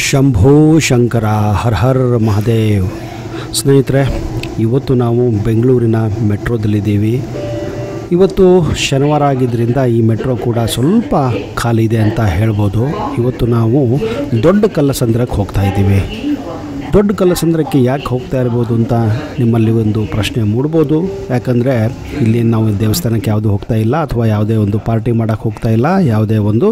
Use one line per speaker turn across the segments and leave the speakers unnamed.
ಶಂಭೋ ಶಂಕರ ಹರ್ ಹರ್ ಮಹಾದೇವ್ ಸ್ನೇಹಿತರೆ ಇವತ್ತು ನಾವು ಬೆಂಗಳೂರಿನ ಮೆಟ್ರೋದಲ್ಲಿದ್ದೀವಿ ಇವತ್ತು ಶನಿವಾರ ಆಗಿದ್ದರಿಂದ ಈ ಮೆಟ್ರೋ ಕೂಡ ಸ್ವಲ್ಪ ಖಾಲಿ ಇದೆ ಅಂತ ಹೇಳ್ಬೋದು ಇವತ್ತು ನಾವು ದೊಡ್ಡ ಕಲ್ಲಸಂದ್ರಕ್ಕೆ ಹೋಗ್ತಾ ಇದ್ದೀವಿ ದೊಡ್ಡ ಕಲ್ಲಸಂದ್ರಕ್ಕೆ ಯಾಕೆ ಹೋಗ್ತಾ ಇರ್ಬೋದು ಅಂತ ನಿಮ್ಮಲ್ಲಿ ಒಂದು ಪ್ರಶ್ನೆ ಮೂಡ್ಬೋದು ಯಾಕಂದರೆ ಇಲ್ಲಿ ನಾವು ದೇವಸ್ಥಾನಕ್ಕೆ ಯಾವುದು ಹೋಗ್ತಾ ಇಲ್ಲ ಅಥವಾ ಯಾವುದೇ ಒಂದು ಪಾರ್ಟಿ ಮಾಡೋಕ್ಕೆ ಹೋಗ್ತಾ ಇಲ್ಲ ಯಾವುದೇ ಒಂದು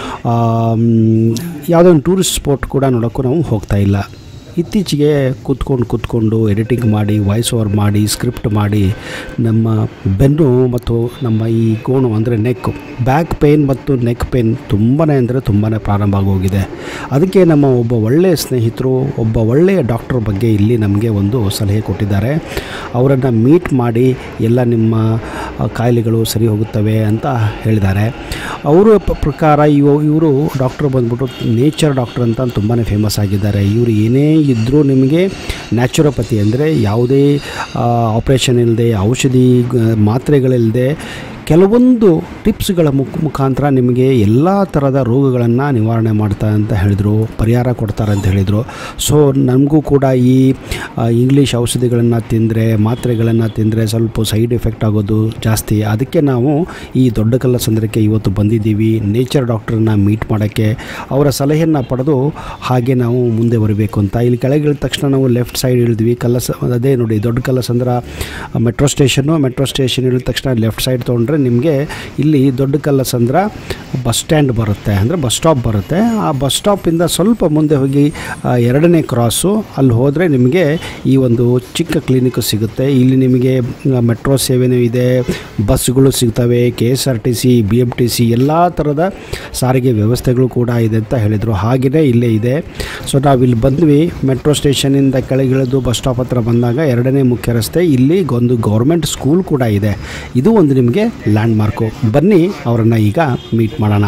ಆಮ್, ಯಾವುದೇ ಒಂದು ಟೂರಿಸ್ಟ್ ಸ್ಪಾಟ್ ಕೂಡ ನೋಡೋಕ್ಕೂ ನಾವು ಹೋಗ್ತಾ ಇಲ್ಲ ಇತ್ತೀಚೆಗೆ ಕೂತ್ಕೊಂಡು ಕೂತ್ಕೊಂಡು ಎಡಿಟಿಂಗ್ ಮಾಡಿ ವಾಯ್ಸ್ ಓವರ್ ಮಾಡಿ ಸ್ಕ್ರಿಪ್ಟ್ ಮಾಡಿ ನಮ್ಮ ಬೆನ್ನು ಮತ್ತು ನಮ್ಮ ಈ ಗೋಣು ಅಂದರೆ ನೆಕ್ ಬ್ಯಾಕ್ ಪೇನ್ ಮತ್ತು ನೆಕ್ ಪೇನ್ ತುಂಬಾ ಅಂದರೆ ತುಂಬಾ ಪ್ರಾರಂಭ ಆಗೋಗಿದೆ ಅದಕ್ಕೆ ನಮ್ಮ ಒಬ್ಬ ಒಳ್ಳೆಯ ಸ್ನೇಹಿತರು ಒಬ್ಬ ಒಳ್ಳೆಯ ಡಾಕ್ಟರ್ ಬಗ್ಗೆ ಇಲ್ಲಿ ನಮಗೆ ಒಂದು ಸಲಹೆ ಕೊಟ್ಟಿದ್ದಾರೆ ಅವರನ್ನು ಮೀಟ್ ಮಾಡಿ ಎಲ್ಲ ನಿಮ್ಮ ಆ, ಕಾಯಿಲೆಗಳು ಸರಿ ಹೋಗುತ್ತವೆ ಅಂತ ಹೇಳಿದ್ದಾರೆ ಅವರ ಪ- ಪ್ರಕಾರ ಇವ ಇವರು ಡಾಕ್ಟರ್ ಬಂದ್ಬಿಟ್ಟು ನೇಚರ್ ಡಾಕ್ಟರ್ ಅಂತ ತುಂಬಾ ಫೇಮಸ್ ಆಗಿದ್ದಾರೆ ಇವರು ಏನೇ ಇದ್ದರೂ ನಿಮಗೆ ನ್ಯಾಚುರೋಪತಿ ಅಂದರೆ ಯಾವುದೇ ಆಪ್ರೇಷನ್ ಇಲ್ಲದೆ ಔಷಧಿ ಗ- ಮಾತ್ರೆಗಳಿಲ್ಲದೆ ಕೆಲವೊಂದು ಟಿಪ್ಸ್ಗಳ ಮುಖ ಮುಖಾಂತರ ನಿಮಗೆ ಎಲ್ಲ ಥರದ ರೋಗಗಳನ್ನು ನಿವಾರಣೆ ಮಾಡ್ತಾರೆ ಅಂತ ಹೇಳಿದರು ಪರಿಹಾರ ಕೊಡ್ತಾರೆ ಅಂತ ಹೇಳಿದರು ಸೊ ನಮಗೂ ಕೂಡ ಈ ಆ, ಇಂಗ್ಲೀಷ್ ಔಷಧಿಗಳನ್ನು ತಿಂದರೆ ಮಾತ್ರೆಗಳನ್ನು ತಿಂದರೆ ಸ್ವಲ್ಪ ಸೈಡ್ ಎಫೆಕ್ಟ್ ಆಗೋದು ಜಾಸ್ತಿ ಅದಕ್ಕೆ ನಾವು ಈ ದೊಡ್ಡ ಕಲ್ಲಸಂದ್ರಕ್ಕೆ ಇವತ್ತು ಬಂದಿದ್ದೀವಿ ನೇಚರ್ ಡಾಕ್ಟ್ರನ್ನ ಮೀಟ್ ಮಾಡೋಕ್ಕೆ ಅವರ ಸಲಹೆಯನ್ನು ಪಡೆದು ಹಾಗೆ ನಾವು ಮುಂದೆ ಬರಬೇಕು ಅಂತ ಇಲ್ಲಿ ಕೆಳಗೆ ಇಳಿದ ತಕ್ಷಣ ನಾವು ಲೆಫ್ಟ್ ಸೈಡ್ ಇಳಿದ್ವಿ ಕಲ್ಲಸ ಅದೇ ನೋಡಿ ದೊಡ್ಡ Kallasandra metro station metro station ಇಳಿದ ತಕ್ಷಣ ಲೆಫ್ಟ್ ಸೈಡ್ ತೊಗೊಂಡ್ರೆ ನಿಮಗೆ ಇಲ್ಲಿ ದೊಡ್ಡ ಕಲ್ಲಸಂದ್ರ ಬಸ್ ಸ್ಟ್ಯಾಂಡ್ ಬರುತ್ತೆ ಅಂದರೆ ಬಸ್ ಸ್ಟಾಪ್ ಬರುತ್ತೆ ಆ ಬಸ್ ಸ್ಟಾಪಿಂದ ಸ್ವಲ್ಪ ಮುಂದೆ ಹೋಗಿ ಆ, ಎರಡನೇ ಕ್ರಾಸು ಅಲ್ಲಿ ಹೋದರೆ ನಿಮಗೆ ಈ ಒಂದು ಚಿಕ್ಕ ಕ್ಲಿನಿಕ್ಕು ಸಿಗುತ್ತೆ ಇಲ್ಲಿ ನಿಮಗೆ ಮೆಟ್ರೋ ಸೇವೆನೂ ಇದೆ ಬಸ್ಗಳು ಸಿಗ್ತವೆ K S R T C B M T C ಎಲ್ಲ ಥರದ ಸಾರಿಗೆ ವ್ಯವಸ್ಥೆಗಳು ಕೂಡ ಇದೆ ಅಂತ ಹೇಳಿದರು ಹಾಗೆಯೇ ಇಲ್ಲೇ ಇದೆ ಸೊ ನಾವಿಲ್ಲಿ ಬಂದ್ವಿ ಮೆಟ್ರೋ ಸ್ಟೇಷನಿಂದ ಕೆಳಗಿಳಿದು ಬಸ್ ಸ್ಟಾಪ್ ಹತ್ರ ಬಂದಾಗ ಎರಡನೇ ಮುಖ್ಯ ರಸ್ತೆ ಇಲ್ಲಿ ಒಂದು ಗೌರ್ಮೆಂಟ್ ಸ್ಕೂಲ್ ಕೂಡ ಇದೆ ಇದು ಒಂದು ನಿಮಗೆ ಲ್ಯಾಂಡ್ ಮಾರ್ಕು ಬನ್ನಿ ಅವರನ್ನು ಈಗ ಮೀಟ್ ಮಾಡೋಣ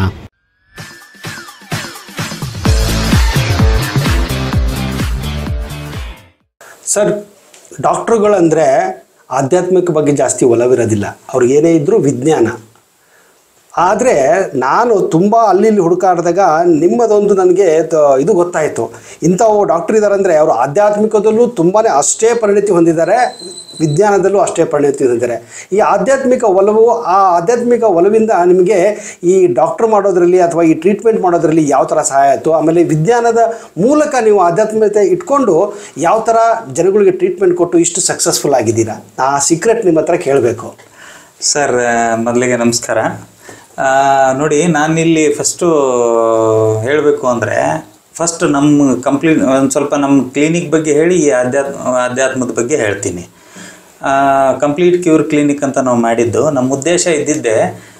ಸರ್ ಡಾಕ್ಟ್ರುಗಳಂದರೆ ಆಧ್ಯಾತ್ಮಿಕ ಬಗ್ಗೆ ಜಾಸ್ತಿ ಒಲವಿರೋದಿಲ್ಲ ಅವ್ರಿಗೆ ಏನೇ ಇದ್ದರೂ ವಿಜ್ಞಾನ ಆದರೆ ನಾನು ತುಂಬ ಅಲ್ಲಿ ಇಲ್ಲಿ ಹುಡುಕಾಡಿದಾಗ ನಿಮ್ಮದೊಂದು ನನಗೆ ತ- ಇದು ಗೊತ್ತಾಯಿತು ಇಂಥವು ಡಾಕ್ಟರ್ ಇದ್ದಾರೆ ಅಂದರೆ ಅವರು ಆಧ್ಯಾತ್ಮಿಕದಲ್ಲೂ ತುಂಬಾ ಅಷ್ಟೇ ಪರಿಣಿತಿ ಹೊಂದಿದ್ದಾರೆ ವಿಜ್ಞಾನದಲ್ಲೂ ಅಷ್ಟೇ ಪರಿಣಿತಿ ಹೊಂದಿದ್ದಾರೆ ಈ ಆಧ್ಯಾತ್ಮಿಕ ಒಲವು ಆ ಆಧ್ಯಾತ್ಮಿಕ ಒಲವಿಂದ ನಿಮಗೆ ಈ ಡಾಕ್ಟರ್ ಮಾಡೋದ್ರಲ್ಲಿ ಅಥವಾ ಈ ಟ್ರೀಟ್ಮೆಂಟ್ ಮಾಡೋದ್ರಲ್ಲಿ ಯಾವ ಥರ ಸಹಾಯ ಆಯಿತು ಆಮೇಲೆ ವಿಜ್ಞಾನದ ಮೂಲಕ ನೀವು ಆಧ್ಯಾತ್ಮಿಕತೆ ಇಟ್ಕೊಂಡು ಯಾವ ಥರ ಜನಗಳಿಗೆ ಟ್ರೀಟ್ಮೆಂಟ್ ಕೊಟ್ಟು ಇಷ್ಟು ಸಕ್ಸಸ್ಫುಲ್ ಆಗಿದ್ದೀರಾ ಆ ಸೀಕ್ರೆಟ್ ನಿಮ್ಮ ಹತ್ರ ಕೇಳಬೇಕು
ಸರ್ ಮೊದಲಿಗೆ ನಮಸ್ಕಾರ ಆ, ನೋಡಿ ನಾನಿಲ್ಲಿ ಫಸ್ಟು ಹೇಳಬೇಕು ಅಂದರೆ ಫಸ್ಟ್ ನಮ್ಮ ಕಂಪ್ಲೀಟ್ ಒಂದು ಸ್ವಲ್ಪ ನಮ್ಮ ಕ್ಲಿನಿಕ್ ಬಗ್ಗೆ ಹೇಳಿ ಈ ಅಧ್ಯಾತ್ಮ ಅಧ್ಯಾತ್ಮದ ಬಗ್ಗೆ ಹೇಳ್ತೀನಿ ಕಂಪ್ಲೀಟ್ ಕ್ಯೂರ್ ಕ್ಲಿನಿಕ್ ಅಂತ ನಾವು ಮಾಡಿದ್ದು ನಮ್ಮ ಉದ್ದೇಶ ಇದ್ದಿದ್ದೆ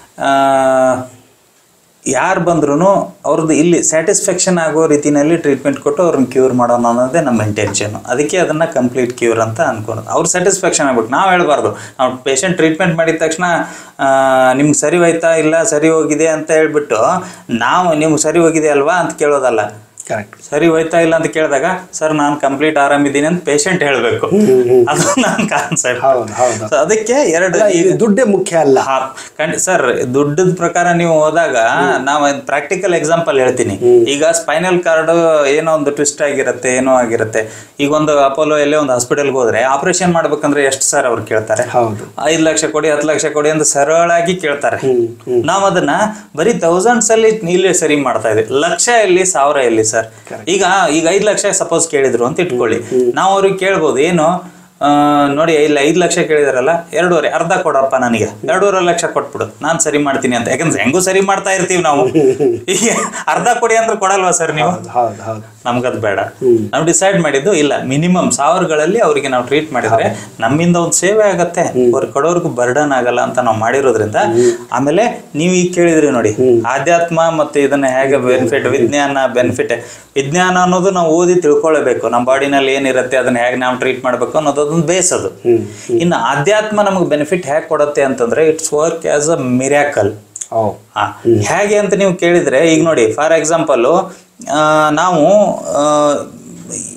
ಯಾರು ಬಂದ್ರೂ ಅವ್ರದ್ದು ಇಲ್ಲಿ ಸ್ಯಾಟಿಸ್ಫ್ಯಾಕ್ಷನ್ ಆಗೋ ರೀತಿಯಲ್ಲಿ ಟ್ರೀಟ್ಮೆಂಟ್ ಕೊಟ್ಟು ಅವ್ರನ್ನ ಕ್ಯೂರ್ ಮಾಡೋಣ ಅನ್ನೋದೇ ನಮ್ಮ ಇಂಟೆನ್ಷನ್ ಅದಕ್ಕೆ ಅದನ್ನು ಕಂಪ್ಲೀಟ್ ಕ್ಯೂರ್ ಅಂತ ಅನ್ಕೊಳೋದು ಅವ್ರು ಸ್ಯಾಟಿಸ್ಫ್ಯಾಕ್ಷನ್ ಆಗ್ಬೇಕು ನಾವು ಹೇಳ್ಬಾರ್ದು ನಾವು ಪೇಷಂಟ್ ಟ್ರೀಟ್ಮೆಂಟ್ ಮಾಡಿದ ತಕ್ಷಣ ನಿಮ್ಗೆ ಸರಿ ಹೋಯ್ತಾ ಇಲ್ಲ ಸರಿ ಹೋಗಿದೆ ಅಂತ ಹೇಳ್ಬಿಟ್ಟು ನಾವು ನಿಮ್ಗೆ ಸರಿ ಹೋಗಿದೆ ಅಲ್ವಾ ಅಂತ ಕೇಳೋದಲ್ಲ
ಕರೆಕ್ಟ್
ಸರಿ ಹೋಯ್ತಾ ಇಲ್ಲ ಅಂತ ಕೇಳಿದಾಗ ಸರ್ ನಾನು ಕಂಪ್ಲೀಟ್ ಆರಾಮಿದ್ದೀನಿ ಅಂತ ಪೇಷಂಟ್ ಹೇಳಬೇಕು ಅದು ನನ್ನ ಕಾನ್ಸೆಪ್ಟ್
ಹೌದು ಹೌದು
ಸೊ ಅದಕ್ಕೆ ಎರಡು
ಅಲ್ಲ, ಇದು ದುಡ್ಡೇ ಮುಖ್ಯ ಅಲ್ಲ
ಹಾ, ಖಂಡಿ ಸರ್ ದುಡ್ಡದ ಪ್ರಕಾರ ನೀವು ಹೋದಾಗ ನಾವು ಪ್ರಾಕ್ಟಿಕಲ್ ಎಕ್ಸಾಂಪಲ್ ಹೇಳ್ತೀನಿ ಈಗ ಸ್ಪೈನಲ್ ಕಾರ್ಡ್ ಏನೋ ಒಂದು ಟ್ವಿಸ್ಟ್ ಆಗಿರುತ್ತೆ ಏನೋ ಆಗಿರುತ್ತೆ ಈಗ ಒಂದು ಅಪೋಲೋ ಎಲ್ಲೇ ಒಂದು ಹಾಸ್ಪಿಟಲ್ಗೆ ಹೋದ್ರೆ ಆಪರೇಷನ್ ಮಾಡ್ಬೇಕಂದ್ರೆ ಎಷ್ಟು ಸರ್ ಅವ್ರು ಕೇಳ್ತಾರೆ
ಹೌದು
ಐದು ಲಕ್ಷ ಕೊಡಿ ಹತ್ತು ಲಕ್ಷ ಕೊಡಿ ಅಂತ ಸರಳಾಗಿ ಕೇಳ್ತಾರೆ ನಾವು ಅದನ್ನ ಬರೀ ಥೌಸಂಡ್ಸ್ ಅಲ್ಲಿ ಇಲ್ಲೇ ಸರಿ ಮಾಡ್ತಾ ಇದ್ವಿ ಲಕ್ಷ ಎಲ್ಲಿ ಸಾವಿರ ಎಲ್ಲಿ ಸರ್ ಈಗ ಈಗ ಐದು ಲಕ್ಷ ಸಪೋಸ್ ಕೇಳಿದ್ರು ಅಂತ ಇಟ್ಕೊಳ್ಳಿ ನಾವು ಅವ್ರಿಗೆ ಕೇಳ್ಬೋದು ಏನು ಆ, ನೋಡಿ ಇಲ್ಲ ಐದು ಲಕ್ಷ ಕೇಳಿದಾರಲ್ಲ ಎರಡೂವರೆ ಅರ್ಧ ಕೊಡಪ್ಪ ನನಗೆ ಎರಡೂವರೆ ಲಕ್ಷ ಕೊಟ್ಬಿಡು ನಾನು ಸರಿ ಮಾಡ್ತೀನಿ ಅಂತ ಯಾಕಂದ್ರೆ ಹೆಂಗೂ ಸರಿ ಮಾಡ್ತಾ ಇರ್ತೀವಿ ನಾವು ಈಗ ಅರ್ಧ ಕೊಡಿ ಅಂದ್ರೆ ಕೊಡಲ್ವಾ ಸರ್ ನೀವು
ಹೌದು ಹೌದು
ನಮ್ಗದು ಬೇಡ ನಾವು ಡಿಸೈಡ್ ಮಾಡಿದ್ದು ಇಲ್ಲ ಮಿನಿಮಮ್ ಸಾವಿರಗಳಲ್ಲಿ ಅವರಿಗೆ ನಾವು ಟ್ರೀಟ್ ಮಾಡಿದ್ರೆ ನಮ್ಮಿಂದ ಒಂದು ಸೇವೆ ಆಗತ್ತೆ ಅವ್ರ ಕೊಡೋರ್ಗು ಬರ್ಡನ್ ಆಗಲ್ಲ ಅಂತ ನಾವು ಮಾಡಿರೋದ್ರಿಂದ ಆಮೇಲೆ ನೀವು ಈಗ ಕೇಳಿದ್ರಿ ನೋಡಿ ಆಧ್ಯಾತ್ಮ ಮತ್ತೆ ಇದನ್ನ ಹೇಗೆ ಬೆನಿಫಿಟ್ ವಿಜ್ಞಾನ ಬೆನಿಫಿಟ್ ವಿಜ್ಞಾನ ಅನ್ನೋದು ನಾವು ಓದಿ ತಿಳ್ಕೊಳ್ಳೇಬೇಕು ನಮ್ಮ ಬಾಡಿನಲ್ಲಿ ಏನಿರುತ್ತೆ ಅದನ್ನ ಹೇಗೆ ನಾವು ಟ್ರೀಟ್ ಮಾಡಬೇಕು ಅನ್ನೋದು ಅದೊಂದು ಬೇಸ್ ಅದು ಇನ್ನು ಆಧ್ಯಾತ್ಮ ನಮಗೆ ಬೆನಿಫಿಟ್ ಹೇಗೆ ಕೊಡುತ್ತೆ ಅಂತಂದ್ರೆ it's work as a miracle
ಓ
ಆ, ಹೇಗೆ ಅಂತ ನೀವು ಕೇಳಿದ್ರೆ ಈಗ ನೋಡಿ ಫಾರ್ ಎಕ್ಸಾಂಪಲ್ ನಾವು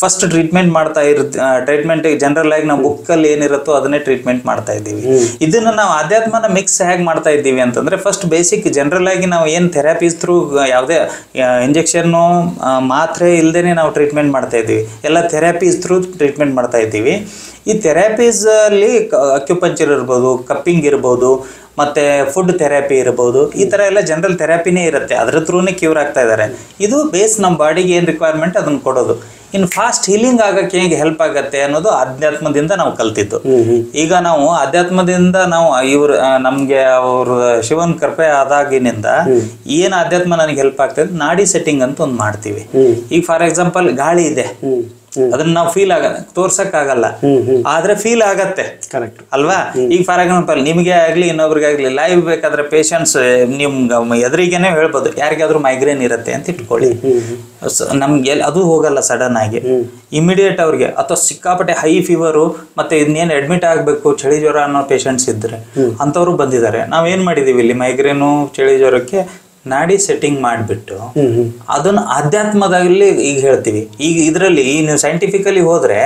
ಫಸ್ಟ್ ಟ್ರೀಟ್ಮೆಂಟ್ ಮಾಡ್ತಾ ಇರ್ ಟ್ರೀಟ್ಮೆಂಟ್ ಜನರಲ್ ಆಗಿ ನಾವು book ಅಲ್ಲಿ ಏನಿರುತ್ತೋ ಅದನ್ನೇ ಟ್ರೀಟ್ಮೆಂಟ್ ಮಾಡ್ತಾ ಇದ್ದೀವಿ ಇದನ್ನ ನಾವು ಅಧ್ಯಾತ್ಮನ ಮಿಕ್ಸ್ ಹೇಗೆ ಮಾಡ್ತಾ ಇದ್ದೀವಿ ಅಂತಂದ್ರೆ ಫಸ್ಟ್ ಬೇಸಿಕ್ ಜನರಲ್ ಆಗಿ ನಾವು ಏನು ಥೆರಪೀಸ್ ಥ್ರೂ ಯಾವುದೇ ಇಂಜೆಕ್ಷನ್ನು ಮಾತ್ರೆ ಇಲ್ದೇನೆ ನಾವು ಟ್ರೀಟ್ಮೆಂಟ್ ಮಾಡ್ತಾ ಇದ್ದೀವಿ ಎಲ್ಲ ಥೆರಪೀಸ್ ಥ್ರೂ ಟ್ರೀಟ್ಮೆಂಟ್ ಮಾಡ್ತಾ ಇದ್ದೀವಿ ಈ ಥೆರಪೀಸ್ ಅಲ್ಲಿ ಅಕ್ಯುಪಂಚರ್ ಇರ್ಬೋದು ಕಪ್ಪಿಂಗ್ ಇರ್ಬೋದು ಮತ್ತೆ ಫುಡ್ ಥೆರಪಿ ಇರ್ಬೋದು ಈ ತರ ಎಲ್ಲ ಜನರಲ್ ಥೆರಪಿನೇ ಇರುತ್ತೆ ಅದ್ರ ಥ್ರೂನೇ ಕ್ಯೂರ್ ಆಗ್ತಾ ಇದ್ದಾರೆ ಇದು ಬೇಸ್ ನಮ್ಮ ಬಾಡಿಗೆ ಏನು ರಿಕ್ವೈರ್ಮೆಂಟ್ ಅದನ್ನ ಕೊಡೋದು ಇನ್ನು ಫಾಸ್ಟ್ ಹೀಲಿಂಗ್ ಆಗಕ್ಕೆ ಹೇಗೆ ಹೆಲ್ಪ್ ಆಗತ್ತೆ ಅನ್ನೋದು ಅಧ್ಯಾತ್ಮದಿಂದ ನಾವು ಕಲ್ತಿದ್ದು ಈಗ ನಾವು ಅಧ್ಯಾತ್ಮದಿಂದ ನಾವು ಇವ್ರ ಆ, ನಮ್ಗೆ ಅವ್ರ ಶಿವನ್ ಕೃಪೆ ಆದಾಗಿನಿಂದ ಏನ್ ಅಧ್ಯಾತ್ಮ ನನಗೆ ಹೆಲ್ಪ್ ಆಗ್ತದೆ ನಾಡಿ ಸೆಟ್ಟಿಂಗ್ ಅಂತ ಒಂದು ಮಾಡ್ತೀವಿ ಈಗ ಫಾರ್ ಎಕ್ಸಾಂಪಲ್ ಗಾಳಿ ಇದೆ ಅದನ್ನ ನಾವು ಫೀಲ್ ಆಗ ತೋರ್ಸಕ್ ಆಗಲ್ಲ ಆದ್ರೆ ಫೀಲ್ ಆಗತ್ತೆ
ಕರೆಕ್ಟ್
ಅಲ್ವಾ ಈಗ ಫಾರ್ ಎಕ್ಸಾಂಪಲ್ ನಿಮಗೆ ಆಗ್ಲಿ ಇನ್ನೊಬ್ರಿಗೆ ಆಗ್ಲಿ ಲೈವ್ ಬೇಕಾದ್ರೆ ಪೇಷಂಟ್ಸ್ ನಿಮ್ಗೆ ಎದುರಿಗೇನೆ ಹೇಳ್ಬೋದು ಯಾರಿಗಾದ್ರೂ ಮೈಗ್ರೇನ್ ಇರುತ್ತೆ ಅಂತ ಇಟ್ಕೊಳ್ಳಿ ಸ- ನಮ್ಗೆ ಎಲ್- ಅದು ಹೋಗಲ್ಲ ಸಡನ್ ಆಗಿ ಇಮಿಡಿಯೇಟ್ ಅವ್ರಿಗೆ ಅಥವಾ ಸಿಕ್ಕಾಪಟ್ಟೆ ಹೈ ಫೀವರು ಮತ್ತೆ ಇನ್ನೇನು ಅಡ್ಮಿಟ್ ಆಗಬೇಕು ಚಳಿ ಜ್ವರ ಅನ್ನೋ ಪೇಷಂಟ್ಸ್ ಇದ್ರೆ ಅಂಥವ್ರು ಬಂದಿದ್ದಾರೆ ನಾವೇನ್ ಮಾಡಿದೀವಿ ಇಲ್ಲಿ ಮೈಗ್ರೇನು ಚಳಿ ಜ್ವರಕ್ಕೆ ನಾಡಿ ಸೆಟ್ಟಿಂಗ್ ಮಾಡಿಬಿಟ್ಟು ಅದನ್ನ ಅಧ್ಯಾತ್ಮದಲ್ಲಿ ಈಗ ಹೇಳ್ತೀವಿ ಈಗ ಇದರಲ್ಲಿ ನೀವು ಸೈಂಟಿಫಿಕಲಿ ಹೋದ್ರೆ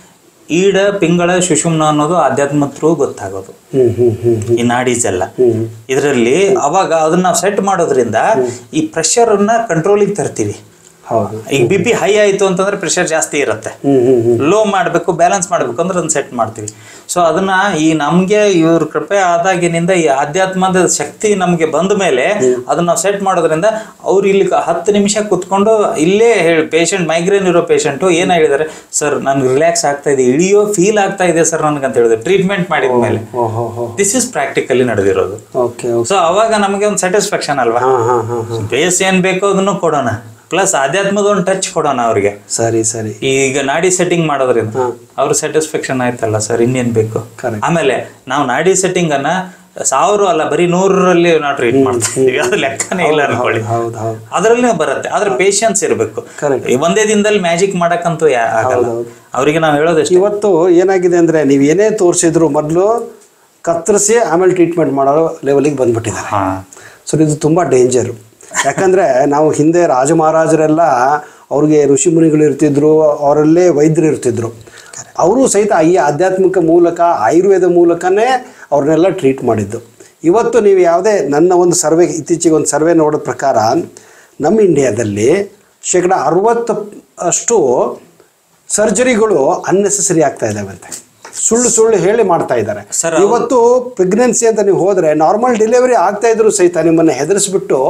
ಈಡ ಪಿಂಗಳ ಸುಷುಮ್ನ ಅನ್ನೋದು ಆಧ್ಯಾತ್ಮ ಥ್ರೂ ಗೊತ್ತಾಗೋದು
ಹ್ಮ್ ಹ್ಮ್ ಹ್ಮ್
ಈ ನಾಡೀಸ್ ಎಲ್ಲ ಇದರಲ್ಲಿ ಅವಾಗ ಅದನ್ನ ನಾವು ಸೆಟ್ ಮಾಡೋದ್ರಿಂದ ಈ ಪ್ರೆಷರ್ ಅನ್ನ ಕಂಟ್ರೋಲಿಗೆ ತರ್ತೀವಿ
ಹೌದು
ಈಗ ಬಿ ಪಿ ಹೈ ಆಯ್ತು ಅಂತಂದ್ರೆ ಪ್ರೆಷರ್ ಜಾಸ್ತಿ ಇರುತ್ತೆ
ಹ್ಮ್ ಹ್ಮ್ ಹ್ಮ್
ಲೋ ಮಾಡಬೇಕು ಬ್ಯಾಲೆನ್ಸ್ ಮಾಡಬೇಕು ಅಂದ್ರೆ ಅದನ್ನ ಸೆಟ್ ಮಾಡ್ತೀವಿ ಸೊ ಅದನ್ನ ಈ ನಮ್ಗೆ ಇವ್ರ ಕೃಪೆ ಆದಾಗಿನಿಂದ ಈ ಆಧ್ಯಾತ್ಮದ ಶಕ್ತಿ ನಮ್ಗೆ ಬಂದ ಮೇಲೆ ಅದನ್ನ ನಾವು ಸೆಟ್ ಮಾಡೋದ್ರಿಂದ ಅವ್ರು ಇಲ್ಲಿ ಕ- ಹತ್ತು ನಿಮಿಷ ಕುತ್ಕೊಂಡು ಇಲ್ಲೇ ಹೇಳಿ ಪೇಷಂಟ್ ಮೈಗ್ರೇನ್ ಇರೋ ಪೇಷಂಟು ಏನ್ ಹೇಳಿದಾರೆ ಸರ್ ನನ್ಗೆ ರಿಲ್ಯಾಕ್ಸ್ ಆಗ್ತಾ ಇದೆ ಇಳಿಯೋ ಫೀಲ್ ಆಗ್ತಾ ಇದೆ ಸರ್ ನನ್ಗೆ ಅಂತ ಹೇಳಿದ್ರೆ ಟ್ರೀಟ್ಮೆಂಟ್ ಮಾಡಿದ ಮೇಲೆ
ಓಹೋ ಹೋ
ದಿಸ್ ಇಸ್ ಪ್ರಾಕ್ಟಿಕಲಿ ನಡೆದಿರೋದು
ಓಕೆ ಓಕೆ
ಸೊ ಅವಾಗ ನಮಗೆ ಒಂದು ಸ್ಯಾಟಿಸ್ಫ್ಯಾಕ್ಷನ್ ಅಲ್ವಾ
ಹಾ ಹಾ ಹಾ ಹಾ
ಬೇಸ್ ಏನ್ ಬೇಕೋ ಅದನ್ನು ಕೊಡೋಣ ಪ್ಲಸ್ ಆಧ್ಯಾತ್ಮದ ಒಂದು ಟಚ್ ಕೊಡೋಣ ಅವ್ರಿಗೆ
ಸರಿ ಸರಿ
ಈಗ ನಾಡಿ ಸೆಟ್ಟಿಂಗ್ ಮಾಡೋದ್ರಿಂದ ಅವ್ರ ಸ್ಯಾಟಿಸ್ಫ್ಯಾಕ್ಷನ್ ಆಯ್ತಲ್ಲ ಸರ್ ಇನ್ನೇನ್ ಬೇಕು
Correct.
ಆಮೇಲೆ ನಾವು ನಾಡಿ ಸೆಟ್ಟಿಂಗ್ ಅನ್ನ ಸಾವಿರ ಅಲ್ಲ ಬರೀ ನೂರರಲ್ಲಿ ನಾವು ಟ್ರೀಟ್ ಮಾಡ್ತಾ ಇದೀವಿ ಅದು ಲೆಕ್ಕನೇ ಇಲ್ಲ ಅನ್ಕೊಳ್ಳಿ
ಹೌದು ಹೌದು
ಅದರಲ್ಲಿ ಬರುತ್ತೆ ಆದ್ರೆ ಪೇಷನ್ಸ್ ಇರಬೇಕು
Correct.
ಒಂದೇ ದಿನದಲ್ಲಿ ಮ್ಯಾಜಿಕ್ ಮಾಡಕ್ಕಂತೂ ಯಾ- ಆಗಲ್ಲ ಅವರಿಗೆ ನಾವು ಹೇಳೋದಷ್ಟೇ
ಇವತ್ತು ಏನಾಗಿದೆ ಅಂದ್ರೆ ನೀವು ಏನೇ ತೋರಿಸಿದ್ರು ಮೊದಲು ಕತ್ತರಿಸಿ ಆಮೇಲೆ ಟ್ರೀಟ್ಮೆಂಟ್ ಮಾಡೋ ಲೆವೆಲಿಗೆ ಬಂದ್ಬಿಟ್ಟಿದ್ದಾರೆ
ಹಾ
ಸೊ ಇದು ತುಂಬ ಡೇಂಜರು ಯಾಕಂದರೆ ನಾವು ಹಿಂದೆ ರಾಜ ಮಹಾರಾಜರೆಲ್ಲ ಅವ್ರಿಗೆ ಋಷಿ ಮುನಿಗಳು ಇರ್ತಿದ್ರು ಅವರಲ್ಲೇ ವೈದ್ಯರು ಇರ್ತಿದ್ರು ಅವರು ಸಹಿತ ಈ ಆಧ್ಯಾತ್ಮಿಕ ಮೂಲಕ ಆಯುರ್ವೇದ ಮೂಲಕನೇ ಅವ್ರನ್ನೆಲ್ಲ ಟ್ರೀಟ್ ಮಾಡಿದ್ದು ಇವತ್ತು ನೀವು ಯಾವುದೇ ನನ್ನ ಒಂದು ಸರ್ವೆ ಇತ್ತೀಚೆಗೆ ಒಂದು ಸರ್ವೆ ನೋಡೋ ಪ್ರಕಾರ ನಮ್ಮ ಇಂಡಿಯಾದಲ್ಲಿ ಶೇಕಡ ಅರವತ್ತು ಅಷ್ಟು ಸರ್ಜರಿಗಳು ಅನ್ನೆಸೆಸರಿ ಆಗ್ತಾ ಇದ್ದಾವಂತೆ ಸುಳ್ಳು ಸುಳ್ಳು ಹೇಳಿ ಮಾಡ್ತಾ ಇದ್ದಾರೆ
Sir,
ಇವತ್ತು ಪ್ರೆಗ್ನೆನ್ಸಿ ಅಂತ ನೀವು ಹೋದ್ರೆ ನಾರ್ಮಲ್ ಡೆಲಿವರಿ ಆಗ್ತಾ ಇದ್ರು ಸಹಿತ ನಿಮ್ಮನ್ನ ಹೆದರಿಸ್ಬಿಟ್ಟು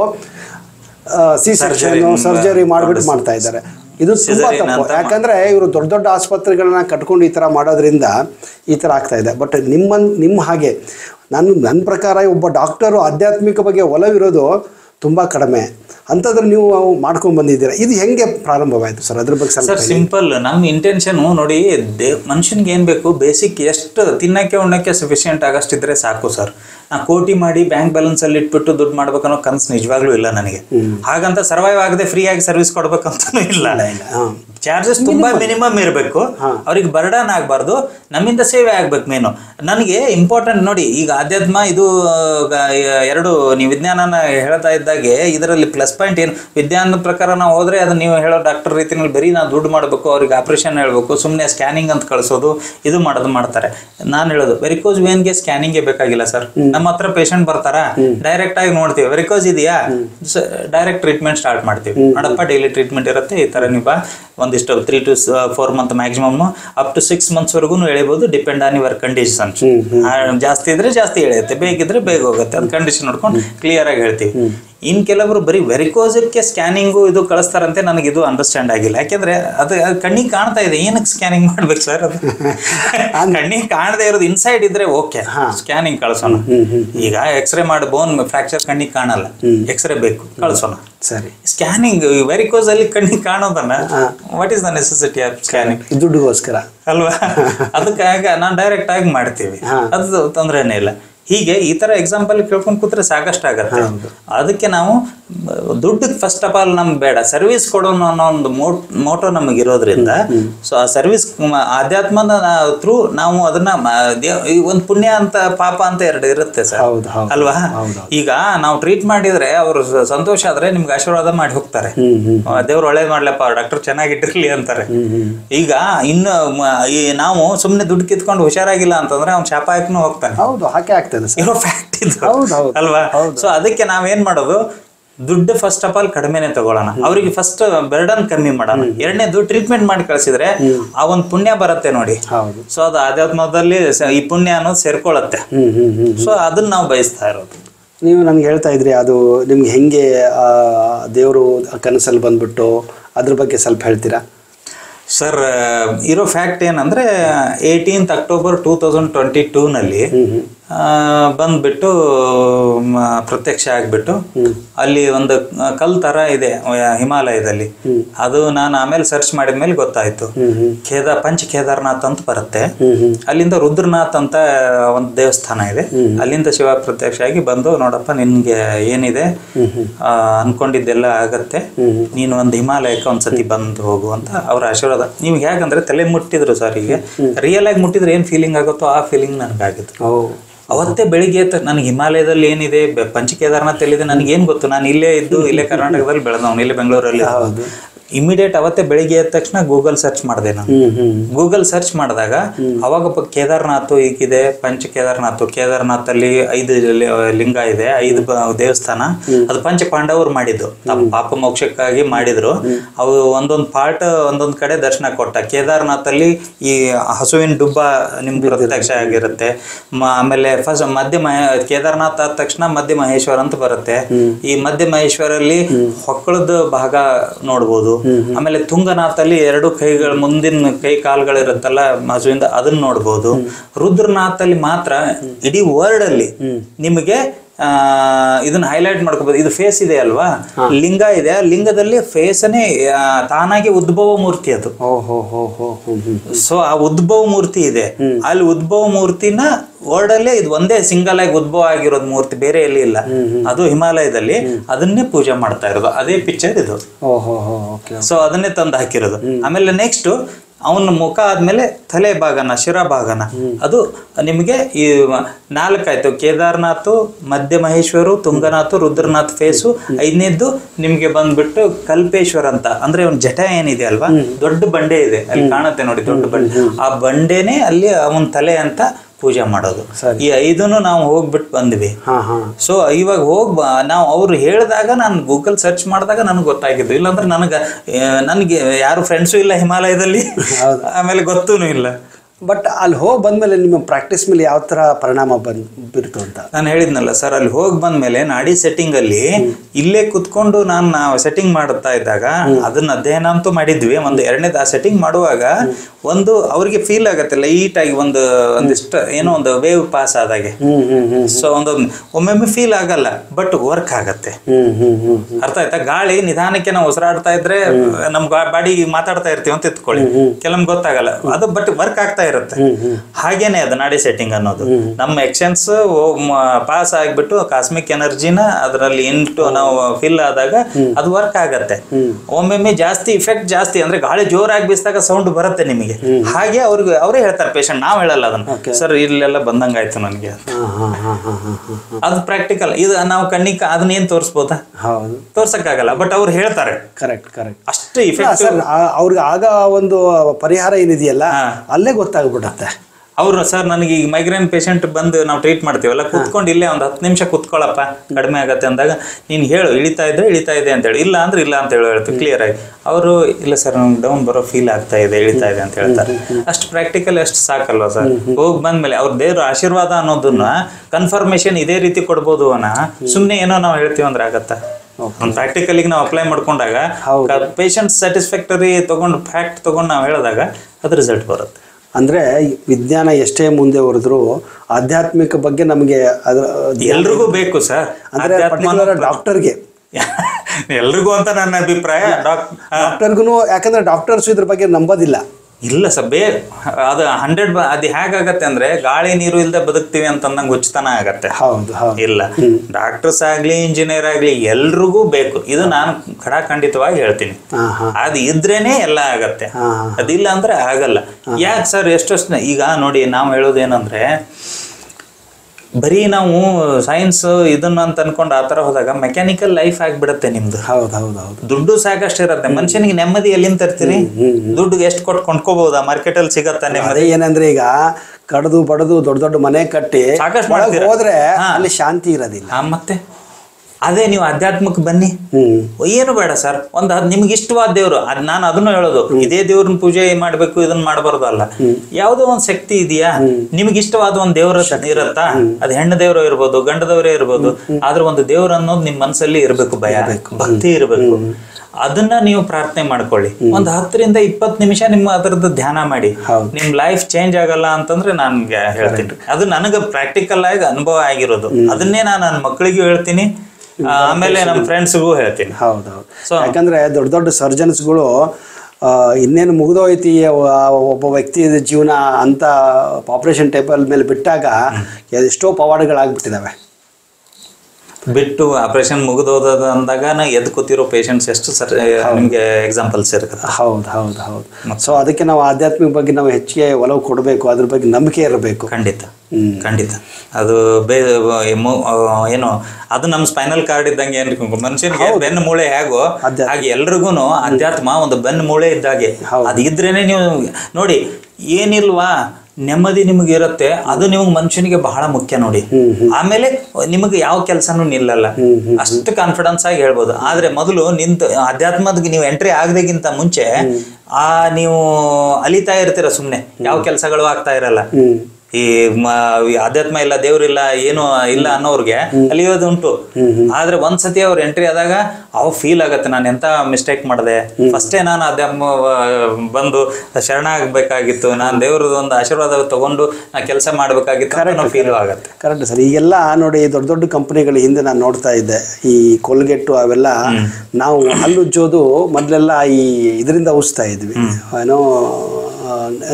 ಸಿ ಸೆಕ್ಷನ್ ಸರ್ಜರಿ ಮಾಡ್ಬಿಟ್ಟು ಮಾಡ್ತಾ ಇದ್ದಾರೆ ಇದು ತುಂಬಾ
Cesarean
ತಪ್ಪು
ಅಂತ
ಯಾಕಂದ್ರೆ ಇವರು ದೊಡ್ಡ ದೊಡ್ಡ ಆಸ್ಪತ್ರೆಗಳನ್ನ ಕಟ್ಕೊಂಡು ಈ ತರ ಮಾಡೋದ್ರಿಂದ ಈ ತರ ಆಗ್ತಾ ಇದೆ ಬಟ್ ನಿಮ್ಮ ನಿಮ್ಮ ಹಾಗೆ ನಾನು ನನ್ನ ಪ್ರಕಾರ ಒಬ್ಬ ಡಾಕ್ಟರು ಆಧ್ಯಾತ್ಮಿಕ ಬಗ್ಗೆ ಒಲವಿರೋದು ತುಂಬಾ ಕಡಿಮೆ ಅಂಥದ್ರ ನೀವು ಮಾಡ್ಕೊಂಡ್ ಬಂದಿದ್ದೀರಾ ಇದು ಹೆಂಗೆ ಪ್ರಾರಂಭವಾಯ್ತು ಸರ್ ಅದ್ರ ಬಗ್ಗೆ ಸ್ವಲ್ಪ
ಸರ್ ಸಿಂಪಲ್ ನಮ್ಮ ಇಂಟೆನ್ಷನ್ ನೋಡಿ ದೇ ಮನುಷ್ಯನ್ಗೆ ಏನ್ ಬೇಕು ಬೇಸಿಕ್ ಎಷ್ಟು ತಿನ್ನಕ್ಕೆ ಉಣ್ಣಕ್ಕೆ ಸಫಿಶಿಯಂಟ್ ಆಗಷ್ಟಿದ್ರೆ ಸಾಕು ಸರ್ ನಾ ಕೋಟಿ ಮಾಡಿ ಬ್ಯಾಂಕ್ ಬ್ಯಾಲೆನ್ಸ್ ಅಲ್ಲಿ ಇಟ್ಬಿಟ್ಟು ದುಡ್ಡು ಮಾಡ್ಬೇಕನ್ನೋ ಕನ್ಸು ನಿಜವಾಗ್ಲೂ ಇಲ್ಲ ನನಗೆ ಹಾಗಂತ ಸರ್ವೈವ್ ಆಗದೆ ಫ್ರೀ ಆಗಿ ಸರ್ವಿಸ್ ಕೊಡ್ಬೇಕಂತನೂ ಇಲ್ಲ
ಹಾಂ
ಚಾರ್ಜಸ್ ತುಂಬಾ ಮಿನಿಮಮ್ ಇರಬೇಕು ಅವ್ರಿಗೆ ಬರ್ಡನ್ ಆಗಬಾರ್ದು ನಮ್ಮಿಂದ ಸೇವೆ ಆಗ್ಬೇಕು ಮೇನು ನನಗೆ ಇಂಪಾರ್ಟೆಂಟ್ ನೋಡಿ ಈಗ ಆಧ್ಯಾತ್ಮ ಇದು ಆ, ಎರಡು ನೀವು ವಿಜ್ಞಾನನ ಹೇಳ್ತಾ ಇದ್ದಾಗೆ ಇದರಲ್ಲಿ ಪ್ಲಸ್ ಪಾಯಿಂಟ್ ಏನು ವಿಜ್ಞಾನದ ಪ್ರಕಾರ ನಾವು ಹೋದ್ರೆ ಅದು ನೀವು ಹೇಳೋ ಡಾಕ್ಟರ್ ರೀತಿನಲ್ಲಿ ಬರೀ ನಾವು ದುಡ್ಡು ಮಾಡಬೇಕು ಅವ್ರಿಗೆ ಆಪರೇಷನ್ ಹೇಳ್ಬೇಕು ಸುಮ್ಮನೆ ಸ್ಕ್ಯಾನಿಂಗ್ ಅಂತ ಕಳಿಸೋದು ಇದು ಮಾಡೋದು ಮಾಡ್ತಾರೆ ನಾನು ಹೇಳೋದು ವೆರಿಕೋಸ್ ವೇನ್ಗೆ ಸ್ಕ್ಯಾನಿಂಗೇ ಬೇಕಾಗಿಲ್ಲ ಸರ್ ನಮ್ಮ ಹತ್ರ ಪೇಷಂಟ್ ಬರ್ತಾರಾ ಡೈರೆಕ್ಟ್ ಆಗಿ ನೋಡ್ತೀವಿ ವೆರಿಕೋಸ್ ಇದೆಯಾ ಡೈರೆಕ್ಟ್ ಟ್ರೀಟ್ಮೆಂಟ್ ಸ್ಟಾರ್ಟ್ ಮಾಡ್ತೀವಿ ನೋಡಪ್ಪ ಡೈಲಿ ಟ್ರೀಟ್ಮೆಂಟ್ ಇರುತ್ತೆ ಈ ತರ ನೀವು ಬಾ ಒಂದಿಷ್ಟು three to four month maximum up to six months ವರೆಗೂ ಎಳಿಬಹುದು ಡಿಪೆಂಡ್ ಆನ್ ಯುವರ್ ಕಂಡೀಷನ್ಸ್ ಜಾಸ್ತಿ ಇದ್ರೆ ಜಾಸ್ತಿ ಎಳೆಯುತ್ತೆ ಬೇಗಿದ್ರೆ ಬೇಗ ಹೋಗುತ್ತೆ ಅದು ಕಂಡೀಷನ್ ನೋಡ್ಕೊಂಡು ಕ್ಲಿಯರ್ ಆಗಿ ಹೇಳ್ತೀವಿ ಇನ್ ಕೆಲವರು ಬರೀ ವೆರಿಕೋಸಕ್ಕೆ ಸ್ಕ್ಯಾನಿಂಗು ಇದು ಕಳಿಸ್ತಾರಂತೆ ನನಗೆ ಇದು ಅಂಡರ್ಸ್ಟ್ಯಾಂಡ್ ಆಗಿಲ್ಲ ಯಾಕೆಂದ್ರೆ ಅದು ಅದು ಕಣ್ಣಿಗೆ ಕಾಣ್ತಾ ಇದೆ ಏನಕ್ಕೆ ಸ್ಕ್ಯಾನಿಂಗ್ ಮಾಡ್ಬೇಕು ಸರ್ ಅದು ಕಣ್ಣಿಗೆ ಕಾಣದೇ ಇರೋದು ಇನ್ಸೈಡ್ ಇದ್ರೆ ಓಕೆ ಸ್ಕ್ಯಾನಿಂಗ್ ಕಳ್ಸೋಣ ಈಗ ಎಕ್ಸ್ರೇ ಮಾಡಿ ಬೋನ್ ಫ್ರಾಕ್ಚರ್ ಕಣ್ಣಿಗೆ ಕಾಣಲ್ಲ ಎಕ್ಸ್ರೇ ಬೇಕು ಕಳ್ಸೋಣ
ಸರಿ
ಸ್ಕ್ಯಾನಿಂಗ್ ವೆರಿಕೋಸ್ ಅಲ್ಲಿ ಕಣ್ಣಿಗೆ ಕಾಣೋದನ್ನ what is the necessity of scanning
ದುಡ್ಡುಗೋಸ್ಕರ
ಅಲ್ವಾ ಅದಕ್ಕಾಗ ನಾನು ಡೈರೆಕ್ಟ್ ಆಗಿ ಮಾಡ್ತೀವಿ ಅದು ತೊಂದರೆನೇ ಇಲ್ಲ ಹೀಗೆ ಈ ತರ ಎಕ್ಸಾಂಪಲ್ ಕೇಳ್ಕೊಂಡು ಕೂತ್ರೆ ಸಾಕಷ್ಟು ಆಗತ್ತೆ ಅದಕ್ಕೆ ನಾವು ದುಡ್ಡು ಫಸ್ಟ್ ಆಫ್ ಆಲ್ ನಮ್ಗೆ ಬೇಡ ಸರ್ವಿಸ್ ಕೊಡೋಣ ಅನ್ನೋ ಒಂದು ಮೋಟೋ ನಮಗೆ ಇರೋದ್ರಿಂದ ಸೊ ಆ ಸರ್ವಿಸ್ ಆಧ್ಯಾತ್ಮದ ಥ್ರೂ ನಾವು ಅದನ್ನ ಮ- ದೇವ್- ಈ ಒಂದು ಪುಣ್ಯ ಅಂತ ಪಾಪ ಅಂತ ಎರಡು ಇರುತ್ತೆ ಸರ್
ಹೌದು ಹೌದು
ಅಲ್ವಾ ಈಗ ನಾವು ಟ್ರೀಟ್ ಮಾಡಿದ್ರೆ ಅವರು ಸಂತೋಷ ಆದ್ರೆ ನಿಮ್ಗೆ ಆಶೀರ್ವಾದ ಮಾಡಿ ಹೋಗ್ತಾರೆ
ಹ್ಮ್ ಹ್ಮ್
ದೇವ್ರು ಒಳ್ಳೇದ್ ಮಾಡ್ಲಪ್ಪ ಡಾಕ್ಟರ್ ಚೆನ್ನಾಗಿಟ್ಟಿರ್ಲಿ ಅಂತಾರೆ
ಹ್ಮ್ ಹ್ಮ್
ಈಗ ಇನ್ನು ಮ- ಈ ನಾವು ಸುಮ್ನೆ ದುಡ್ಡು ಕಿತ್ಕೊಂಡು ಹುಷಾರಾಗಿಲ್ಲ ಅಂತಂದ್ರೆ ಅವ್ನು ಶಾಪ ಹಾಕ್ನು ಹೋಗ್ತಾನೆ
ಹೌದು ಹಾಗೆ ಆಗ್ತದೆ ಸರ್
ಇರೋ ಫ್ಯಾಕ್ಟ್ ಇದು
ಹೌದು, ಹೌದು.
ಅಲ್ವಾ
ಹೌದು.
ಸೊ ಅದಕ್ಕೆ ನಾವೇನ್ ಮಾಡೋದು ದುಡ್ಡು ಫಸ್ಟ್ ಆಫ್ ಆಲ್ ಕಡಿಮೆನೆ ತಗೊಳ್ಳೋಣ ಅವ್ರಿಗೆ ಫಸ್ಟ್ ಬರ್ಡನ್ ಕಮ್ಮಿ ಮಾಡೋಣ ಎರಡನೇದು ಟ್ರೀಟ್ಮೆಂಟ್ ಮಾಡಿ ಕಳಿಸಿದ್ರೆ ಆ ಒಂದು ಪುಣ್ಯ ಬರುತ್ತೆ ನೋಡಿ
ಹೌದು
ಸೊ ಅದು ಆಧ್ಯಾತ್ಮದಲ್ಲಿ ಸ- ಈ ಪುಣ್ಯ ಅನ್ನೋದು ಸೇರ್ಕೊಳ್ಳುತ್ತೆ
ಹ್ಮ್ ಹ್ಮ್ ಹ್ಮ್
ಸೊ ಅದನ್ನ ನಾವು ಬಯಸ್ತಾ ಇರೋದು
ನೀವು ನನಗೆ ಹೇಳ್ತಾ ಇದ್ರಿ ಅದು ನಿಮ್ಗೆ ಹೆಂಗೆ ದೇವರು ಕನಸಲ್ಲಿ ಬಂದ್ಬಿಟ್ಟು ಅದ್ರ ಬಗ್ಗೆ ಸ್ವಲ್ಪ ಹೇಳ್ತೀರಾ
ಸರ್ ಇರೋ ಫ್ಯಾಕ್ಟ್ ಏನಂದ್ರೆ eighteenth October two thousand twenty ಟೂನಲ್ಲಿ ಬಂದ್ಬಿಟ್ಟು ಮ, ಪ್ರತ್ಯಕ್ಷ ಆಗ್ಬಿಟ್ಟು ಅಲ್ಲಿ ಒಂದು ಕಲ್ ತರ ಇದೆ ಆ, ಹಿಮಾಲಯದಲ್ಲಿ ಅದು ನಾನು ಆಮೇಲೆ ಸರ್ಚ್ ಮಾಡಿದ್ಮೇಲೆ ಗೊತ್ತಾಯ್ತು ಕೇದಾರ್ ಪಂಚ ಕೇದಾರ್ನಾಥ್ ಅಂತ ಬರುತ್ತೆ ಅಲ್ಲಿಂದ ರುದ್ರನಾಥ್ ಅಂತ ಒಂದು ದೇವಸ್ಥಾನ ಇದೆ ಅಲ್ಲಿಂದ ಶಿವ ಪ್ರತ್ಯಕ್ಷ ಆಗಿ ಬಂದು ನೋಡಪ್ಪ ನಿನ್ಗೆ ಏನಿದೆ ಆ, ಅನ್ಕೊಂಡಿದ್ದೆಲ್ಲ ಆಗತ್ತೆ ನೀನು ಒಂದು ಹಿಮಾಲಯಕ್ಕೆ ಒಂದ್ಸತಿ ಬಂದು ಹೋಗು ಅಂತ ಅವ್ರ ಆಶೀರ್ವಾದ ನಿಮ್ಗೆ ಹೇಗಂದ್ರೆ ತಲೆ ಮುಟ್ಟಿದ್ರು ಸರ್ ಈಗ ರಿಯಲ್ ಆಗಿ ಮುಟ್ಟಿದ್ರೆ ಏನ್ ಫೀಲಿಂಗ್ ಆಗುತ್ತೋ ಆ ಫೀಲಿಂಗ್ ನನಗಾಗಿತ್ತು
ಓ
ಅವತ್ತೇ ಬೆಳಿಗ್ಗೆ ಎದ್ದು ನನಗೆ ಹಿಮಾಲಯದಲ್ಲಿ ಏನಿದೆ ಬೆ- ಪಂಚ ಕೇದಾರ್ನಾಥ್ ಎಲ್ಲಿದೆ ನನಗೆ ಏನ್ ಗೊತ್ತು ನಾನು ಇಲ್ಲೇ ಇದ್ದು ಇಲ್ಲೇ ಕರ್ನಾಟಕದಲ್ಲಿ ಬೆಳೆದವನು ಇಲ್ಲೇ ಬೆಂಗಳೂರಲ್ಲಿ
ಹೌದು
ಇಮಿಡಿಯೇಟ್ ಅವತ್ತೇ ಬೆಳಿಗ್ಗೆ ಎದ್ದ ತಕ್ಷಣ ಗೂಗಲ್ ಸರ್ಚ್ ಮಾಡಿದೆ ನಾನು
ಹ್ಮ್ ಹ್ಮ್
ಗೂಗಲ್ ಸರ್ಚ್ ಮಾಡಿದಾಗ ಅವಾಗ ಪ- ಕೇದಾರ್ನಾಥ್ ಈಗಿದೆ ಪಂಚ ಕೇದಾರ್ನಾಥ್ ಕೇದಾರ್ನಾಥ್ ಅಲ್ಲಿ ಐದು ಲಿ- ಲಿಂಗ ಇದೆ ಐದು ಬ- ದೇವಸ್ಥಾನ ಅದು ಪಂಚ ಪಾಂಡವರು ಮಾಡಿದ್ದು ತಮ್ಮ ಪಾಪ ಮೋಕ್ಷಕ್ಕಾಗಿ ಮಾಡಿದ್ರು ಅವು ಒಂದೊಂದು ಪಾರ್ಟ್ ಒಂದೊಂದ್ ಕಡೆ ದರ್ಶನ ಕೊಟ್ಟ ಕೇದಾರ್ನಾಥ್ ಅಲ್ಲಿ ಈ ಹಸುವಿನ ಡುಬ್ಬ ನಿಮ್ಗೆ ಪ್ರತ್ಯಕ್ಷ ಆಗಿರುತ್ತೆ ಮ- ಆಮೇಲೆ ಫಸ್ಟ್ ಮಧ್ಯ ಮಹೇ ಕೇದಾರ್ನಾಥ್ ಆದ ತಕ್ಷಣ ಮಧ್ಯ ಮಹೇಶ್ವರ ಅಂತ ಬರುತ್ತೆ ಈ ಮಧ್ಯ ಮಹೇಶ್ವರಲ್ಲಿ ಹೊಕ್ಕಳದ ಭಾಗ ನೋಡ್ಬೋದು ಆಮೇಲೆ ತುಂಗನಾಥಲ್ಲಿ ಎರಡು ಕೈಗಳ ಮುಂದಿನ ಕೈ ಕಾಲ್ಗಳಿರುತ್ತಲ್ಲ ಹಸುವಿಂದ ಅದನ್ನ ನೋಡ್ಬೋದು ರುದ್ರನಾಥಲ್ಲಿ ಮಾತ್ರ ಇಡೀ ವರ್ಲ್ಡ್ ಅಲ್ಲಿ ನಿಮಗೆ ಆ ಇದನ್ನ ಹೈಲೈಟ್ ಮಾಡ್ಕೋಬಹುದು ಇದು ಫೇಸ್ ಇದೆ ಅಲ್ವಾ ಲಿಂಗ ಇದೆ ಆ ಲಿಂಗದಲ್ಲಿ ಫೇಸನೇ ತಾನಾಗಿ ಉದ್ಭವ ಮೂರ್ತಿ ಅದು
ಓ ಹೋ ಹೋ ಹೋ ಹ್ಮ್ ಹ್ಮ್
ಸೊ ಆ ಉದ್ಭವ ಮೂರ್ತಿ ಇದೆ ಅಲ್ಲಿ ಉದ್ಭವ ಮೂರ್ತಿನ ವರ್ಲ್ಡ್ ಅಲ್ಲೇ ಇದು ಒಂದೇ ಸಿಂಗಲ್ ಆಗಿ ಉದ್ಭವ ಆಗಿರೋದು ಮೂರ್ತಿ ಬೇರೆ ಎಲ್ಲಿ ಇಲ್ಲ ಅದು ಹಿಮಾಲಯದಲ್ಲಿ ಅದನ್ನೇ ಪೂಜೆ ಮಾಡ್ತಾ ಇರೋದು ಅದೇ ಪಿಕ್ಚರ್ ಇದು
ಓ ಹೋ ಹೋ ಓಕೆ
ಸೊ ಅದನ್ನೇ ತಂದು ಹಾಕಿರೋದು ಆಮೇಲೆ ನೆಕ್ಸ್ಟ್ ಅವನ ಮುಖ ಆದ್ಮೇಲೆ ತಲೆ ಭಾಗನ ಶಿರ ಭಾಗನ ಅದು ನಿಮಗೆ ಈ ನಾಲ್ಕಾಯ್ತು ಕೇದಾರ್ನಾಥ್ ಮಧ್ಯ ಮಹೇಶ್ವರು ತುಂಗನಾಥ್ ರುದ್ರನಾಥ್ ಫೇಸು ಐದನೇದ್ದು ನಿಮ್ಗೆ ಬಂದ್ಬಿಟ್ಟು ಕಲ್ಪೇಶ್ವರ್ ಅಂತ ಅಂದ್ರೆ ಒಂದು ಜಟ ಏನಿದೆ ಅಲ್ವಾ ದೊಡ್ಡ ಬಂಡೆ ಇದೆ ಅಲ್ಲಿ ಕಾಣುತ್ತೆ ನೋಡಿ ದೊಡ್ಡ ಬಂಡೆ ಆ ಬಂಡೆನೇ ಅಲ್ಲಿ ಅವನ ತಲೆ ಅಂತ ಪೂಜೆ ಮಾಡೋದು ಈ ಐದನ್ನು ನಾವು ಹೋಗ್ಬಿಟ್ಟು ಬಂದ್ವಿ
ಹಾ ಹಾ
ಸೊ ಇವಾಗ ಹೋಗ್ ಬಾ ನಾವು ಅವ್ರು ಹೇಳಿದಾಗ ನಾನು ಗೂಗಲ್ ಸರ್ಚ್ ಮಾಡಿದಾಗ ನನಗೆ ಗೊತ್ತಾಗಿದ್ದು ಇಲ್ಲಾಂದ್ರೆ ನನಗೆ ನನಗೆ ಯಾರು ಫ್ರೆಂಡ್ಸು ಇಲ್ಲ ಹಿಮಾಲಯದಲ್ಲಿ ಆಮೇಲೆ ಗೊತ್ತೂ ಇಲ್ಲ
ಬಟ್ ಅಲ್ಲಿ ಹೋಗಿ ಬಂದ್ಮೇಲೆ ನಿಮ್ಮ ಪ್ರಾಕ್ಟೀಸ್ ಮೇಲೆ ಯಾವ ಥರ ಪರಿಣಾಮ ಬಂದ್ ಬೀರ್ತು ಅಂತ
ನಾನು ಹೇಳಿದ್ನಲ್ಲ ಸರ್ ಅಲ್ಲಿ ಹೋಗಿ ಬಂದ್ಮೇಲೆ ನಾಡಿ ಸೆಟ್ಟಿಂಗ್ ಅಲ್ಲಿ ಇಲ್ಲೇ ಕುತ್ಕೊಂಡು ನಾನು ನಾವು ಸೆಟ್ಟಿಂಗ್ ಮಾಡುತ್ತಾ ಇದ್ದಾಗ ಅದನ್ನ ಅಧ್ಯಯನ ಅಂತೂ ಮಾಡಿದ್ವಿ ಒಂದು ಎರಡನೇದು ಆ ಸೆಟ್ಟಿಂಗ್ ಮಾಡುವಾಗ ಒಂದು ಅವ್ರಿಗೆ ಫೀಲ್ ಆಗತ್ತೆ ಲೈಟ್ ಆಗಿ ಒಂದು ಒಂದಿಷ್ಟು ಏನೋ ಒಂದು ವೇವ್ ಪಾಸ್ ಆದಾಗೆ
ಹ್ಮ್ ಹ್ಮ್ ಹ್ಮ್
ಸೊ ಒಂದೊಂದು ಒಮ್ಮೊಮ್ಮೆ ಫೀಲ್ ಆಗಲ್ಲ ಬಟ್ ವರ್ಕ್ ಆಗತ್ತೆ
ಹ್ಮ್ ಹ್ಮ್ ಹ್ಮ್
ಅರ್ಥ ಆಯ್ತಾ ಗಾಳಿ ನಿಧಾನಕ್ಕೆ ನಾವು ಉಸಿರಾಡ್ತಾ ಇದ್ರೆ ನಮ್ ಬಾಡಿ ಮಾತಾಡ್ತಾ ಇರ್ತೀವಿ ಅಂತ ಇತ್ಕೊಳ್ಳಿ ಕೆಲವೊಮ್ಮೆ ಗೊತ್ತಾಗಲ್ಲ ಅದು ಬಟ್ ವರ್ಕ್ ಆಗ್ತಾ ಇರುತ್ತೆ ಹಾಗೇನೆ ಅದು ನಾಡಿ ಸೆಟ್ಟಿಂಗ್ ಅನ್ನೋದು ನಮ್ಮ ಎಕ್ಷನ್ಸ್ ಪಾಸ್ ಆಗ್ಬಿಟ್ಟು ಕಾಸ್ಮಿಕ್ ಎನರ್ಜಿನ ಅದರಲ್ಲಿ ಇಂಟು ನಾವು ಫಿಲ್ ಆದಾಗ ಅದು ವರ್ಕ್ ಆಗತ್ತೆ ಒಮ್ಮೊಮ್ಮೆ ಜಾಸ್ತಿ ಇಫೆಕ್ಟ್ ಜಾಸ್ತಿ ಅಂದ್ರೆ ಗಾಳಿ ಜೋರಾಗಿ ಬೀಸಿದಾಗ ಸೌಂಡ್ ಬರುತ್ತೆ ನಿಮಗೆ ಹಾಗೆ ಅವ್ರಿಗೆ ಅವರೇ ಹೇಳ್ತಾರೆ ಪೇಷಂಟ್ ನಾವ್ ಹೇಳಲ್ಲ ಅದನ್ನ ಸರ್ ಇಲ್ಲೆಲ್ಲ ಬಂದಂಗಾಯ್ತು ನನಗೆ
ಹಾ ಹಾ ಹಾ ಹಾ ಹಾ ಹಾ ಹಾ
ಅದು ಪ್ರಾಕ್ಟಿಕಲ್ ಇದು ನಾವು ಕಣ್ಣಿಗೆ ಅದನ್ನ ಏನ್ ತೋರಿಸ್ಬೋದಾ
ಹೌದು
ತೋರ್ಸಕ್ಕಾಗಲ್ಲ ಬಟ್ ಅವ್ರು ಹೇಳ್ತಾರೆ
ಕರೆಕ್ಟ್ ಕರೆಕ್ಟ್
ಅಷ್ಟು ಇಫೆಕ್ಟ್
ಸರ್ ಅವ್ರಿಗೆ ಆಗ ಒಂದು ಪರಿಹಾರ ಏನಿದೆಯಲ್ಲ ಅಲ್ಲೇ ಗೊತ್ತಾಗ್ಬಿಡತ್ತೆ
ಅವರು ಸರ್ ನನಗೆ ಈಗ ಮೈಗ್ರೇನ್ ಪೇಷಂಟ್ ಬಂದು ನಾವು ಟ್ರೀಟ್ ಮಾಡ್ತೀವಲ್ಲ ಕುತ್ಕೊಂಡು ಇಲ್ಲೇ ಒಂದು ಹತ್ತು ನಿಮಿಷ ಕುತ್ಕೊಳ್ಳಪ್ಪ ಕಡಿಮೆ ಆಗತ್ತೆ ಅಂದಾಗ ನೀನು ಹೇಳು ಇಳಿತಾ ಇದ್ರೆ ಇಳಿತಾ ಇದೆ ಅಂತ ಹೇಳಿ ಇಲ್ಲ ಅಂದ್ರೆ ಇಲ್ಲ ಅಂತ ಹೇಳಿ ಹೇಳ್ತೀವಿ ಕ್ಲಿಯರ್ ಆಗಿ ಅವರು ಇಲ್ಲ ಸರ್ ನಂಗೆ ಡೌನ್ ಬರೋ ಫೀಲ್ ಆಗ್ತಾ ಇದೆ ಇಳಿತಾ ಇದೆ ಅಂತ ಹೇಳ್ತಾರೆ ಅಷ್ಟು ಪ್ರಾಕ್ಟಿಕಲ್ ಅಷ್ಟು ಸಾಕಲ್ವಾ ಸರ್ ಹೋಗಿ ಬಂದ್ಮೇಲೆ ಅವ್ರ ದೇವ್ರ ಆಶೀರ್ವಾದ ಅನ್ನೋದನ್ನ ಕನ್ಫರ್ಮೇಶನ್ ಇದೇ ರೀತಿ ಕೊಡ್ಬೋದು ಅನ್ನ ಸುಮ್ಮನೆ ಏನೋ ನಾವು ಹೇಳ್ತೀವಿ ಅಂದ್ರೆ ಆಗತ್ತಾ ಒಂದು ಪ್ರಾಕ್ಟಿಕಲಿಗೆ ನಾವು ಅಪ್ಲೈ ಮಾಡ್ಕೊಂಡಾಗ ಪೇಷಂಟ್ ಸ್ಯಾಟಿಸ್ಫ್ಯಾಕ್ಟರಿ ತಗೊಂಡು ಫ್ಯಾಕ್ಟ್ ತಗೊಂಡು ನಾವು ಹೇಳಿದಾಗ ಅದು ರಿಸಲ್ಟ್ ಬರುತ್ತೆ
ಅಂದ್ರೆ ವಿಜ್ಞಾನ ಎಷ್ಟೇ ಮುಂದೆ ಹೊರದ್ರು ಆಧ್ಯಾತ್ಮಿಕ ಬಗ್ಗೆ ನಮಗೆ ಅದರ
ಎಲ್ರಿಗೂ ಬೇಕು ಸರ್
ಅಂದ್ರೆ ಪರ್ಟಿಕ್ಯುಲರ್ ಡಾಕ್ಟರ್ಗೆ
ಎಲ್ರಿಗೂ ಅಂತ ನನ್ನ ಅಭಿಪ್ರಾಯ ಡಾಕ್
ಡಾಕ್ಟರ್ಗೂ ಯಾಕಂದ್ರೆ ಡಾಕ್ಟರ್ಸ್ ಇದ್ರ ಬಗ್ಗೆ ನಂಬೋದಿಲ್ಲ
ಇಲ್ಲ ಸರ್ ಬೇ ಅದು ಹಂಡ್ರೆಡ್ ಅದು ಹೇಗಾಗತ್ತೆ ಅಂದ್ರೆ ಗಾಳಿ ನೀರು ಇಲ್ಲದೆ ಬದುಕ್ತೀವಿ ಅಂತಂದಂಗೆ ಉಚಿತನ ಆಗತ್ತೆ
ಹೌದು ಹೌದು
ಇಲ್ಲ ಡಾಕ್ಟರ್ಸ್ ಆಗ್ಲಿ ಇಂಜಿನಿಯರ್ ಆಗ್ಲಿ ಎಲ್ರಿಗೂ ಬೇಕು ಇದು ನಾನು ಖಡಾಖಂಡಿತವಾಗಿ ಹೇಳ್ತೀನಿ
ಹಾ ಹಾ
ಅದು ಇದ್ರೇನೆ ಎಲ್ಲ ಆಗತ್ತೆ
ಹಾ
ಅದಿಲ್ಲ ಅಂದ್ರೆ ಆಗಲ್ಲ ಯಾಕೆ ಸರ್ ಎಷ್ಟೆಷ್ಟು ಈಗ ನೋಡಿ ನಾವು ಹೇಳೋದೇನಂದ್ರೆ ಬರೀ ನಾವು ಸೈನ್ಸ್ ಇದನ್ನ ಅಂತ ಅನ್ಕೊಂಡು ಆ ಥರ ಹೋದಾಗ ಮೆಕ್ಯಾನಿಕಲ್ ಲೈಫ್ ಆಗಿಬಿಡತ್ತೆ ನಿಮ್ದು
ಹೌದು ಹೌದು ಹೌದು
ದುಡ್ಡು ಸಾಕಷ್ಟು ಇರತ್ತೆ ಮನುಷ್ಯನಿಗೆ ನೆಮ್ಮದಿ ಎಲ್ಲಿಂದ ತರ್ತೀರಿ ದುಡ್ಡು ಎಷ್ಟು ಕೊಟ್ಟು ಕೊಂಡ್ಕೋಬಹುದಾ ಮಾರ್ಕೆಟಲ್ಲಿ ಸಿಗತ್ತ ನೆಮ್ಮದಿ
ಅದೇ ಏನಂದ್ರೆ ಈಗ ಕಡ್ದು ಬಡದು ದೊಡ್ಡ ದೊಡ್ಡ ಮನೆ ಕಟ್ಟಿ
ಸಾಕಷ್ಟು
ಒಳಗ್
ಮಾಡ್ತೀರ.
ಹೋದ್ರೆ
ಹಾ.
ಅಲ್ಲಿ ಶಾಂತಿ ಇರೋದಿಲ್ಲ
ಆ, ಮತ್ತೆ ಅದೇ ನೀವು ಅಧ್ಯಾತ್ಮಕ್ಕೆ ಬನ್ನಿ
ಹ್ಮ್
ಏನು ಬೇಡ ಸರ್ ಒಂದು ಅದ್ ನಿಮ್ಗೆ ಇಷ್ಟವಾದ ದೇವ್ರು ಅದ್ ನಾನು ಅದನ್ನು ಹೇಳೋದು ಇದೇ ದೇವ್ರನ್ನ ಪೂಜೆ ಮಾಡ್ಬೇಕು ಇದನ್ನ ಮಾಡಬಾರ್ದು ಅಲ್ಲ ಯಾವುದೋ ಒಂದು ಶಕ್ತಿ ಇದೆಯಾ ನಿಮ್ಗೆ ಇಷ್ಟವಾದ ಒಂದು ದೇವ್ರ ಇರತ್ತಾ ಅದು ಹೆಣ್ಣು ದೇವ್ರು ಇರ್ಬೋದು ಗಂಡ ದೇವರೇ ಇರ್ಬೋದು ಆದ್ರೆ ಒಂದು ದೇವ್ರು ಅನ್ನೋದು ನಿಮ್ ಮನಸ್ಸಲ್ಲಿ ಇರಬೇಕು ಭಯ ಭಕ್ತಿ ಇರಬೇಕು ಅದನ್ನ ನೀವು ಪ್ರಾರ್ಥನೆ ಮಾಡ್ಕೊಳ್ಳಿ ಒಂದ್ ಹತ್ತರಿಂದ ಇಪ್ಪತ್ತು ನಿಮಿಷ ನಿಮ್ಮ ಅದರದ್ದು ಧ್ಯಾನ ಮಾಡಿ
ಹೌದು.
ನಿಮ್ ಲೈಫ್ ಚೇಂಜ್ ಆಗಲ್ಲ ಅಂತಂದ್ರೆ ನನ್ಗೆ ಹೇಳ್ತೀನಿ ಅದು ನನಗೆ ಪ್ರಾಕ್ಟಿಕಲ್ ಆಗಿ ಅನುಭವ ಆಗಿರೋದು ಅದನ್ನೇ ನಾನು ನನ್ನ ಮಕ್ಕಳಿಗೂ ಹೇಳ್ತೀನಿ ಆ, ಆಮೇಲೆ ನಮ್ಮ ಫ್ರೆಂಡ್ಸ್ಗೂ ಹೇಳ್ತೀನಿ
ಹೌದು ಹೌದು
So-
ಯಾಕಂದ್ರೆ ದೊಡ್ಡ ದೊಡ್ಡ ಸರ್ಜನ್ಸ್ಗಳು ಇನ್ನೇನು ಮುಗಿದೋಯ್ತಿ ಒಬ್ಬ ವ್ಯಕ್ತಿ ಜೀವನ ಅಂತ ಆಪರೇಷನ್ ಟೇಬಲ್ ಮೇಲೆ ಬಿಟ್ಟಾಗ ಎಷ್ಟೋ ಪವಾಡಗಳಾಗ್ಬಿಟ್ಟಿದಾವೆ
ಬಿಟ್ಟು ಆಪರೇಷನ್ ಮುಗಿದೋದ ಅಂದಾಗ ನಾ ಎದ್ದು ಕೂತಿರೋ ಪೇಷಂಟ್ಸ್ ಎಷ್ಟು ಸರ್ ನಿಮ್ಗೆ ಎಕ್ಸಾಂಪಲ್ಸ್ ಇರುತ್ತೆ
ಹೌದು ಹೌದು ಹೌದು ಸೊ ಅದಕ್ಕೆ ನಾವು ಆಧ್ಯಾತ್ಮಿಕ ಬಗ್ಗೆ ನಾವು ಹೆಚ್ಚಿಗೆ ಒಲವು ಕೊಡಬೇಕು ಅದ್ರ ಬಗ್ಗೆ ನಂಬಿಕೆ ಇರಬೇಕು
ಖಂಡಿತ
ಹ್ಮ್.
ಖಂಡಿತ ಅದು ಬೇ ಮು- ಆ, ಏನು ಅದು ನಮ್ಮ ಸ್ಪೈನಲ್ ಕಾರ್ಡ್ ಇದ್ದಂಗೆ ಏನ್ರಿ ಮನುಷ್ಯನಿಗೆ ಬೆನ್ನು ಮೂಳೆ ಹೇಗೋ
ಅಧ್ಯಾತ್ಮ.
ಹಾಗೆ ಎಲ್ರಿಗೂ ಅಧ್ಯಾತ್ಮ ಒಂದು ಬೆನ್ನು ಮೂಳೆ ಇದ್ದಾಗೆ
ಹೌದು.
ಅದು ಇದ್ರೇನೆ ನೀವು ನೋಡಿ ಏನಿಲ್ವಾ ನೆಮ್ಮದಿ ನಿಮಗೆ ಇರುತ್ತೆ ಅದು ನಿಮಗೆ ಮನುಷ್ಯನಿಗೆ ಬಹಳ ಮುಖ್ಯ ನೋಡಿ ಆಮೇಲೆ ನಿಮಗೆ ಯಾವ ಕೆಲಸನೂ ನಿಲ್ಲಲ್ಲ ಅಷ್ಟು ಕಾನ್ಫಿಡೆನ್ಸ್ ಆಗಿ ಹೇಳ್ಬೋದು ಆದ್ರೆ ಮೊದಲು ನಿಂತು ಅಧ್ಯಾತ್ಮದ ನೀವು ಎಂಟ್ರಿ ಆಗದಕ್ಕಿಂತ ಮುಂಚೆ ಆ ನೀವು ಅಲಿತಾ ಇರ್ತೀರ ಸುಮ್ನೆ ಯಾವ ಕೆಲಸಗಳು ಆಗ್ತಾ ಇರಲ್ಲ
ಹ್ಮ್
ಈ ಮ- ಈ ಅಧ್ಯಾತ್ಮ ಇಲ್ಲ ದೇವ್ರಿಲ್ಲ ಏನು ಇಲ್ಲ ಅನ್ನೋರ್ಗೆ ಅಲಿಯೋದು ಉಂಟು ಆದ್ರೆ ಒಂದ್ಸತಿ ಅವ್ರ ಎಂಟ್ರಿ ಆದಾಗ ಅವ್ ಫೀಲ್ ಆಗತ್ತೆ ನಾನು ಎಂತ ಮಿಸ್ಟೇಕ್ ಮಾಡಿದೆ ಫಸ್ಟೇ ನಾನು ಅಧ್ಯಾತ್ಮ ಆ, ಬಂದು ಶರಣ ಆಗ್ಬೇಕಾಗಿತ್ತು ನಾನು ದೇವ್ರದ್ದು ಒಂದು ಆಶೀರ್ವಾದ ತಗೊಂಡು ನಾ ಕೆಲಸ ಮಾಡ್ಬೇಕಾಗಿತ್ತು ಅನ್ನೋ ಫೀಲ್ ಆಗತ್ತೆ
ಕರೆಕ್ಟ್ ಸರ್ ಈಗೆಲ್ಲ ನೋಡಿ ದೊಡ್ಡ ದೊಡ್ಡ ಕಂಪನಿಗಳ ಹಿಂದೆ ನಾನು ನೋಡ್ತಾ ಇದ್ದೆ ಈ ಕೊಲ್ಗೆಟ್ಟು ಅವೆಲ್ಲ ನಾವು ಹಲ್ಲುಜ್ಜೋದು ಮೊದಲೆಲ್ಲ ಈ ಇದರಿಂದ ಉಜ್ತಾ ಇದ್ವಿ ಏನೋ ಆ,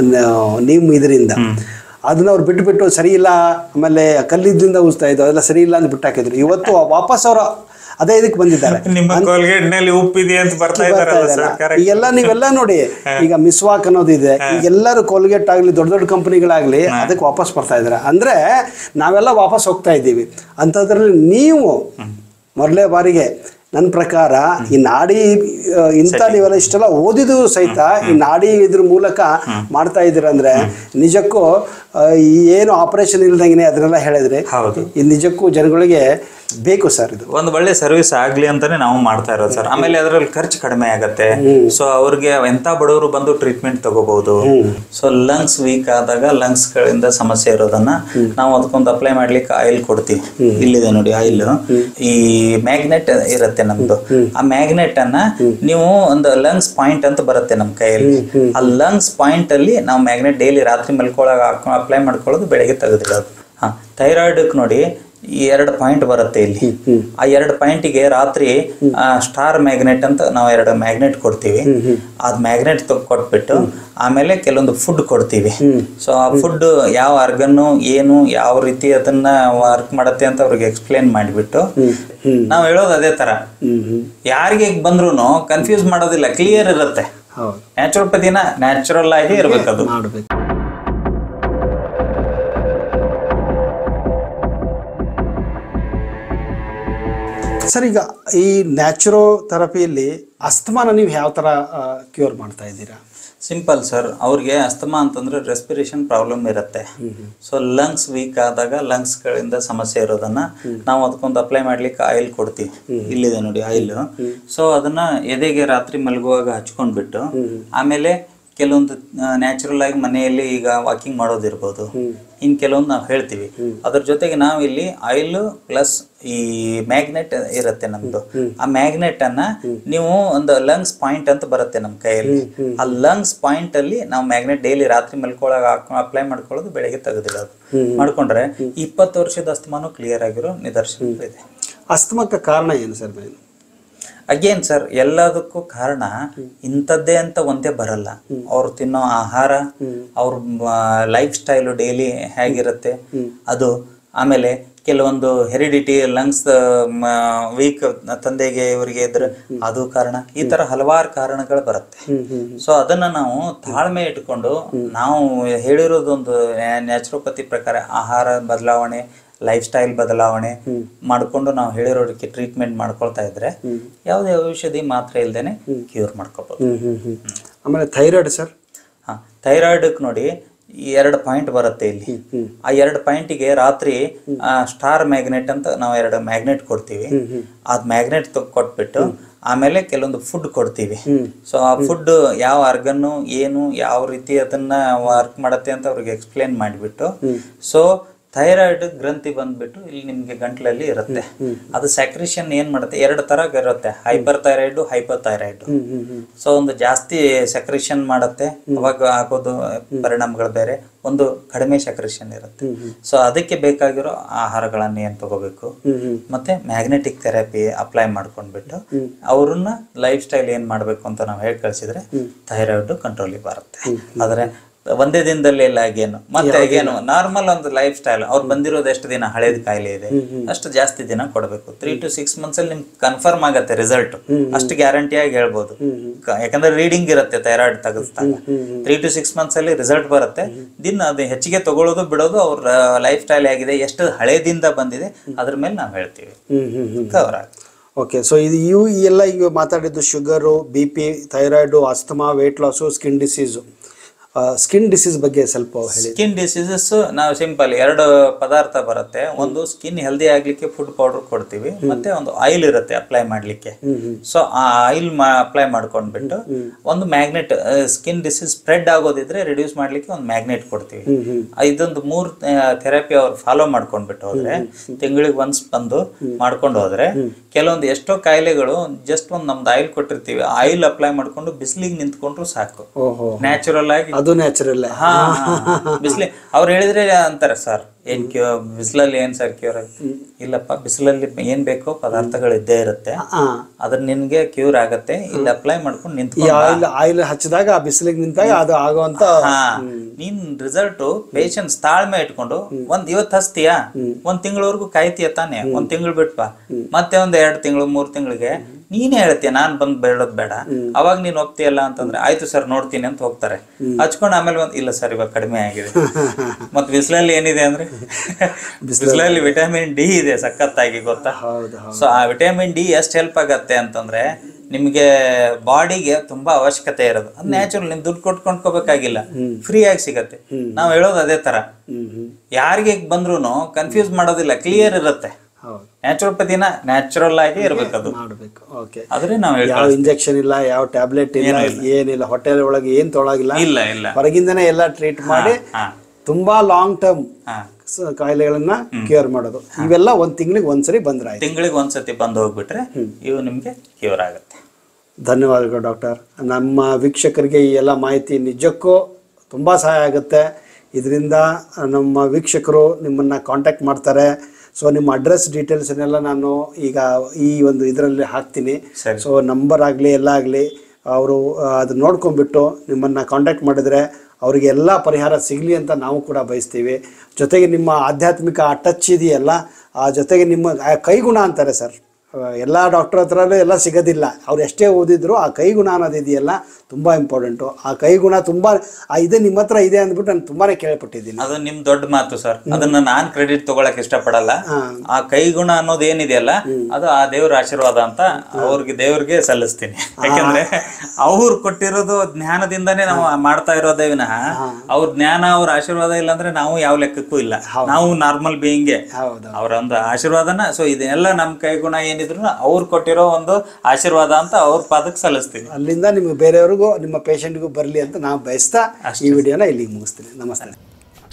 ನ- ನೀಮ್ ಇದರಿಂದ ಅದನ್ನ ಅವ್ರು ಬಿಟ್ಟು ಬಿಟ್ಟು ಸರಿ ಇಲ್ಲ ಆಮೇಲೆ ಕಲ್ಲಿದ್ದಿಂದ ಉಜ್ತಾ ಇದ್ದು ಅದೆಲ್ಲ ಸರಿ ಇಲ್ಲ ಅಂತ ಬಿಟ್ಟು ಹಾಕಿದ್ರು ಇವತ್ತು ವಾಪಸ್ ಅವರು ಅದೇ ಇದಕ್ಕೆ ಬಂದಿದ್ದಾರೆ
ನಿಮ್ಮ ಕೋಲ್ಗೇಟ್ ನಲ್ಲಿ ಉಪ್ಪಿದೆ ಅಂತ ಬರ್ತಾ
ಬರ್ತಾ
ಇದಾರಲ್ಲ
ಇದೆಯಲ್ಲ.
Sir correct.
ಈಗೆಲ್ಲ ನೀವೆಲ್ಲ ನೋಡಿ ಈಗ ಮಿಸ್ವಾಕ್ ಅನ್ನೋದಿದೆ ಈಗ ಎಲ್ಲರೂ ಕೋಲ್ಗೇಟ್ ಆಗ್ಲಿ ದೊಡ್ಡ ದೊಡ್ಡ ಕಂಪನಿಗಳಾಗ್ಲಿ ಅದಕ್ಕೆ ವಾಪಸ್ ಬರ್ತಾ ಇದಾರೆ ಅಂದ್ರೆ ನಾವೆಲ್ಲ ವಾಪಸ್ ಹೋಗ್ತಾ ಇದ್ದೀವಿ ಅಂಥದ್ರಲ್ಲಿ ನೀವು ಮೊದಲೇ ಬಾರಿಗೆ ನನ್ನ ಪ್ರಕಾರ ಈ ನಾಡಿ ಆ, ಇಂಥ ನೀವೆಲ್ಲ ಇಷ್ಟೆಲ್ಲ ಓದಿದ್ರು ಸಹಿತ ಈ ನಾಡಿ ಇದ್ರ ಮೂಲಕ ಮಾಡ್ತಾ ಇದ್ದೀರ ಅಂದ್ರೆ ನಿಜಕ್ಕೂ ಆ, ಈ ಏನು ಆಪರೇಷನ್ ಇಲ್ದಂಗೆ ಅದನ್ನೆಲ್ಲ ಹೇಳಿದ್ರಿ
ಹೌದು
ಇದು ನಿಜಕ್ಕೂ ಜನಗಳಿಗೆ ಬೇಕು ಸರ್ ಇದು
ಒಂದು ಒಳ್ಳೆ ಸರ್ವಿಸ್ ಆಗ್ಲಿ ಅಂತಾನೆ ನಾವು ಮಾಡ್ತಾ ಇರೋದು ಸರ್ ಆಮೇಲೆ ಅದರಲ್ಲಿ ಖರ್ಚು ಕಡಿಮೆ ಆಗತ್ತೆ ಸೊ ಅವ್ರಿಗೆ ಎಂತ ಬಡವರು ಬಂದು ಟ್ರೀಟ್ಮೆಂಟ್ ತಗೋಬಹುದು ಸೊ ಲಂಗ್ಸ್ ವೀಕ್ ಆದಾಗ ಲಂಗ್ಸ್ ಗಳಿಂದ ಸಮಸ್ಯೆ ಇರೋದನ್ನ ನಾವು ಅದಕ್ಕೊಂದು ಅಪ್ಲೈ ಮಾಡ್ಲಿಕ್ಕೆ ಆಯಿಲ್ ಕೊಡ್ತೀವಿ ಇಲ್ಲಿದೆ ನೋಡಿ ಆಯಿಲ್ ಈ ಮ್ಯಾಗ್ನೆಟ್ ಇರುತ್ತೆ ನಮ್ದು ಆ ಮ್ಯಾಗ್ನೆಟ್ ಅನ್ನ ನೀವು ಒಂದು ಲಂಗ್ಸ್ ಪಾಯಿಂಟ್ ಅಂತ ಬರುತ್ತೆ ನಮ್ಮ ಕೈಯಲ್ಲಿ ಆ ಲಂಗ್ಸ್ ಪಾಯಿಂಟ್ ಅಲ್ಲಿ ನಾವು ಮ್ಯಾಗ್ನೆಟ್ ಡೈಲಿ ರಾತ್ರಿ ಮಲ್ಕೊಳಗ ಅಪ್ಲೈ ಮಾಡ್ಕೊಳ್ಳೋದು ಬೆಳಗ್ಗೆ ತೆಗೆದಿಡೋದು ಹಾ ಥೈರಾಯ್ಡ್ ನೋಡಿ ಈ ಎರಡು ಪಾಯಿಂಟ್ ಬರುತ್ತೆ ಇಲ್ಲಿ ಆ ಎರಡು ಪಾಯಿಂಟಿಗೆ ರಾತ್ರಿ ಸ್ಟಾರ್ ಮ್ಯಾಗ್ನೆಟ್ ಅಂತ ನಾವು ಎರಡು ಮ್ಯಾಗ್ನೆಟ್ ಕೊಡ್ತೀವಿ ಅದ್ ಮ್ಯಾಗ್ನೆಟ್ ಕೊಟ್ಬಿಟ್ಟು ಆಮೇಲೆ ಕೆಲವೊಂದು ಫುಡ್ ಕೊಡ್ತೀವಿ ಸೊ ಆ ಫುಡ್ ಯಾವ ಆರ್ಗನ್ನು ಏನು ಯಾವ ರೀತಿ ಅದನ್ನ ವರ್ಕ್ ಮಾಡತ್ತೆ ಅಂತ ಅವ್ರಿಗೆ ಎಕ್ಸ್ಪ್ಲೇನ್ ಮಾಡಿಬಿಟ್ಟು ನಾವು ಹೇಳೋದು ಅದೇ ತರ
ಹ್ಮ್ ಹ್ಮ್
ಯಾರಿಗೆ ಬಂದ್ರು ಕನ್ಫ್ಯೂಸ್ ಮಾಡೋದಿಲ್ಲ ಕ್ಲಿಯರ್ ಇರುತ್ತೆ
ಹೌದು
ನ್ಯಾಚುರೋಪತಿನ ನ್ಯಾಚುರಲ್ ಆಗಿ ಇರ್ಬೇಕದು
ಮಾಡಬೇಕು ಸರ್ ಈಗ ಈ ನ್ಯಾಚುರೋ ಥೆರಪಿಯಲ್ಲಿ ಅಸ್ತಮಾನ ನೀವು ಯಾವ ಥರ ಕ್ಯೂರ್ ಮಾಡ್ತಾ ಇದ್ದೀರಾ
ಸಿಂಪಲ್ ಸರ್ ಅವ್ರಿಗೆ ಅಸ್ತಮಾ ಅಂತಂದ್ರೆ ರೆಸ್ಪಿರೇಷನ್ ಪ್ರಾಬ್ಲಮ್ ಇರುತ್ತೆ ಸೊ ಲಂಗ್ಸ್ ವೀಕ್ ಆದಾಗ lungs ಗಳಿಂದ ಸಮಸ್ಯೆ ಇರೋದನ್ನ ನಾವು ಅದಕ್ಕೊಂದು ಅಪ್ಲೈ ಮಾಡ್ಲಿಕ್ಕೆ ಆಯಿಲ್ ಕೊಡ್ತೀವಿ ಇಲ್ಲಿದೆ ನೋಡಿ ಆಯಿಲ್ ಸೊ ಅದನ್ನ ಎದೆಗೆ ರಾತ್ರಿ ಮಲಗುವಾಗ ಹಚ್ಕೊಂಡ್ಬಿಟ್ಟು ಆಮೇಲೆ ಕೆಲವೊಂದು ನ್ಯಾಚುರಲ್ ಆಗಿ ಮನೆಯಲ್ಲಿ ಈಗ ವಾಕಿಂಗ್ ಮಾಡೋದಿರ್ಬೋದು ಇನ್ ಕೆಲವೊಂದು ನಾವು ಹೇಳ್ತೀವಿ ಅದ್ರ ಜೊತೆಗೆ ನಾವು ಇಲ್ಲಿ ಆಯಿಲ್ ಪ್ಲಸ್ ಈ ಮ್ಯಾಗ್ನೆಟ್ ಇರುತ್ತೆ ನಮ್ದು ಆ ಮ್ಯಾಗ್ನೆಟ್ ಅನ್ನ ನೀವು ಒಂದು ಲಂಗ್ಸ್ ಪಾಯಿಂಟ್ ಅಂತ ಬರುತ್ತೆ ನಮ್ಮ ಕೈಯಲ್ಲಿ ಆ ಲಂಗ್ಸ್ ಪಾಯಿಂಟ್ ಅಲ್ಲಿ ನಾವು ಮ್ಯಾಗ್ನೆಟ್ ಡೈಲಿ ರಾತ್ರಿ ಮಲ್ಕೊಳಗ ಅಪ್ಲೈ ಮಾಡ್ಕೊಳ್ಳೋದು ಬೆಳಗ್ಗೆ ತೆಗೆದಿಡೋದು ಮಾಡ್ಕೊಂಡ್ರೆ ಇಪ್ಪತ್ತು ವರ್ಷದ ಅಸ್ತಮಾನು ಕ್ಲಿಯರ್ ಆಗಿರೋ ನಿದರ್ಶನ ಇದೆ
ಅಸ್ತಮಕ್ಕೆ ಕಾರಣ ಏನು ಸರ್ ಮೇನ್
ಅಗೇನ್ ಸರ್ ಎಲ್ಲದಕ್ಕೂ ಕಾರಣ ಇಂಥದ್ದೇ ಅಂತ ಒಂದೇ ಬರಲ್ಲ ಅವ್ರು ತಿನ್ನೋ ಆಹಾರ ಅವ್ರ ಲೈಫ್ ಸ್ಟೈಲು ಡೈಲಿ ಹೇಗಿರುತ್ತೆ ಅದು ಆಮೇಲೆ ಕೆಲವೊಂದು ಹೆರಿಡಿಟಿ ಲಂಗ್ಸ್ ವೀಕ್ ತಂದೆಗೆ ಇವರಿಗೆ ಇದ್ರೆ ಅದು ಕಾರಣ ಈ ತರ ಹಲವಾರು ಕಾರಣಗಳು ಬರುತ್ತೆ ಸೊ ಅದನ್ನ ನಾವು ತಾಳ್ಮೆ ಇಟ್ಕೊಂಡು ನಾವು ಹೇಳಿರೋದೊಂದು ನ್ಯಾಚುರೋಪತಿ ಪ್ರಕಾರ ಆಹಾರ ಬದಲಾವಣೆ ಲೈಫ್ ಸ್ಟೈಲ್ ಬದಲಾವಣೆ ಮಾಡ್ಕೊಂಡು ನಾವು ಹೇಳಿರೋದಕ್ಕೆ ಟ್ರೀಟ್ಮೆಂಟ್ ಮಾಡ್ಕೊಳ್ತಾ ಇದ್ರೆ ಯಾವುದೇ ಔಷಧಿ ಮಾತ್ರ ಇಲ್ದೇನೆ ಕ್ಯೂರ್ ಮಾಡ್ಕೋಬಹುದು
ಹ್ಮ್ ಹ್ಮ್ ಹ್ಮ್ ಆಮೇಲೆ ಥೈರಾಯ್ಡ್ ಸರ್
ಹಾ ಥೈರಾಯ್ಡ್ ನೋಡಿ ಈ ಎರಡು ಪಾಯಿಂಟ್ ಬರುತ್ತೆ ಇಲ್ಲಿ ಆ ಎರಡು ಪಾಯಿಂಟಿಗೆ ರಾತ್ರಿ ಸ್ಟಾರ್ ಮ್ಯಾಗ್ನೆಟ್ ಅಂತ ನಾವು ಎರಡು ಮ್ಯಾಗ್ನೆಟ್ ಕೊಡ್ತೀವಿ ಅದ್ ಮ್ಯಾಗ್ನೆಟ್ ಕೊಟ್ಬಿಟ್ಟು ಆಮೇಲೆ ಕೆಲವೊಂದು ಫುಡ್ ಕೊಡ್ತೀವಿ ಸೊ ಆ ಫುಡ್ ಯಾವ ಆರ್ಗನ್ನು ಏನು ಯಾವ ರೀತಿ ಅದನ್ನ ವರ್ಕ್ ಮಾಡತ್ತೆ ಅಂತ ಅವ್ರಿಗೆ ಎಕ್ಸ್ಪ್ಲೇನ್ ಮಾಡಿಬಿಟ್ಟು ಸೊ ಥೈರಾಯ್ಡ್ ಗ್ರಂಥಿ ಬಂದ್ಬಿಟ್ಟು ಇಲ್ಲಿ ನಿಮ್ಗೆ ಗಂಟ್ಲಲ್ಲಿ ಇರುತ್ತೆ ಅದು ಸ್ಯಾಕ್ರಿಷನ್ ಏನ್ ಮಾಡುತ್ತೆ ಎರಡು ತರ ಇರುತ್ತೆ hyper thyroid hyper thyroid so ಒಂದು ಜಾಸ್ತಿ ಸೆಕ್ರೇಷನ್ ಮಾಡುತ್ತೆ ಅವಾಗ ಆಗೋದು ಪರಿಣಾಮಗಳು ಬೇರೆ ಒಂದು ಕಡಿಮೆ ಸೆಕ್ರೇಷನ್ ಇರುತ್ತೆ ಸೊ ಅದಕ್ಕೆ ಬೇಕಾಗಿರೋ ಆಹಾರಗಳನ್ನ ಏನ್ ತಗೋಬೇಕು ಮತ್ತೆ ಮ್ಯಾಗ್ನೆಟಿಕ್ ಥೆರಪಿ ಅಪ್ಲೈ ಮಾಡ್ಕೊಂಡ್ಬಿಟ್ಟು ಅವ್ರನ್ನ ಲೈಫ್ ಸ್ಟೈಲ್ ಏನ್ ಮಾಡ್ಬೇಕು ಅಂತ ನಾವು ಹೇಳಿ ಕಳ್ಸಿದ್ರೆ ಥೈರಾಯ್ಡ್ ಕಂಟ್ರೋಲಿಗೆ ಬರುತ್ತೆ ಆದ್ರೆ ಒಂದೇ ದಿನದಲ್ಲಿ ಎಲ್ಲ ಆಗೇನು ಮತ್ತೆ ಆಗೇನು ನಾರ್ಮಲ್ ಒಂದು ಲೈಫ್ ಸ್ಟೈಲ್ ಅವ್ರು ಬಂದಿರೋದು ಎಷ್ಟು ದಿನ ಹಳೇದ್ ಕಾಯಿಲೆ ಇದೆ ಅಷ್ಟು ಜಾಸ್ತಿ ದಿನ ಕೊಡಬೇಕು ತ್ರೀ ಟು ಸಿಕ್ಸ್ ಮಂತ್ಸ್ ಅಲ್ಲಿ ನಿಮ್ಗೆ ಕನ್ಫರ್ಮ್ ಆಗತ್ತೆ ರಿಸಲ್ಟ್ ಅಷ್ಟು ಗ್ಯಾರಂಟಿಯಾಗಿ ಹೇಳ್ಬೋದು ಕ- ಯಾಕಂದ್ರೆ ರೀಡಿಂಗ್ ಇರುತ್ತೆ ಥೈರಾಯ್ಡ್ ತೆಗೆಸ್ದಾಗ ತ್ರೀ ಟು ಸಿಕ್ಸ್ ಮಂತ್ಸ್ ಅಲ್ಲಿ ರಿಸಲ್ಟ್ ಬರುತ್ತೆ ದಿನ ಅದು ಹೆಚ್ಚಿಗೆ ತಗೊಳ್ಳೋದು ಬಿಡೋದು ಅವ್ರ ಲೈಫ್ ಸ್ಟೈಲ್ ಆಗಿದೆ ಎಷ್ಟು ಹಳೇದಿಂದ ಬಂದಿದೆ ಅದ್ರ ಮೇಲೆ ನಾವು ಹೇಳ್ತೀವಿ
ಹ್ಮ್ ಹ್ಮ್ ಹ್ಮ್
ಕವರ್ ಆಗುತ್ತೆ
ಓಕೆ ಸೊ ಇದು ಇವು ಈ ಎಲ್ಲ ಈಗ ಮಾತಾಡಿದ್ದು sugar B P thyroid asthma weight loss skin disease skin disease ಬಗ್ಗೆ ಸ್ವಲ್ಪ ಹೇಳಿ
ಸ್ಕಿನ್ ಡಿಸೀಸಸ್ ನಾವು ಸಿಂಪಲ್ ಎರಡು ಪದಾರ್ಥ ಬರುತ್ತೆ ಒಂದು ಸ್ಕಿನ್ ಹೆಲ್ದಿ ಆಗ್ಲಿಕ್ಕೆ ಫುಡ್ ಪೌಡರ್ ಕೊಡ್ತೀವಿ ಮತ್ತೆ ಒಂದು ಆಯಿಲ್ ಇರುತ್ತೆ ಅಪ್ಲೈ ಮಾಡ್ಲಿಕ್ಕೆ ಸೊ ಆ ಆಯಿಲ್ ಅಪ್ಲೈ ಮಾಡ್ಕೊಂಡ್ಬಿಟ್ಟು ಒಂದು ಮ್ಯಾಗ್ನೆಟ್ ಸ್ಕಿನ್ ಡಿಸೀಸ್ ಸ್ಪ್ರೆಡ್ ಆಗೋದಿದ್ರೆ ರಿಡ್ಯೂಸ್ ಮಾಡ್ಲಿಕ್ಕೆ ಒಂದು ಮ್ಯಾಗ್ನೆಟ್ ಕೊಡ್ತೀವಿ ಆ, ಇದೊಂದು ಮೂರ್ ಥೆರಪಿ ಅವ್ರು ಫಾಲೋ ಮಾಡ್ಕೊಂಡ್ಬಿಟ್ಟು ಹೋದ್ರೆ ತಿಂಗಳಿಗೆ ಒನ್ಸ್ ಬಂದು ಮಾಡ್ಕೊಂಡು ಹೋದ್ರೆ ಕೆಲವೊಂದು ಎಷ್ಟೋ ಕಾಯಿಲೆಗಳು ಜಸ್ಟ್ ಒಂದ್ ನಮ್ದು ಆಯಿಲ್ ಕೊಟ್ಟಿರ್ತೀವಿ ಆಯಿಲ್ ಅಪ್ಲೈ ಮಾಡ್ಕೊಂಡು ಬಿಸಿಲಿಗೆ ನಿಂತ್ಕೊಂಡ್ರು ಸಾಕು
ಓಹೋ
ನ್ಯಾಚುರಲ್ ಆಗಿ
ಅದು ನ್ಯಾಚುರಲ್
ಹಾ ಬಿಸಿಲಿ ಅವ್ರು ಹೇಳಿದ್ರೆ ಅಂತಾರೆ ಸರ್ ಏನ್ ಕ್ಯೂ ಬಿಸಿಲಲ್ಲಿ ಏನ್ ಸರ್ ಕ್ಯೂರ್ ಇಲ್ಲಪ್ಪ ಬಿಸಿಲಲ್ಲಿ ಏನ್ ಬೇಕೋ ಪದಾರ್ಥಗಳು ಇದ್ದೇ ಇರುತ್ತೆ ಅದ್ರ ನಿನ್ಗೆ ಕ್ಯೂರ್ ಆಗತ್ತೆ ಇಲ್ಲಿ ಅಪ್ಲೈ ಮಾಡ್ಕೊಂಡು
ಈ
ನಿಂತ್ಕೊಂಡು
ಆಯಿಲ್ ಆಯಿಲ್ ಹಚ್ಚಿದಾಗ ಆ ಬಿಸಿಲಿಗೆ ನಿಂತಾಗ ಅದು ಆಗುವಂತ
ಹಾ ನೀನ್ ರಿಸಲ್ಟ್ ಪೇಷನ್ಸ್ ತಾಳ್ಮೆ ಇಟ್ಕೊಂಡು ಒಂದ್ ಇವತ್ ಹಚ್ತೀಯಾ ಒಂದ್ ತಿಂಗಳವರೆಗೂ ಕಾಯ್ತೀಯ ತಾನೆ ಒಂದ್ ತಿಂಗಳು ಬಿಟ್ಬಾ ಮತ್ತೆ ಒಂದ್ ಎರಡ್ ತಿಂಗಳು ಮೂರ್ ತಿಂಗಳಿಗೆ ನೀನೇ ಹೇಳ್ತೀಯ ನಾನ್ ಬಂದ್ ಬೇಡೋದ್ ಬೇಡ ಅವಾಗ ನೀನ್ ಒಪ್ತೀಯಲ್ಲ ಅಂತಂದ್ರೆ ಆಯ್ತು ಸರ್ ನೋಡ್ತೀನಿ ಅಂತ ಹೋಗ್ತಾರೆ ಹಚ್ಕೊಂಡು ಆಮೇಲೆ ಒಂದ್ ಇಲ್ಲ ಸರ್ ಇವಾಗ ಕಡಿಮೆ ಆಗಿದೆ ಮತ್ ಬಿಸಿಲಲ್ಲಿ ಏನಿದೆ ಅಂದ್ರೆ ಬಿಸಿಲಲ್ಲಿ ವಿಟಮಿನ್ ಡಿ ಇದೆ ಸಖತ್ತಾಗಿ ಗೊತ್ತಾ
ಹೌದು
ಸೊ ಆ ವಿಟಮಿನ್ ಡಿ ಎಷ್ಟು ಹೆಲ್ಪ್ ಆಗತ್ತೆ ಅಂತಂದ್ರೆ ನಿಮ್ಗೆ ಬಾಡಿಗೆ ತುಂಬಾ ಅವಶ್ಯಕತೆ ಇರೋದು ಅದು ನ್ಯಾಚುರಲ್ ನಿಮ್ ದುಡ್ಡು ಕೊಟ್ಕೊಂಡ್ಕೋಬೇಕಾಗಿಲ್ಲ ಫ್ರೀ ಆಗಿ ಸಿಗತ್ತೆ ನಾವ್ ಹೇಳೋದು ಅದೇ ತರ
ಹ್ಮ್ ಹ್ಮ್
ಯಾರಿಗೆ ಬಂದ್ರು ಕನ್ಫ್ಯೂಸ್ ಮಾಡೋದಿಲ್ಲ ಕ್ಲಿಯರ್ ಇರುತ್ತೆ
ಹೌದು
ನ್ಯಾಚುರೋಪತಿನ ನ್ಯಾಚುರಲ್ ಆಗಿ ಇರ್ಬೇಕದು
ಮಾಡ್ಬೇಕು ಓಕೆ
ಆದ್ರೆ ನಾವ್ ಹೇಳ್ತೀವಿ
ಯಾವ ಇಂಜೆಕ್ಷನ್ ಇಲ್ಲ ಯಾವ ಟ್ಯಾಬ್ಲೆಟ್ ಇಲ್ಲ ಏನಿಲ್ಲ ಹೋಟೆಲ್ ಒಳಗೆ ಏನ್ ತೊಳಗಿಲ್ಲ
ಇಲ್ಲ ಇಲ್ಲ
ಹೊರಗಿಂದನೇ ಎಲ್ಲ ಟ್ರೀಟ್ ಮಾಡಿ
ಹಾ
ತುಂಬಾ ಲಾಂಗ್ ಟರ್ಮ್
ಹಾ
ಕಾಯಿಲೆಗಳನ್ನ ಕ್ಯೂರ್ ಮಾಡೋದು ಇವೆಲ್ಲ ಒಂದ್ ತಿಂಗಳಿಗೆ ಒಂದ್ಸರಿ ಬಂದ್ರಾಯ್ತು
ತಿಂಗಳಿಗೆ ಒಂದ್ಸತಿ ಬಂದು ಹೋಗ್ಬಿಟ್ರೆ ಇವು ನಿಮ್ಗೆ ಕ್ಯೂರ್ ಆಗುತ್ತೆ
ಧನ್ಯವಾದಗಳು ಡಾಕ್ಟರ್ ನಮ್ಮ ವೀಕ್ಷಕರಿಗೆ ಈ ಎಲ್ಲ ಮಾಹಿತಿ ನಿಜಕ್ಕೂ ತುಂಬ ಸಹಾಯ ಆಗುತ್ತೆ ಇದರಿಂದ ನಮ್ಮ ವೀಕ್ಷಕರು ನಿಮ್ಮನ್ನು ಕಾಂಟ್ಯಾಕ್ಟ್ ಮಾಡ್ತಾರೆ ಸೊ ನಿಮ್ಮ ಅಡ್ರೆಸ್ ಡೀಟೇಲ್ಸನ್ನೆಲ್ಲ ನಾನು ಈಗ ಈ ಒಂದು ಇದರಲ್ಲಿ ಹಾಕ್ತೀನಿ
ಸರಿ.
ಸೊ ನಂಬರ್ ಆಗಲಿ ಎಲ್ಲ ಆಗಲಿ ಅವರು ಅದು ನೋಡ್ಕೊಂಡ್ಬಿಟ್ಟು ನಿಮ್ಮನ್ನು ಕಾಂಟ್ಯಾಕ್ಟ್ ಮಾಡಿದರೆ ಅವರಿಗೆ ಎಲ್ಲ ಪರಿಹಾರ ಸಿಗಲಿ ಅಂತ ನಾವು ಕೂಡ ಬಯಸ್ತೀವಿ ಜೊತೆಗೆ ನಿಮ್ಮ ಆಧ್ಯಾತ್ಮಿಕ ಆ ಟಚ್ ಇದೆಯಲ್ಲ ಆ ಜೊತೆಗೆ ನಿಮ್ಮ ಆ ಕೈಗುಣ ಅಂತಾರೆ ಸರ್ ಎಲ್ಲ ಡಾಕ್ಟರ್ ಹತ್ರಲ್ಲೂ ಎಲ್ಲ ಸಿಗೋದಿಲ್ಲ ಅವ್ರು ಎಷ್ಟೇ ಓದಿದ್ರು ಆ ಕೈಗುಣ ಅನ್ನೋದು ಇದೆಯಲ್ಲ ತುಂಬ ಇಂಪಾರ್ಟೆಂಟು ಆ ಕೈಗುಣ ತುಂಬ ಆ ಇದೆ ನಿಮ್ಮ ಹತ್ರ ಇದೆ ಅಂದ್ಬಿಟ್ಟು ನಾನು ತುಂಬಾ ಕೇಳ್ಪಟ್ಟಿದ್ದೀನಿ
ಅದು ನಿಮ್ ದೊಡ್ಡ ಮಾತು ಸರ್ ಅದನ್ನ ನಾನ್ ಕ್ರೆಡಿಟ್ ತಗೊಳಕ್ ಇಷ್ಟಪಡಲ್ಲ
ಹಾ.
ಆ ಕೈಗುಣ ಅನ್ನೋದು ಏನಿದೆಯಲ್ಲ ಅದು ಆ ದೇವ್ರ ಆಶೀರ್ವಾದ ಅಂತ ಅವ್ರಿಗೆ ದೇವ್ರಿಗೆ ಸಲ್ಲಿಸ್ತೀನಿ ಯಾಕಂದ್ರೆ ಅವ್ರು ಕೊಟ್ಟಿರೋದು ಜ್ಞಾನದಿಂದಾನೇ ನಾವು ಮಾಡ್ತಾ ಇರೋದೇ ವಿನಃ ಅವ್ರ ಜ್ಞಾನ ಅವ್ರ ಆಶೀರ್ವಾದ ಇಲ್ಲ ಅಂದ್ರೆ ನಾವು ಯಾವ ಲೆಕ್ಕಕ್ಕೂ ಇಲ್ಲ ನಾವು ನಾರ್ಮಲ್ ಬೀಯಿಂಗೆ
ಹೌದು
ಅವರ ಒಂದು ಆಶೀರ್ವಾದನ ಸೊ ಇದನ್ನೆಲ್ಲ ನಮ್ ಕೈಗುಣ ಏನಿದ್ರು ಅವ್ರು ಕೊಟ್ಟಿರೋ ಒಂದು ಆಶೀರ್ವಾದ ಅಂತ ಅವ್ರ ಪಾದಕ್ಕೆ ಸಲ್ಲಿಸ್ತೀನಿ
ಅಲ್ಲಿಂದ ನಿಮ್ಗೆ ಬೇರೆಯವ್ರಿಗೂ ನಿಮ್ಮ ಪೇಷಂಟ್ಗೂ ಬರಲಿ ಅಂತ ನಾವು ಬಯಸ್ತಾ ಈ ವಿಡಿಯೋನ ಇಲ್ಲಿಗೆ ಮುಗಿಸ್ತೀನಿ ನಮಸ್ತೆ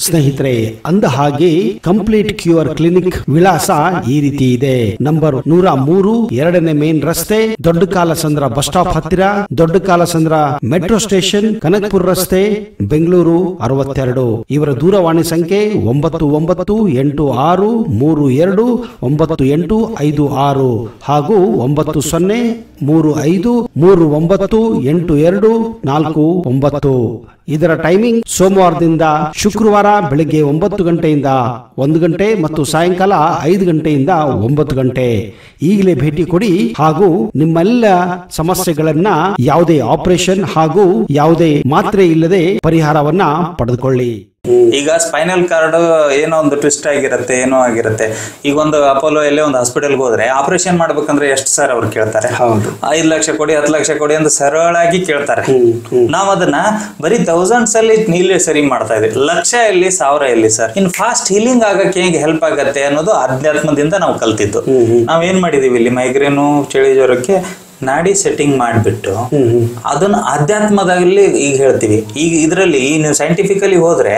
ಸ್ನೇಹಿತರೆ ಅಂದ ಹಾಗೆ ಕಂಪ್ಲೀಟ್ ಕ್ಯೂರ್ ಕ್ಲಿನಿಕ್ ವಿಳಾಸ ಈ ರೀತಿ ಇದೆ ನಂಬರ್ ನೂರ ಮೂರು ಎರಡನೇ ಮೇನ್ ರಸ್ತೆ ದೊಡ್ಡ ಕಾಲಸಂದ್ರ ಬಸ್ ಸ್ಟಾಪ್ ಹತ್ತಿರ ದೊಡ್ಡ ಕಾಲಸಂದ್ರ ಮೆಟ್ರೋ ಸ್ಟೇಷನ್ ಕನಕಪುರ ರಸ್ತೆ ಬೆಂಗಳೂರು ಅರವತ್ತೆರಡು ಇವರ ದೂರವಾಣಿ ಸಂಖ್ಯೆ ಒಂಬತ್ತು ಒಂಬತ್ತು ಎಂಟು ಆರು ಮೂರು ಎರಡು ಒಂಬತ್ತು ಎಂಟು ಐದು ಆರು ಹಾಗೂ ಒಂಬತ್ತು ಸೊನ್ನೆ ಮೂರು ಐದು ಮೂರು ಒಂಬತ್ತು ಎಂಟು ಎರಡು ನಾಲ್ಕು ಒಂಬತ್ತು ಇದರ ಟೈಮಿಂಗ್ ಸೋಮವಾರದಿಂದ ಶುಕ್ರವಾರ ಬೆಳಿಗ್ಗೆ ಒಂಬತ್ತು ಗಂಟೆಯಿಂದ ಒಂದು ಗಂಟೆ ಮತ್ತು ಸಾಯಂಕಾಲ ಐದು ಗಂಟೆಯಿಂದ ಒಂಬತ್ತು ಗಂಟೆ ಈಗಲೇ ಭೇಟಿ ಕೊಡಿ ಹಾಗೂ ನಿಮ್ಮೆಲ್ಲ ಸಮಸ್ಯೆಗಳನ್ನ ಯಾವುದೇ ಆಪರೇಷನ್ ಹಾಗೂ ಯಾವುದೇ ಮಾತ್ರೆ ಇಲ್ಲದೆ ಪರಿಹಾರವನ್ನ ಪಡೆದುಕೊಳ್ಳಿ
ಈಗ ಸ್ಪೈನಲ್ ಕಾರ್ಡ್ ಏನೋ ಒಂದು ಟ್ವಿಸ್ಟ್ ಆಗಿರುತ್ತೆ ಏನೋ ಆಗಿರುತ್ತೆ ಈಗ ಒಂದು ಅಪೋಲೋ ಎಲ್ಲೇ ಒಂದು ಹಾಸ್ಪಿಟಲ್ಗೆ ಹೋದ್ರೆ ಆಪರೇಷನ್ ಮಾಡ್ಬೇಕಂದ್ರೆ ಎಷ್ಟು ಸರ್ ಅವ್ರು ಕೇಳ್ತಾರೆ
ಹೌದು
ಐದು ಲಕ್ಷ ಕೊಡಿ ಹತ್ತು ಲಕ್ಷ ಕೊಡಿ ಅಂತ ಸರಳಾಗಿ ಕೇಳ್ತಾರೆ ನಾವ್ ಅದನ್ನ ಬರೀ ಥೌಸಂಡ್ಸ್ ಅಲ್ಲಿ ನೀಲೇ ಸರಿ ಮಾಡ್ತಾ ಇದ್ವಿ ಲಕ್ಷ ಎಲ್ಲಿ ಸಾವಿರ ಎಲ್ಲಿ ಸರ್ ಇನ್ ಫಾಸ್ಟ್ ಹೀಲಿಂಗ್ ಆಗಕ್ಕೆ ಹೇಗೆ ಹೆಲ್ಪ್ ಆಗತ್ತೆ ಅನ್ನೋದು ಅಧ್ಯಾತ್ಮದಿಂದ ನಾವು ಕಲ್ತಿದ್ದು ನಾವ್ ಏನ್ ಮಾಡಿದೀವಿ ಇಲ್ಲಿ ಮೈಗ್ರೇನು ಚಳಿ ಜ್ವರಕ್ಕೆ ನಾಡಿ ಸೆಟ್ಟಿಂಗ್ ಮಾಡಿಬಿಟ್ಟು ಅದನ್ನ ಅಧ್ಯಾತ್ಮದಲ್ಲಿ ಈಗ ಹೇಳ್ತೀವಿ ಈಗ ಇದರಲ್ಲಿ ನೀವು ಸೈಂಟಿಫಿಕಲಿ ಹೋದ್ರೆ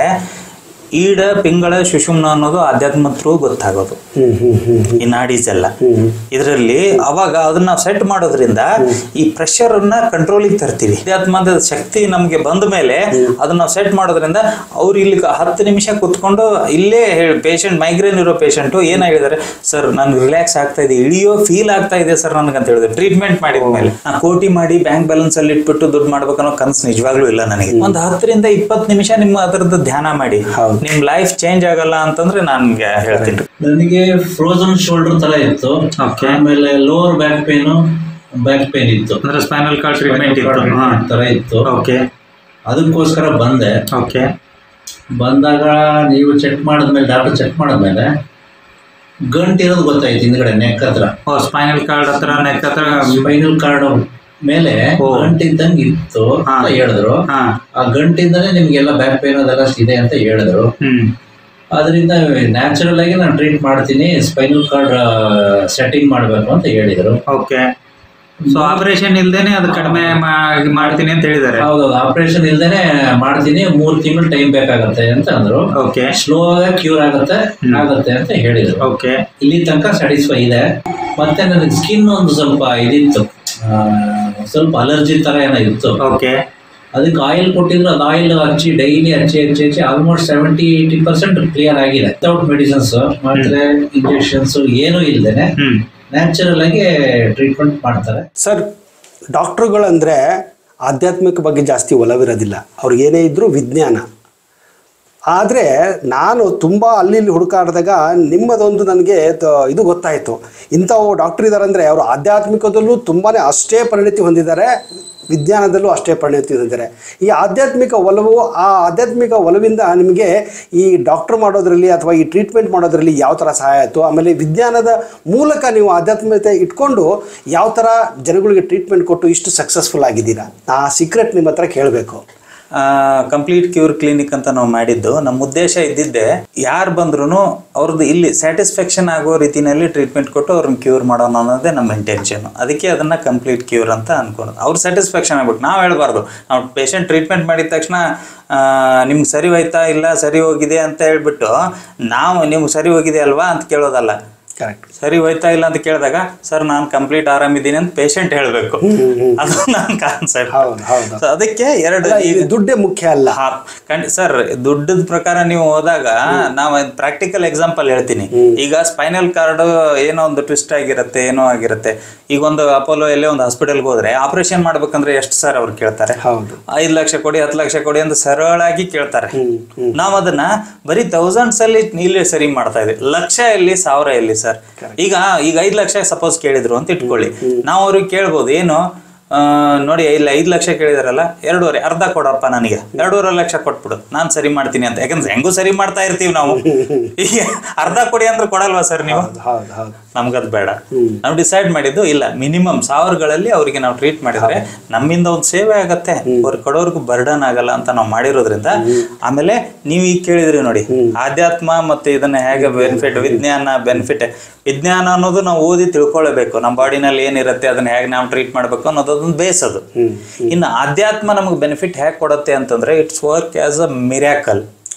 ಈಡ ಪಿಂಗಳ ಸುಷುಮ್ನ ಅನ್ನೋದು ಆಧ್ಯಾತ್ಮ ಥ್ರೂ ಗೊತ್ತಾಗೋದು ಈ ನಾಡೀಸ್ ಎಲ್ಲ ಇದರಲ್ಲಿ ಅವಾಗ ಅದನ್ನ ಸೆಟ್ ಮಾಡೋದ್ರಿಂದ ಈ ಪ್ರೆಷರ್ ಅನ್ನ ಕಂಟ್ರೋಲಿಗೆ ತರ್ತೀವಿ ಅಧ್ಯಾತ್ಮದ ಶಕ್ತಿ ನಮ್ಗೆ ಬಂದ ಮೇಲೆ ಅದನ್ನ ನಾವು ಸೆಟ್ ಮಾಡೋದ್ರಿಂದ ಅವ್ರು ಇಲ್ಲಿ ಕ- ಹತ್ತು ನಿಮಿಷ ಕುತ್ಕೊಂಡು ಇಲ್ಲೇ ಪೇಷಂಟ್ ಮೈಗ್ರೇನ್ ಇರೋ ಪೇಷಂಟ್ ಏನ್ ಹೇಳಿದಾರೆ ಸರ್ ನನ್ಗೆ ರಿಲ್ಯಾಕ್ಸ್ ಆಗ್ತಾ ಇದೆ ಇಳಿಯೋ ಫೀಲ್ ಆಗ್ತಾ ಇದೆ ಸರ್ ನನಗೆ ಅಂತ ಹೇಳಿದ್ರೆ ಟ್ರೀಟ್ಮೆಂಟ್ ಮಾಡಿದ ಮೇಲೆ ನಾ ಕೋಟಿ ಮಾಡಿ ಬ್ಯಾಂಕ್ ಬ್ಯಾಲೆನ್ಸ್ ಅಲ್ಲಿ ಇಟ್ಬಿಟ್ಟು ದುಡ್ಡು ಮಾಡ್ಬೇಕನ್ನೋ ಕನ್ಸು ನಿಜವಾಗ್ಲೂ ಇಲ್ಲ ನನಗೆ ಒಂದು ಹತ್ತರಿಂದ ಇಪ್ಪತ್ತು ನಿಮಿಷ ನಿಮ್ಮ ಅದರದ್ದು ಧ್ಯಾನ ಮಾಡಿ ನಿಮ್ ಲೈಫ್ ಚೇಂಜ್ ಆಗಲ್ಲ ಅಂತಂದ್ರೆ ನನ್ಗೆ ಹೇಳ್ತೀನಿ
ನನಗೆ ಫ್ರೋಸನ್ ಶೋಲ್ಡರ್ ತರ ಇತ್ತು
Okay.
ಆಮೇಲೆ lower back pain back pain ಇತ್ತು
ಅಂದ್ರೆ ಸ್ಪೈನಲ್ ಕಾರ್ಡ್
Treatment ತರ ಇತ್ತು
ಓಕೆ
ಅದಕ್ಕೋಸ್ಕರ ಬಂದೆ
ಓಕೆ
ಬಂದಾಗ ನೀವು ಚೆಕ್ ಮಾಡಿದ್ಮೇಲೆ ಡಾಕ್ಟರ್ ಚೆಕ್ ಮಾಡಿದ್ಮೇಲೆ ಗಂಟ್ ಇರೋದು ಗೊತ್ತಾಯ್ತು ಹಿಂದ್ಗಡೆ ನೆಕ್ ಹತ್ರ
ಓ ಸ್ಪೈನಲ್ ಕಾರ್ಡ್ ಹತ್ರ ನೆಕ್ ಹತ್ರ
ಸ್ಪೈನಲ್ ಕಾರ್ಡ್ ಮೇಲೆ
ಓ.
ಗಂಟ್ ಇದ್ದಂಗೆ ಇತ್ತು
ಹಾ.
ಅಂತ ಹೇಳಿದ್ರು
ಹಾ
ಆ ಗಂಟಿಂದನೇ ನಿಮ್ಗೆಲ್ಲ ಬ್ಯಾಕ್ ಪೇನ್ ಅದೆಲ್ಲ ಇದೆ ಅಂತ ಹೇಳಿದ್ರು
ಹ್ಮ್
ಅದರಿಂದ ನ್ಯಾಚುರಲ್ ಆಗಿ ನಾನು ಟ್ರೀಟ್ ಮಾಡ್ತೀನಿ ಸ್ಪೈನಲ್ ಕಾರ್ಡ್ ಸೆಟ್ಟಿಂಗ್ ಮಾಡಬೇಕು ಅಂತ ಹೇಳಿದರು
ಓಕೆ ಸೊ ಆಪರೇಷನ್ ಇಲ್ದೇನೆ ಅದು ಕಡಿಮೆ ಮಾ- ಮಾಡ್ತೀನಿ ಅಂತ ಹೇಳಿದ್ದಾರೆ
ಹೌದೌದು ಆಪರೇಷನ್ ಇಲ್ದೇನೆ ಮಾಡ್ತೀನಿ ಮೂರ್ ತಿಂಗಳು ಟೈಮ್ ಬೇಕಾಗತ್ತೆ ಅಂತ ಅಂದ್ರು
ಓಕೆ
ಸ್ಲೋ ಆಗಿ ಕ್ಯೂರ್ ಆಗುತ್ತೆ ಆಗುತ್ತೆ ಅಂತ ಹೇಳಿದ್ರು
ಓಕೆ
ಇಲ್ಲಿ ತನಕ ಸ್ಯಾಟಿಸ್ಫೈ ಇದೆ ಮತ್ತೆ ನನಗೆ ಸ್ಕಿನ್ ಒಂದು ಸ್ವಲ್ಪ ಇದಿತ್ತು ಆ, ಸ್ವಲ್ಪ ಅಲರ್ಜಿ ತರ ಏನೋ ಇತ್ತು
ಓಕೆ
ಅದಕ್ಕೆ ಆಯಿಲ್ ಕೊಟ್ಟಿದ್ರು ಅದು ಆಯಿಲ್ ಹಚ್ಚಿ ಡೈಲಿ ಹಚ್ಚಿ ಹಚ್ಚಿ ಹಚ್ಚಿ almost seventy eighty percent clear ಆಗಿದೆ ವಿತೌಟ್ ಮೆಡಿಸಿನ್ಸ್ ಮಾತ್ರೆ ಇಂಜೆಕ್ಷನ್ಸ್ ಏನೂ ಇಲ್ದೇನೆ
ಹ್ಮ್
ನ್ಯಾಚುರಲ್ ಆಗಿ ಟ್ರೀಟ್ಮೆಂಟ್ ಮಾಡ್ತಾರೆ
ಸರ್ ಡಾಕ್ಟ್ರುಗಳಂದರೆ ಆಧ್ಯಾತ್ಮಿಕ ಬಗ್ಗೆ ಜಾಸ್ತಿ ಒಲವಿರೋದಿಲ್ಲ ಅವ್ರಿಗೆ ಏನೇ ಇದ್ದರೂ ವಿಜ್ಞಾನ ಆದರೆ ನಾನು ತುಂಬ ಅಲ್ಲಿ ಇಲ್ಲಿ ಹುಡುಕಾಡಿದಾಗ ನಿಮ್ಮದೊಂದು ನನಗೆ ತ- ಇದು ಗೊತ್ತಾಯಿತು ಇಂಥವು ಡಾಕ್ಟ್ರ್ ಇದ್ದಾರೆ ಅಂದರೆ ಅವರು ಆಧ್ಯಾತ್ಮಿಕದಲ್ಲೂ ತುಂಬಾ ಅಷ್ಟೇ ಪರಿಣಿತಿ ಹೊಂದಿದ್ದಾರೆ ವಿಜ್ಞಾನದಲ್ಲೂ ಅಷ್ಟೇ ಪರಿಣಿತಿ ಹೊಂದಿದ್ದಾರೆ ಈ ಆಧ್ಯಾತ್ಮಿಕ ಒಲವು ಆ ಆಧ್ಯಾತ್ಮಿಕ ಒಲವಿಂದ ನಿಮಗೆ ಈ ಡಾಕ್ಟ್ರ್ ಮಾಡೋದ್ರಲ್ಲಿ ಅಥವಾ ಈ ಟ್ರೀಟ್ಮೆಂಟ್ ಮಾಡೋದ್ರಲ್ಲಿ ಯಾವ ಥರ ಸಹಾಯ ಆಯಿತು ಆಮೇಲೆ ವಿಜ್ಞಾನದ ಮೂಲಕ ನೀವು ಆಧ್ಯಾತ್ಮಿಕತೆ ಇಟ್ಕೊಂಡು ಯಾವ ಥರ ಜನಗಳಿಗೆ ಟ್ರೀಟ್ಮೆಂಟ್ ಕೊಟ್ಟು ಇಷ್ಟು ಸಕ್ಸಸ್ಫುಲ್ ಆಗಿದ್ದೀರಾ ಆ ಸೀಕ್ರೆಟ್ ನಿಮ್ಮ ಹತ್ರ ಕೇಳಬೇಕು
ಕಂಪ್ಲೀಟ್ ಕ್ಯೂರ್ ಕ್ಲಿನಿಕ್ ಅಂತ ನಾವು ಮಾಡಿದ್ದು ನಮ್ಮ ಉದ್ದೇಶ ಇದ್ದಿದ್ದೆ ಯಾರು ಬಂದ್ರು ಅವ್ರದ್ದು ಇಲ್ಲಿ ಸ್ಯಾಟಿಸ್ಫ್ಯಾಕ್ಷನ್ ಆಗೋ ರೀತಿನಲ್ಲಿ ಟ್ರೀಟ್ಮೆಂಟ್ ಕೊಟ್ಟು ಅವ್ರನ್ನ ಕ್ಯೂರ್ ಮಾಡೋಣ ಅನ್ನೋದೇ ನಮ್ಮ ಇಂಟೆನ್ಷನ್ ಅದಕ್ಕೆ ಅದನ್ನ ಕಂಪ್ಲೀಟ್ ಕ್ಯೂರ್ ಅಂತ ಅನ್ಕೊಂಡು ಅವ್ರು ಸ್ಯಾಟಿಸ್ಫ್ಯಾಕ್ಷನ್ ಆಗ್ಬೇಕು ನಾವು ಹೇಳ್ಬಾರ್ದು ನಾವು ಪೇಷಂಟ್ ಟ್ರೀಟ್ಮೆಂಟ್ ಮಾಡಿದ ತಕ್ಷಣ ಆ, ನಿಮ್ಗೆ ಸರಿ ಹೋಯ್ತಾ ಇಲ್ಲ ಸರಿ ಹೋಗಿದೆ ಅಂತ ಹೇಳ್ಬಿಟ್ಟು ನಾವು ನಿಮ್ಗೆ ಸರಿ ಹೋಗಿದೆ ಅಲ್ವಾ ಅಂತ ಕೇಳೋದಲ್ಲ
ಕರೆಕ್ಟ್
ಸರಿ ಹೋಯ್ತಾ ಇಲ್ಲ ಅಂತ ಕೇಳಿದಾಗ ಸರ್ ನಾನು ಕಂಪ್ಲೀಟ್ ಆರಾಮಿದ್ದೀನಿ ಅಂತ ಪೇಷಂಟ್ ಹೇಳಬೇಕು ಅದು ನನ್ನ ಕಾನ್ಸೆಪ್ಟ್
ಹೌದು ಹೌದು
ಸೊ ಅದಕ್ಕೆ ಎರಡು
ಅಲ್ಲ,
ಈಗ
ಇದು ದುಡ್ಡೇ ಮುಖ್ಯ ಅಲ್ಲ
ಹಾ, ಖಂಡಿ ಸರ್ ದುಡ್ಡದ ಪ್ರಕಾರ ನೀವು ಹೋದಾಗ ನಾವು ಪ್ರಾಕ್ಟಿಕಲ್ ಎಕ್ಸಾಂಪಲ್ ಹೇಳ್ತೀನಿ ಈಗ ಸ್ಪೈನಲ್ ಕಾರ್ಡ್ ಏನೋ ಒಂದು ಟ್ವಿಸ್ಟ್ ಆಗಿರುತ್ತೆ ಏನೋ ಆಗಿರುತ್ತೆ ಈಗ ಒಂದು ಅಪೋಲೋ ಎಲ್ಲೇ ಒಂದು ಹಾಸ್ಪಿಟಲ್ಗೆ ಹೋದ್ರೆ ಆಪರೇಷನ್ ಮಾಡ್ಬೇಕಂದ್ರೆ ಎಷ್ಟು ಸರ್ ಅವ್ರು ಕೇಳ್ತಾರೆ
ಹೌದು
ಐದು ಲಕ್ಷ ಕೊಡಿ ಹತ್ತು ಲಕ್ಷ ಕೊಡಿ ಅಂತ ಸರಳಾಗಿ ಕೇಳ್ತಾರೆ ನಾವ್ ಅದನ್ನ ಬರೀ ಥೌಸಂಡ್ಸ್ ಅಲ್ಲಿ ನೀಲೇ ಸರಿ ಮಾಡ್ತಾ ಇದ್ವಿ ಲಕ್ಷ ಎಲ್ಲಿ ಸಾವಿರ ಎಲ್ಲಿ ಸರ್ ಈಗ ಈಗ ಐದ್ ಲಕ್ಷ ಸಪೋಸ್ ಕೇಳಿದ್ರು ಅಂತ ಇಟ್ಕೊಳ್ಳಿ ನಾವು ಅವ್ರಿಗೆ ಕೇಳ್ಬೋದು ಏನು ಆ, ನೋಡಿ ಇಲ್ಲ ಐದ್ ಲಕ್ಷ ಕೇಳಿದಾರಲ್ಲ ಎರಡೂವರೆ ಅರ್ಧ ಕೊಡಪ್ಪ ನನಗೆ ಎರಡೂವರೆ ಲಕ್ಷ ಕೊಟ್ಬಿಡು ನಾನ್ ಸರಿ ಮಾಡ್ತೀನಿ ಅಂತ ಯಾಕಂದ್ರೆ ಹೆಂಗೂ ಸರಿ ಮಾಡ್ತಾ ಇರ್ತೀವಿ ನಾವು ಈಗ ಅರ್ಧ ಕೊಡಿ ಅಂದ್ರೆ ಕೊಡಲ್ವಾ ಸರ್ ನೀವು
ಹೌದು ಹೌದು
ನಮ್ಗದ್ ಬೇಡ ನಾವು ಡಿಸೈಡ್ ಮಾಡಿದ್ದು ಇಲ್ಲ ಮಿನಿಮಮ್ ಸಾವಿರಗಳಲ್ಲಿ ಅವರಿಗೆ ನಾವು ಟ್ರೀಟ್ ಮಾಡಿದ್ರೆ ನಮ್ಮಿಂದ ಒಂದು ಸೇವೆ ಆಗತ್ತೆ ಅವ್ರ ಕೊಡೋರ್ಗು ಬರ್ಡನ್ ಆಗಲ್ಲ ಅಂತ ನಾವು ಮಾಡಿರೋದ್ರಿಂದ ಆಮೇಲೆ ನೀವು ಈಗ ಕೇಳಿದ್ರಿ ನೋಡಿ ಆಧ್ಯಾತ್ಮ ಮತ್ತೆ ಇದನ್ನ ಹೇಗೆ ಬೆನಿಫಿಟ್ ವಿಜ್ಞಾನ ಬೆನಿಫಿಟ್ ವಿಜ್ಞಾನ ಅನ್ನೋದು ನಾವು ಓದಿ ತಿಳ್ಕೊಳ್ಳಬೇಕು ನಮ್ಮ ಬಾಡಿನಲ್ಲಿ ಏನಿರುತ್ತೆ ಅದನ್ನ ಹೇಗೆ ನಾವು ಟ್ರೀಟ್ ಮಾಡ್ಬೇಕು ಅನ್ನೋದು ಅದೊಂದು ಬೇಸ್ ಅದು ಇನ್ನು ಆಧ್ಯಾತ್ಮ ನಮಗೆ ಬೆನಿಫಿಟ್ ಹೇಗೆ ಕೊಡುತ್ತೆ ಅಂತಂದ್ರೆ it's work as a miracle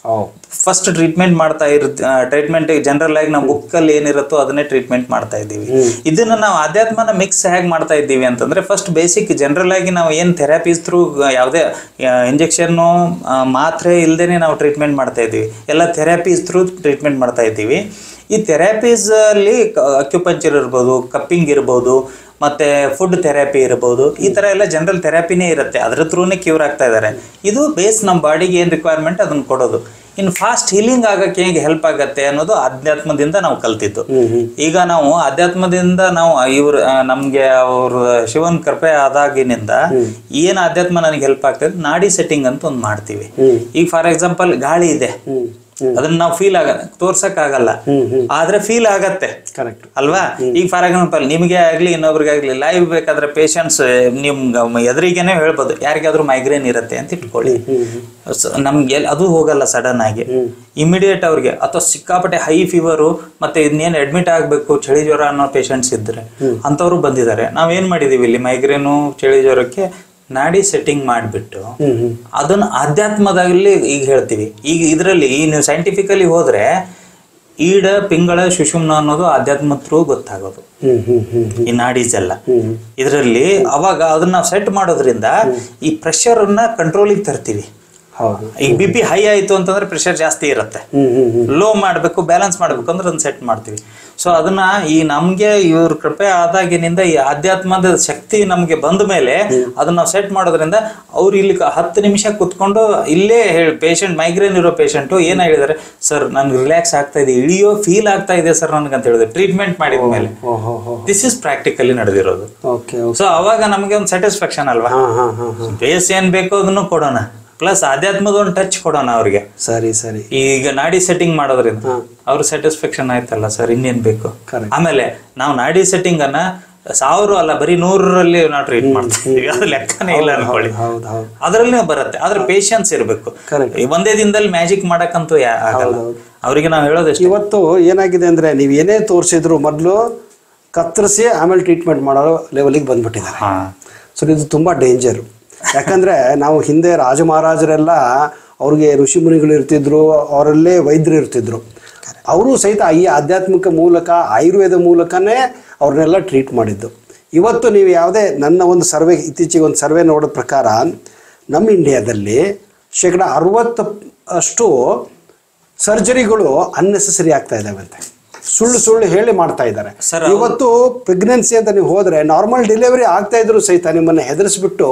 ಓ
ಫಸ್ಟ್ ಟ್ರೀಟ್ಮೆಂಟ್ ಮಾಡ್ತಾ ಇರ್ ಟ್ರೀಟ್ಮೆಂಟ್ ಜನರಲ್ ಆಗಿ ನಾವು ಬುಕ್ ಅಲ್ಲಿ ಏನಿರುತ್ತೋ ಅದನ್ನೇ ಟ್ರೀಟ್ಮೆಂಟ್ ಮಾಡ್ತಾ ಇದ್ದೀವಿ ಇದನ್ನ ನಾವು ಅಧ್ಯಾತ್ಮನ ಮಿಕ್ಸ್ ಹೇಗೆ ಮಾಡ್ತಾ ಇದ್ದೀವಿ ಅಂತಂದ್ರೆ ಫಸ್ಟ್ ಬೇಸಿಕ್ ಜನರಲ್ ಆಗಿ ನಾವು ಏನ್ ಥೆರಪೀಸ್ ಥ್ರೂ ಯಾವುದೇ ಇಂಜೆಕ್ಷನ್ ಮಾತ್ರೆ ಇಲ್ದೇನೆ ನಾವು ಟ್ರೀಟ್ಮೆಂಟ್ ಮಾಡ್ತಾ ಇದ್ದೀವಿ ಎಲ್ಲ ಥೆರಪೀಸ್ ಥ್ರೂ ಟ್ರೀಟ್ಮೆಂಟ್ ಮಾಡ್ತಾ ಇದ್ದೀವಿ ಈ ಥೆರಪೀಸ್ ಅಲ್ಲಿ ಅಕ್ಯುಪಂಚರ್ ಇರ್ಬೋದು ಕಪ್ಪಿಂಗ್ ಇರ್ಬೋದು ಮತ್ತೆ ಫುಡ್ ಥೆರಪಿ ಇರ್ಬೋದು ಈ ತರ ಎಲ್ಲ ಜನರಲ್ ಥೆರಪಿನೇ ಇರುತ್ತೆ ಅದ್ರ ಥ್ರೂನೇ ಕ್ಯೂರ್ ಆಗ್ತಾ ಇದ್ದಾರೆ ಇದು ಬೇಸ್ ನಮ್ಮ ಬಾಡಿಗೆ ಏನು ರಿಕ್ವೈರ್ಮೆಂಟ್ ಅದನ್ನ ಕೊಡೋದು ಇನ್ನು ಫಾಸ್ಟ್ ಹೀಲಿಂಗ್ ಆಗಕ್ಕೆ ಹೇಗೆ ಹೆಲ್ಪ್ ಆಗತ್ತೆ ಅನ್ನೋದು ಅಧ್ಯಾತ್ಮದಿಂದ ನಾವು ಕಲ್ತಿದ್ದು ಈಗ ನಾವು ಅಧ್ಯಾತ್ಮದಿಂದ ನಾವು ಇವ್ರ ಆ, ನಮ್ಗೆ ಅವ್ರ ಶಿವನ್ ಕೃಪೆ ಆದಾಗಿನಿಂದ ಏನ್ ಅಧ್ಯಾತ್ಮ ನನಗೆ ಹೆಲ್ಪ್ ಆಗ್ತದೆ ನಾಡಿ ಸೆಟ್ಟಿಂಗ್ ಅಂತ ಒಂದು ಮಾಡ್ತೀವಿ ಈಗ ಫಾರ್ ಎಕ್ಸಾಂಪಲ್ ಗಾಳಿ ಇದೆ ಅದನ್ನ ನಾವು ಫೀಲ್ ಆಗ ತೋರ್ಸಕ್ ಆಗಲ್ಲ ಆದ್ರೆ ಫೀಲ್ ಆಗತ್ತೆ
ಕರೆಕ್ಟ್
ಅಲ್ವಾ ಈಗ ಫಾರ್ ಎಕ್ಸಾಂಪಲ್ ನಿಮಗೆ ಆಗ್ಲಿ ಇನ್ನೊಬ್ರಿಗೆ ಆಗ್ಲಿ ಲೈವ್ ಬೇಕಾದ್ರೆ ಪೇಷಂಟ್ಸ್ ನಿಮ್ಗೆ ಎದುರಿಗೇನೆ ಹೇಳ್ಬೋದು ಯಾರಿಗಾದ್ರೂ ಮೈಗ್ರೇನ್ ಇರುತ್ತೆ ಅಂತ ಇಟ್ಕೊಳ್ಳಿ ಸ- ನಮ್ಗೆ ಎಲ್- ಅದು ಹೋಗಲ್ಲ ಸಡನ್ ಆಗಿ ಇಮಿಡಿಯೇಟ್ ಅವ್ರಿಗೆ ಅಥವಾ ಸಿಕ್ಕಾಪಟ್ಟೆ ಹೈ ಫೀವರು ಮತ್ತೆ ಇದನ್ನೇನು ಅಡ್ಮಿಟ್ ಆಗಬೇಕು ಚಳಿ ಜ್ವರ ಅನ್ನೋ ಪೇಷಂಟ್ಸ್ ಇದ್ರೆ ಅಂಥವ್ರು ಬಂದಿದ್ದಾರೆ ನಾವೇನ್ ಮಾಡಿದೀವಿ ಇಲ್ಲಿ ಮೈಗ್ರೇನು ಚಳಿ ಜ್ವರಕ್ಕೆ ನಾಡಿ ಸೆಟ್ಟಿಂಗ್ ಮಾಡಿಬಿಟ್ಟು ಅದನ್ನ ಆಧ್ಯಾತ್ಮದಲ್ಲಿ ಈಗ ಹೇಳ್ತೀವಿ ಈಗ ಇದರಲ್ಲಿ ಈ ನೀವು ಸೈಂಟಿಫಿಕಲಿ ಹೋದ್ರೆ ಈಡ ಪಿಂಗಳ ಸುಷುಮ್ನ ಅನ್ನೋದು ಆಧ್ಯಾತ್ಮ ಥ್ರೂ ಗೊತ್ತಾಗೋದು
ಹ್ಮ್ ಹ್ಮ್ ಹ್ಮ್
ಈ ನಾಡೀಸ್ ಎಲ್ಲ ಇದರಲ್ಲಿ ಅವಾಗ ಅದನ್ನ ನಾವು ಸೆಟ್ ಮಾಡೋದ್ರಿಂದ ಈ ಪ್ರೆಷರ್ ಅನ್ನ ಕಂಟ್ರೋಲಿಗೆ ತರ್ತೀವಿ
ಹೌದು
ಈಗ ಬಿ ಪಿ ಹೈ ಆಯ್ತು ಅಂತಂದ್ರೆ ಪ್ರೆಷರ್ ಜಾಸ್ತಿ ಇರುತ್ತೆ
ಹ್ಮ್ ಹ್ಮ್ ಹ್ಮ್
ಲೋ ಮಾಡಬೇಕು ಬ್ಯಾಲೆನ್ಸ್ ಮಾಡಬೇಕು ಅಂದ್ರೆ ಅದನ್ನ ಸೆಟ್ ಮಾಡ್ತೀವಿ ಸೊ ಅದನ್ನ ಈ ನಮ್ಗೆ ಇವ್ರ ಕೃಪೆ ಆದಾಗಿನಿಂದ ಈ ಆಧ್ಯಾತ್ಮದ ಶಕ್ತಿ ನಮ್ಗೆ ಬಂದ ಮೇಲೆ ಅದನ್ನ ನಾವು ಸೆಟ್ ಮಾಡೋದ್ರಿಂದ ಅವ್ರು ಇಲ್ಲಿ ಕ- ಹತ್ತು ನಿಮಿಷ ಕುತ್ಕೊಂಡು ಇಲ್ಲೇ ಹೇಳಿ ಪೇಷಂಟ್ ಮೈಗ್ರೇನ್ ಇರೋ ಪೇಷಂಟು ಏನ್ ಹೇಳಿದಾರೆ ಸರ್ ನನ್ಗೆ ರಿಲ್ಯಾಕ್ಸ್ ಆಗ್ತಾ ಇದೆ ಇಳಿಯೋ ಫೀಲ್ ಆಗ್ತಾ ಇದೆ ಸರ್ ನನ್ಗೆ ಅಂತ ಹೇಳಿದ್ರೆ ಟ್ರೀಟ್ಮೆಂಟ್ ಮಾಡಿದ ಮೇಲೆ
ಓಹೋ ಹೋ
ದಿಸ್ ಇಸ್ ಪ್ರಾಕ್ಟಿಕಲಿ ನಡೆದಿರೋದು
ಓಕೆ ಓಕೆ
ಸೊ ಅವಾಗ ನಮಗೆ ಒಂದು ಸ್ಯಾಟಿಸ್ಫ್ಯಾಕ್ಷನ್ ಅಲ್ವಾ
ಹಾ ಹಾ ಹಾ ಹಾ
ಬೇಸ್ ಏನ್ ಬೇಕೋ ಅದನ್ನು ಕೊಡೋಣ ಪ್ಲಸ್ ಆಧ್ಯಾತ್ಮದ ಒಂದು ಟಚ್ ಕೊಡೋಣ ಅವ್ರಿಗೆ
ಸರಿ ಸರಿ
ಈಗ ನಾಡಿ ಸೆಟ್ಟಿಂಗ್ ಮಾಡೋದ್ರಿಂದ ಅವ್ರ ಸ್ಯಾಟಿಸ್ಫ್ಯಾಕ್ಷನ್ ಆಯ್ತಲ್ಲ ಸರ್ ಇನ್ನೇನ್ ಬೇಕು
Correct.
ಆಮೇಲೆ ನಾವು ನಾಡಿ ಸೆಟ್ಟಿಂಗ್ ಅನ್ನ ಸಾವಿರ ಅಲ್ಲ ಬರೀ ನೂರರಲ್ಲಿ ನಾವು ಟ್ರೀಟ್ ಮಾಡ್ತೀವಿ ಅದು ಲೆಕ್ಕನೇ ಇಲ್ಲ ಅನ್ಕೊಳ್ಳಿ
ಹೌದು ಹೌದು
ಅದ್ರಲ್ಲೇ ಬರುತ್ತೆ ಆದ್ರೆ ಪೇಶನ್ಸ್ ಇರಬೇಕು
Correct.
ಒಂದೇ ದಿನದಲ್ಲಿ ಮ್ಯಾಜಿಕ್ ಮಾಡಕ್ಕಂತೂ ಯಾ- ಆಗಲ್ಲ ಅವರಿಗೆ ನಾವು ಹೇಳೋದಷ್ಟೇ
ಇವತ್ತು ಏನಾಗಿದೆ ಅಂದ್ರೆ ನೀವು ಏನೇ ತೋರಿಸಿದ್ರು ಮೊದಲು ಕತ್ತರಿಸಿ ಆಮೇಲೆ ಟ್ರೀಟ್ಮೆಂಟ್ ಮಾಡೋ ಲೆವೆಲಿಗೆ ಬಂದ್ಬಿಟ್ಟಿದ್ದಾರೆ
ಹಾ
ಸೊ ಇದು ತುಂಬ ಡೇಂಜರು ಯಾಕಂದ್ರೆ ನಾವು ಹಿಂದೆ ರಾಜ ಮಹಾರಾಜರೆಲ್ಲ ಅವ್ರಿಗೆ ಋಷಿ ಮುನಿಗಳು ಇರ್ತಿದ್ರು ಅವರಲ್ಲೇ ವೈದ್ಯರು ಇರ್ತಿದ್ರು ಅವರು ಸಹಿತ ಈ ಆಧ್ಯಾತ್ಮಿಕ ಮೂಲಕ ಆಯುರ್ವೇದ ಮೂಲಕನೇ ಅವ್ರನ್ನೆಲ್ಲ ಟ್ರೀಟ್ ಮಾಡಿದ್ದು ಇವತ್ತು ನೀವು ಯಾವುದೇ ನನ್ನ ಒಂದು ಸರ್ವೆ ಇತ್ತೀಚೆಗೆ ಒಂದು ಸರ್ವೆ ನೋಡೋ ಪ್ರಕಾರ ನಮ್ಮ ಇಂಡಿಯಾದಲ್ಲಿ ಶೇಕಡ ಅರವತ್ತು ಅಷ್ಟು ಸರ್ಜರಿಗಳು ಅನ್ನೆಸೆಸರಿ ಆಗ್ತಾ ಇದ್ದಾವಂತೆ ಸುಳ್ಳು ಸುಳ್ಳು ಹೇಳಿ ಮಾಡ್ತಾ ಇದ್ದಾರೆ
Sir,
ಇವತ್ತು ಪ್ರೆಗ್ನೆನ್ಸಿ ಅಂತ ನೀವು ಹೋದ್ರೆ ನಾರ್ಮಲ್ ಡೆಲಿವರಿ ಆಗ್ತಾ ಇದ್ರು ಸಹಿತ ನಿಮ್ಮನ್ನ ಹೆದರಿಸ್ಬಿಟ್ಟು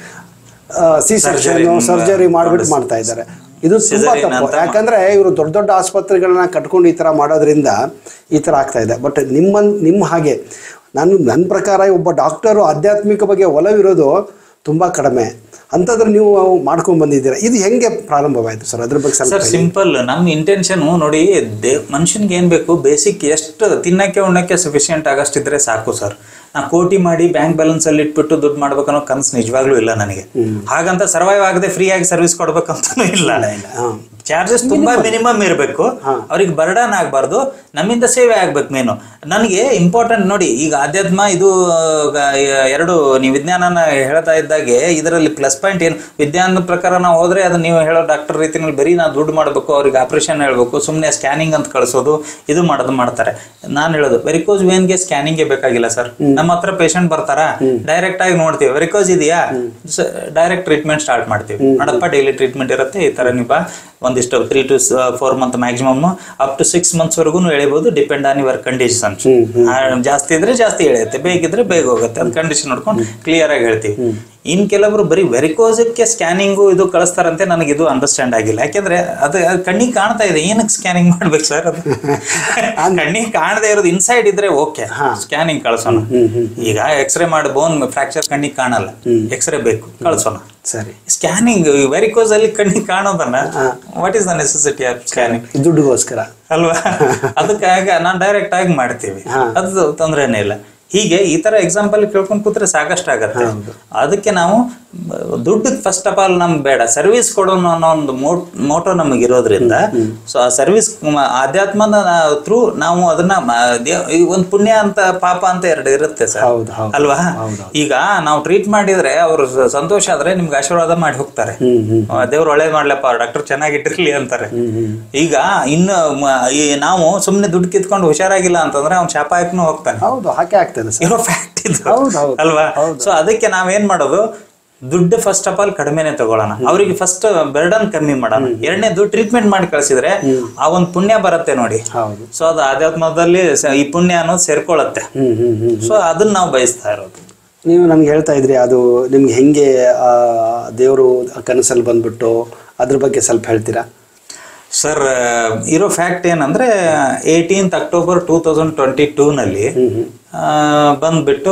ಸಿ ಸೆಕ್ಷನ್ ಸರ್ಜರಿ ಮಾಡ್ಬಿಟ್ಟು ಮಾಡ್ತಾ ಇದ್ದಾರೆ ಇದು ತುಂಬಾ
Cesarean
ತಪ್ಪು
ಅಂತ
ಯಾಕಂದ್ರೆ ಇವರು ದೊಡ್ಡ ದೊಡ್ಡ ಆಸ್ಪತ್ರೆಗಳನ್ನ ಕಟ್ಕೊಂಡು ಈ ತರ ಮಾಡೋದ್ರಿಂದ ಈ ತರ ಆಗ್ತಾ ಇದೆ ಬಟ್ ನಿಮ್ಮ ನಿಮ್ಮ ಹಾಗೆ ನಾನು ನನ್ನ ಪ್ರಕಾರ ಒಬ್ಬ ಡಾಕ್ಟರು ಆಧ್ಯಾತ್ಮಿಕ ಬಗ್ಗೆ ಒಲವಿರೋದು ತುಂಬಾ ಕಡಿಮೆ ಅಂತಂದ್ರೆ ನೀವು ಮಾಡ್ಕೊಂಡ್ ಬಂದಿದ್ದೀರಾ ಇದು ಹೆಂಗೆ ಪ್ರಾರಂಭವಾಯ್ತು ಸರ್ ಅದ್ರ ಬಗ್ಗೆ ಸ್ವಲ್ಪ
ಸರ್ ಸಿಂಪಲ್ ನಮ್ಮ ಇಂಟೆನ್ಷನ್ ನೋಡಿ ದೇ ಮನುಷ್ಯನ್ಗೆ ಏನ್ ಬೇಕು ಬೇಸಿಕ್ ಎಷ್ಟು ತಿನ್ನಕ್ಕೆ ಉಣ್ಣಕ್ಕೆ ಸಫಿಶಿಯಂಟ್ ಆಗಷ್ಟಿದ್ರೆ ಸಾಕು ಸರ್ ನಾ ಕೋಟಿ ಮಾಡಿ ಬ್ಯಾಂಕ್ ಬ್ಯಾಲೆನ್ಸ್ ಅಲ್ಲಿ ಇಟ್ಬಿಟ್ಟು ದುಡ್ಡು ಮಾಡ್ಬೇಕನ್ನೋ ಕನ್ಸು ನಿಜವಾಗ್ಲೂ ಇಲ್ಲ ನನಗೆ ಹಾಗಂತ ಸರ್ವೈವ್ ಆಗದೆ ಫ್ರೀ ಆಗಿ ಸರ್ವಿಸ್ ಕೊಡ್ಬೇಕಂತನೂ ಇಲ್ಲ
ಹಾ
ಚಾರ್ಜಸ್ ತುಂಬಾ ಮಿನಿಮಮ್ ಇರಬೇಕು ಅವ್ರಿಗೆ ಬರ್ಡನ್ ಆಗಬಾರ್ದು ನಮ್ಮಿಂದ ಸೇವೆ ಆಗ್ಬೇಕು ಮೇನು ನನಗೆ ಇಂಪಾರ್ಟೆಂಟ್ ನೋಡಿ ಈಗ ಆಧ್ಯಾತ್ಮ ಇದು ಆ, ಎರಡು ನೀವು ವಿಜ್ಞಾನನ ಹೇಳ್ತಾ ಇದ್ದಾಗೆ ಇದರಲ್ಲಿ ಪ್ಲಸ್ ಪಾಯಿಂಟ್ ಏನು ವಿಜ್ಞಾನದ ಪ್ರಕಾರ ನಾವು ಹೋದ್ರೆ ಅದು ನೀವು ಹೇಳೋ ಡಾಕ್ಟರ್ ರೀತಿನಲ್ಲಿ ಬರೀ ನಾವು ದುಡ್ಡು ಮಾಡಬೇಕು ಅವ್ರಿಗೆ ಆಪರೇಷನ್ ಹೇಳ್ಬೇಕು ಸುಮ್ಮನೆ ಸ್ಕ್ಯಾನಿಂಗ್ ಅಂತ ಕಳಿಸೋದು ಇದು ಮಾಡೋದು ಮಾಡ್ತಾರೆ ನಾನು ಹೇಳೋದು ವೆರಿಕೋಸ್ ವೇನ್ಗೆ ಸ್ಕ್ಯಾನಿಂಗ್ಗೆ ಬೇಕಾಗಿಲ್ಲ ಸರ್ ನಮ್ಮ ಹತ್ರ ಪೇಷಂಟ್ ಬರ್ತಾರಾ ಡೈರೆಕ್ಟ್ ಆಗಿ ನೋಡ್ತೀವಿ ವೆರಿಕೋಸ್ ಇದೆಯಾ ಡೈರೆಕ್ಟ್ ಟ್ರೀಟ್ಮೆಂಟ್ ಸ್ಟಾರ್ಟ್ ಮಾಡ್ತೀವಿ ನೋಡಪ್ಪ ಡೈಲಿ ಟ್ರೀಟ್ಮೆಂಟ್ ಇರುತ್ತೆ ಈ ತರ ನೀವು ಬಾ ಒಂದಿಷ್ಟು three to four month maximum up to six months ವರೆಗೂ ಎಳಿಬಹುದು ಡಿಪೆಂಡ್ ಆನ್ ಯುವರ್ ಕಂಡೀಷನ್ಸ್ ಜಾಸ್ತಿ ಇದ್ರೆ ಜಾಸ್ತಿ ಎಳೆಯುತ್ತೆ ಬೇಗಿದ್ರೆ ಬೇಗ ಹೋಗುತ್ತೆ ಅದು ಕಂಡೀಷನ್ ನೋಡ್ಕೊಂಡು ಕ್ಲಿಯರ್ ಆಗಿ ಹೇಳ್ತೀವಿ ಇನ್ ಕೆಲವರು ಬರೀ ವೆರಿಕೋಸಕ್ಕೆ ಸ್ಕ್ಯಾನಿಂಗು ಇದು ಕಳಿಸ್ತಾರಂತೆ ನನಗೆ ಇದು ಅಂಡರ್ಸ್ಟ್ಯಾಂಡ್ ಆಗಿಲ್ಲ ಯಾಕೆಂದ್ರೆ ಅದು ಅದು ಕಣ್ಣಿಗೆ ಕಾಣ್ತಾ ಇದೆ ಏನಕ್ಕೆ ಸ್ಕ್ಯಾನಿಂಗ್ ಮಾಡ್ಬೇಕು ಸರ್ ಅದು ಕಣ್ಣಿಗೆ ಕಾಣದೇ ಇರೋದು ಇನ್ಸೈಡ್ ಇದ್ರೆ ಓಕೆ ಸ್ಕ್ಯಾನಿಂಗ್ ಕಳ್ಸೋಣ ಈಗ ಎಕ್ಸ್ರೇ ಮಾಡಿ ಬೋನ್ ಫ್ರಾಕ್ಚರ್ ಕಣ್ಣಿಗೆ ಕಾಣಲ್ಲ ಎಕ್ಸ್ರೇ ಬೇಕು ಕಳ್ಸೋಣ
ಸರಿ
ಸ್ಕ್ಯಾನಿಂಗ್ ವೆರಿಕೋಸ್ ಅಲ್ಲಿ ಕಣ್ಣಿಗೆ ಕಾಣೋದನ್ನ what is the necessity of scanning
ದುಡ್ಡುಗೋಸ್ಕರ
ಅಲ್ವಾ ಅದಕ್ಕಾಗ ನಾನು ಡೈರೆಕ್ಟ್ ಆಗಿ ಮಾಡ್ತೀವಿ ಅದು ತೊಂದ್ರೆನೇ ಇಲ್ಲ ಹೀಗೆ ಈ ತರ ಎಕ್ಸಾಂಪಲ್ ಕೇಳ್ಕೊಂಡ್ ಕೂತ್ರೆ ಸಾಕಷ್ಟು ಆಗತ್ತೆ ಅದಕ್ಕೆ ನಾವು ದುಡ್ಡು ಫಸ್ಟ್ ಆಫ್ ಆಲ್ ನಮ್ಗೆ ಬೇಡ ಸರ್ವಿಸ್ ಕೊಡೋಣ ಅನ್ನೋ ಒಂದು ಮೋಟೋ ನಮಗೆ ಇರೋದ್ರಿಂದ ಸೊ ಆ ಸರ್ವಿಸ್ ಆಧ್ಯಾತ್ಮದ ಥ್ರೂ ನಾವು ಅದನ್ನ ಮ- ದೇವ್- ಈ ಒಂದು ಪುಣ್ಯ ಅಂತ ಪಾಪ ಅಂತ ಎರಡು ಇರುತ್ತೆ ಸರ್
ಹೌದು ಹೌದು
ಅಲ್ವಾ ಈಗ ನಾವು ಟ್ರೀಟ್ ಮಾಡಿದ್ರೆ ಅವರು ಸಂತೋಷ ಆದ್ರೆ ನಿಮ್ಗೆ ಆಶೀರ್ವಾದ ಮಾಡಿ ಹೋಗ್ತಾರೆ
ಹ್ಮ್ ಹ್ಮ್
ದೇವ್ರು ಒಳ್ಳೇದ್ ಮಾಡ್ಲಪ್ಪ ಡಾಕ್ಟರ್ ಚೆನ್ನಾಗಿಟ್ಟಿರ್ಲಿ ಅಂತಾರೆ ಈಗ ಇನ್ನು ಮ- ಈ ನಾವು ಸುಮ್ನೆ ದುಡ್ಡು ಕಿತ್ಕೊಂಡು ಹುಷಾರಾಗಿಲ್ಲ ಅಂತಂದ್ರೆ ಅವ್ನ್ ಶಾಪ ಹಾಕ್ನು ಹೋಗ್ತಾನೆ
ಹೌದು ಹಾಗೆ ಆಗ್ತದೆ ಸರ್
ಇರೋ ಫ್ಯಾಕ್ಟ್ ಇದು
ಹೌದು, ಹೌದು.
ಅಲ್ವಾ ಸೊ ಅದಕ್ಕೆ ನಾವೇನ್ ಮಾಡೋದು ದುಡ್ಡು ಫಸ್ಟ್ ಆಫ್ ಆಲ್ ಕಡಿಮೆನೆ ತಗೊಳ್ಳೋಣ ಅವರಿಗೆ ಫಸ್ಟ್ ಬರ್ಡನ್ ಕಮ್ಮಿ ಮಾಡೋಣ ಎರಡನೇದು ಟ್ರೀಟ್ಮೆಂಟ್ ಮಾಡಿ ಕಳಿಸಿದ್ರೆ ಆ ಒಂದು ಪುಣ್ಯ ಬರುತ್ತೆ ನೋಡಿ
ಹೌದು
ಸೊ ಅದು ಆಧ್ಯಾತ್ಮದಲ್ಲಿ ಸ- ಈ ಪುಣ್ಯ ಅನ್ನೋದು ಸೇರ್ಕೊಳ್ಳುತ್ತೆ
ಹ್ಮ್ ಹ್ಮ್ ಹ್ಮ್
ಸೊ ಅದನ್ನ ನಾವು ಬಯಸ್ತಾ ಇರೋದು
ನೀವು ನಮ್ಗೆ ಹೇಳ್ತಾ ಇದ್ರಿ ಅದು ನಿಮ್ಗೆ ಹೆಂಗೆ ಆ ದೇವರು ಕನಸಲ್ಲಿ ಬಂದ್ಬಿಟ್ಟು ಅದ್ರ ಬಗ್ಗೆ ಸ್ವಲ್ಪ ಹೇಳ್ತೀರಾ
ಸರ್ ಇರೋ ಫ್ಯಾಕ್ಟ್ ಏನಂದ್ರೆ eighteenth October two thousand twenty ಟೂನಲ್ಲಿ ಬಂದ್ಬಿಟ್ಟು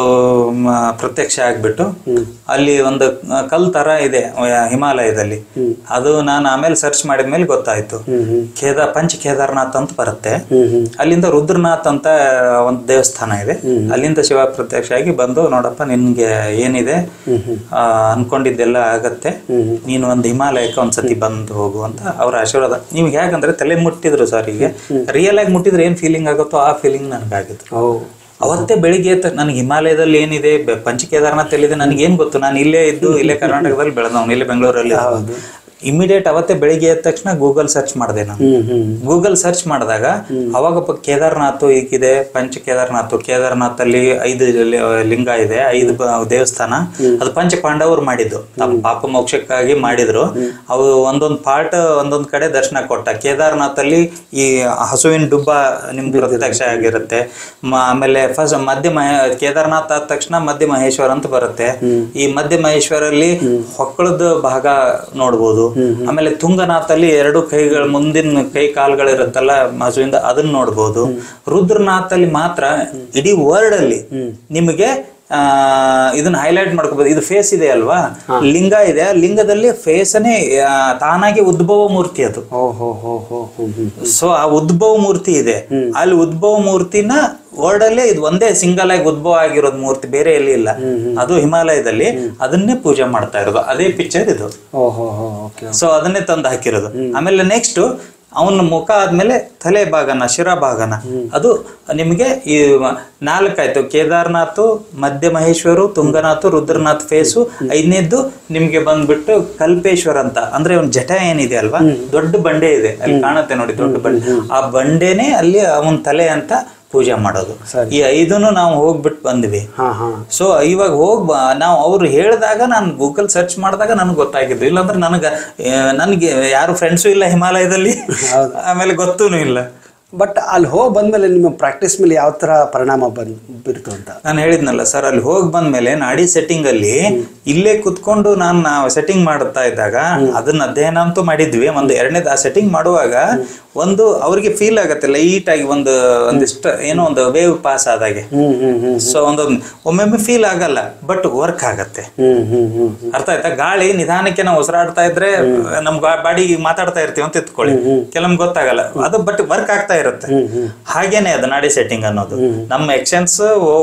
ಮ, ಪ್ರತ್ಯಕ್ಷ ಆಗ್ಬಿಟ್ಟು ಅಲ್ಲಿ ಒಂದು ಕಲ್ ತರ ಇದೆ ಆ, ಹಿಮಾಲಯದಲ್ಲಿ ಅದು ನಾನು ಆಮೇಲೆ ಸರ್ಚ್ ಮಾಡಿದ ಮೇಲೆ ಗೊತ್ತಾಯ್ತು ಕೇದಾರ್ ಪಂಚ ಕೇದಾರ್ನಾಥ್ ಅಂತ ಬರುತ್ತೆ ಅಲ್ಲಿಂದ ರುದ್ರನಾಥ್ ಅಂತ ಒಂದು ದೇವಸ್ಥಾನ ಇದೆ ಅಲ್ಲಿಂದ ಶಿವ ಪ್ರತ್ಯಕ್ಷ ಆಗಿ ಬಂದು ನೋಡಪ್ಪ ನಿನ್ಗೆ ಏನಿದೆ ಆ, ಅನ್ಕೊಂಡಿದ್ದೆಲ್ಲ ಆಗತ್ತೆ ನೀನು ಒಂದು ಹಿಮಾಲಯಕ್ಕೆ ಒಂದ್ಸತಿ ಬಂದು ಹೋಗು ಅಂತ ಅವ್ರ ಆಶೀರ್ವಾದ ನಿಮ್ಗೆ ಹೇಗಂದ್ರೆ ತಲೆ ಮುಟ್ಟಿದ್ರು ಸರ್ ಈಗ ರಿಯಲ್ ಆಗಿ ಮುಟ್ಟಿದ್ರೆ ಏನ್ ಫೀಲಿಂಗ್ ಆಗುತ್ತೋ ಆ ಫೀಲಿಂಗ್ ನನಗಾಗಿತ್ತು
ಓ
ಅವತ್ತೇ ಬೆಳಿಗ್ಗೆ ಎದ್ದ ನನಗೆ ಹಿಮಾಲಯದಲ್ಲಿ ಏನಿದೆ ಬೆ- ಪಂಚ ಕೇದಾರ್ನಾಥ್ ಎಲ್ಲಿದೆ ನನಗೆ ಏನ್ ಗೊತ್ತು ನಾನು ಇಲ್ಲೇ ಇದ್ದು ಇಲ್ಲೇ ಕರ್ನಾಟಕದಲ್ಲಿ ಬೆಳೆದವನು ಇಲ್ಲೇ ಬೆಂಗಳೂರಲ್ಲಿ ಇಮಿಡಿಯೇಟ್ ಅವತ್ತೇ ಬೆಳಿಗ್ಗೆ ಎದ್ದ ತಕ್ಷಣ ಗೂಗಲ್ ಸರ್ಚ್ ಮಾಡಿದೆ ನಾನು
ಹ್ಮ್ ಹ್ಮ್
ಗೂಗಲ್ ಸರ್ಚ್ ಮಾಡಿದಾಗ ಅವಾಗ ಪ- ಕೇದಾರ್ನಾಥ್ ಹೀಗಿದೆ ಪಂಚ ಕೇದಾರ್ನಾಥ್ ಕೇದಾರ್ನಾಥ್ ಅಲ್ಲಿ ಐದು ಲಿ- ಲಿಂಗ ಇದೆ ಐದು ಬ- ದೇವಸ್ಥಾನ ಅದು ಪಂಚ ಪಾಂಡವರು ಮಾಡಿದ್ದು ತಮ್ಮ ಪಾಪ ಮೋಕ್ಷಕ್ಕಾಗಿ ಮಾಡಿದ್ರು ಅವು ಒಂದೊಂದ್ ಪಾರ್ಟ್ ಒಂದೊಂದ್ ಕಡೆ ದರ್ಶನ ಕೊಟ್ಟ ಕೇದಾರ್ನಾಥ್ ಅಲ್ಲಿ ಈ ಹಸುವಿನ ಡುಬ್ಬ ನಿಮ್ಗೆ ಪ್ರತ್ಯಕ್ಷ ಆಗಿರುತ್ತೆ ಮ- ಆಮೇಲೆ ಫಸ್ಟ್ ಮಧ್ಯ ಮಹೇ ಕೇದಾರ್ನಾಥ್ ಆದ ತಕ್ಷಣ ಮಧ್ಯ ಮಹೇಶ್ವರ ಅಂತ ಬರುತ್ತೆ ಈ ಮಧ್ಯ ಮಹೇಶ್ವರಲ್ಲಿ ಹೊಕ್ಕಳದ ಭಾಗ ನೋಡ್ಬೋದು ಆಮೇಲೆ ತುಂಗನಾಥಲ್ಲಿ ಎರಡು ಕೈಗಳ ಮುಂದಿನ ಕೈ ಕಾಲುಗಳಿರುತ್ತಲ್ಲ ಹಸುವಿಂದ ಅದನ್ನ ನೋಡ್ಬೋದು ರುದ್ರನಾಥಲ್ಲಿ ಮಾತ್ರ ಇಡೀ ವರ್ಲ್ಡ್ ಅಲ್ಲಿ ನಿಮಗೆ ಆ ಇದನ್ನ ಹೈಲೈಟ್ ಮಾಡ್ಕೋಬಹುದು ಇದು ಫೇಸ್ ಇದೆ ಅಲ್ವಾ ಲಿಂಗ ಇದೆ ಆ ಲಿಂಗದಲ್ಲಿ ಫೇಸನೇ ತಾನಾಗಿ ಉದ್ಭವ ಮೂರ್ತಿ ಅದು
ಓ ಹೋ ಹೋ ಹೋ ಹ್ಮ್ ಹ್ಮ್
ಸೊ ಆ ಉದ್ಭವ ಮೂರ್ತಿ ಇದೆ ಅಲ್ಲಿ ಉದ್ಭವ ಮೂರ್ತಿನ ವರ್ಲ್ಡ್ ಅಲ್ಲೇ ಇದು ಒಂದೇ ಸಿಂಗಲ್ ಆಗಿ ಉದ್ಭವ ಆಗಿರೋದು ಮೂರ್ತಿ ಬೇರೆ ಎಲ್ಲಿ ಇಲ್ಲ ಅದು ಹಿಮಾಲಯದಲ್ಲಿ ಅದನ್ನೇ ಪೂಜೆ ಮಾಡ್ತಾ ಇರೋದು ಅದೇ ಪಿಕ್ಚರ್ ಇದು
ಓ ಹೋ ಹೋ ಓಕೆ
ಸೊ ಅದನ್ನೇ ತಂದು ಹಾಕಿರೋದು ಆಮೇಲೆ ನೆಕ್ಸ್ಟ್ ಅವನ ಮುಖ ಆದ್ಮೇಲೆ ತಲೆ ಭಾಗನ ಶಿರ ಭಾಗನ ಅದು ನಿಮಗೆ ಈ ನಾಲ್ಕಾಯ್ತು ಕೇದಾರ್ನಾಥ್ ಮಧ್ಯ ಮಹೇಶ್ವರು ತುಂಗನಾಥ್ ರುದ್ರನಾಥ್ ಫೇಸು ಐದನೇದ್ದು ನಿಮ್ಗೆ ಬಂದ್ಬಿಟ್ಟು ಕಲ್ಪೇಶ್ವರ ಅಂತ ಅಂದ್ರೆ ಒಂದು ಜಟ ಏನಿದೆ ಅಲ್ವಾ ದೊಡ್ಡ ಬಂಡೆ ಇದೆ ಅಲ್ಲಿ ಕಾಣುತ್ತೆ ನೋಡಿ ದೊಡ್ಡ ಬಂಡೆ ಆ ಬಂಡೆನೇ ಅಲ್ಲಿ ಅವನ ತಲೆ ಅಂತ ಪೂಜೆ ಮಾಡೋದು ಈ ಐದನ್ನು ನಾವು ಹೋಗ್ಬಿಟ್ಟು ಬಂದ್ವಿ
ಹಾ ಹಾ
ಸೊ ಇವಾಗ ಹೋಗ್ ಬಾ- ನಾವು ಅವ್ರು ಹೇಳಿದಾಗ ನಾನು ಗೂಗಲ್ ಸರ್ಚ್ ಮಾಡಿದಾಗ ನನಗೆ ಗೊತ್ತಾಗಿದ್ದು ಇಲ್ಲಾಂದ್ರೆ ನನಗೆ ನನಗೆ ಯಾರು ಫ್ರೆಂಡ್ಸು ಇಲ್ಲ ಹಿಮಾಲಯದಲ್ಲಿ ಆಮೇಲೆ ಗೊತ್ತೂ ಇಲ್ಲ
ಬಟ್ ಅಲ್ಲಿ ಹೋಗಿ ಬಂದ್ಮೇಲೆ ನಿಮ್ಮ ಪ್ರಾಕ್ಟೀಸ್ ಮೇಲೆ ಯಾವ ತರ ಪರಿಣಾಮ ಬಂದ್ ಬೀರ್ತು ಅಂತ
ನಾನು ಹೇಳಿದ್ನಲ್ಲ ಸರ್ ಅಲ್ಲಿ ಹೋಗಿ ಬಂದ್ಮೇಲೆ ನಾಡಿ ಸೆಟ್ಟಿಂಗ್ ಅಲ್ಲಿ ಇಲ್ಲೇ ಕುತ್ಕೊಂಡು ನಾನು ಸೆಟ್ಟಿಂಗ್ ಮಾಡ್ತಾ ಇದ್ದಾಗ ಅದನ್ನ ಅಧ್ಯಯನ ಅಂತೂ ಮಾಡಿದ್ವಿ ಒಂದು ಎರಡನೇದು ಆ ಸೆಟ್ಟಿಂಗ್ ಮಾಡುವಾಗ ಒಂದು ಅವ್ರಿಗೆ ಫೀಲ್ ಆಗತ್ತೆ ಲೈಟ್ ಆಗಿ ಒಂದು ಒಂದಿಷ್ಟು ಏನೋ ಒಂದು ವೇವ್ ಪಾಸ್ ಆದಾಗೆ
ಹ್ಮ್ ಹ್ಮ್ ಹ್ಮ್
ಸೊ ಒಂದೊಂದು ಒಮ್ಮೊಮ್ಮೆ ಫೀಲ್ ಆಗಲ್ಲ ಬಟ್ ವರ್ಕ್ ಆಗತ್ತೆ
ಹ್ಮ್ ಹ್ಮ್ ಹ್ಮ್
ಅರ್ಥ ಆಯ್ತಾ ಗಾಳಿ ನಿಧಾನಕ್ಕೆ ನಾವು ಉಸಿರಾಡ್ತಾ ಇದ್ರೆ ನಮ್ ಬಾಡಿ ಮಾತಾಡ್ತಾ ಇರ್ತೀವಿ ಅಂತ ಇತ್ಕೊಳ್ಳಿ ಕೆಲವೊಮ್ಮೆ ಗೊತ್ತಾಗಲ್ಲ ಅದು ಬಟ್ ವರ್ಕ್ ಆಗ್ತಾ ಇರುತ್ತೆ ಹಾಗೇನೆ ಅದು ನಾಡಿ ಸೆಟ್ಟಿಂಗ್ ಅನ್ನೋದು ನಮ್ಮ ಎಕ್ಷನ್ಸ್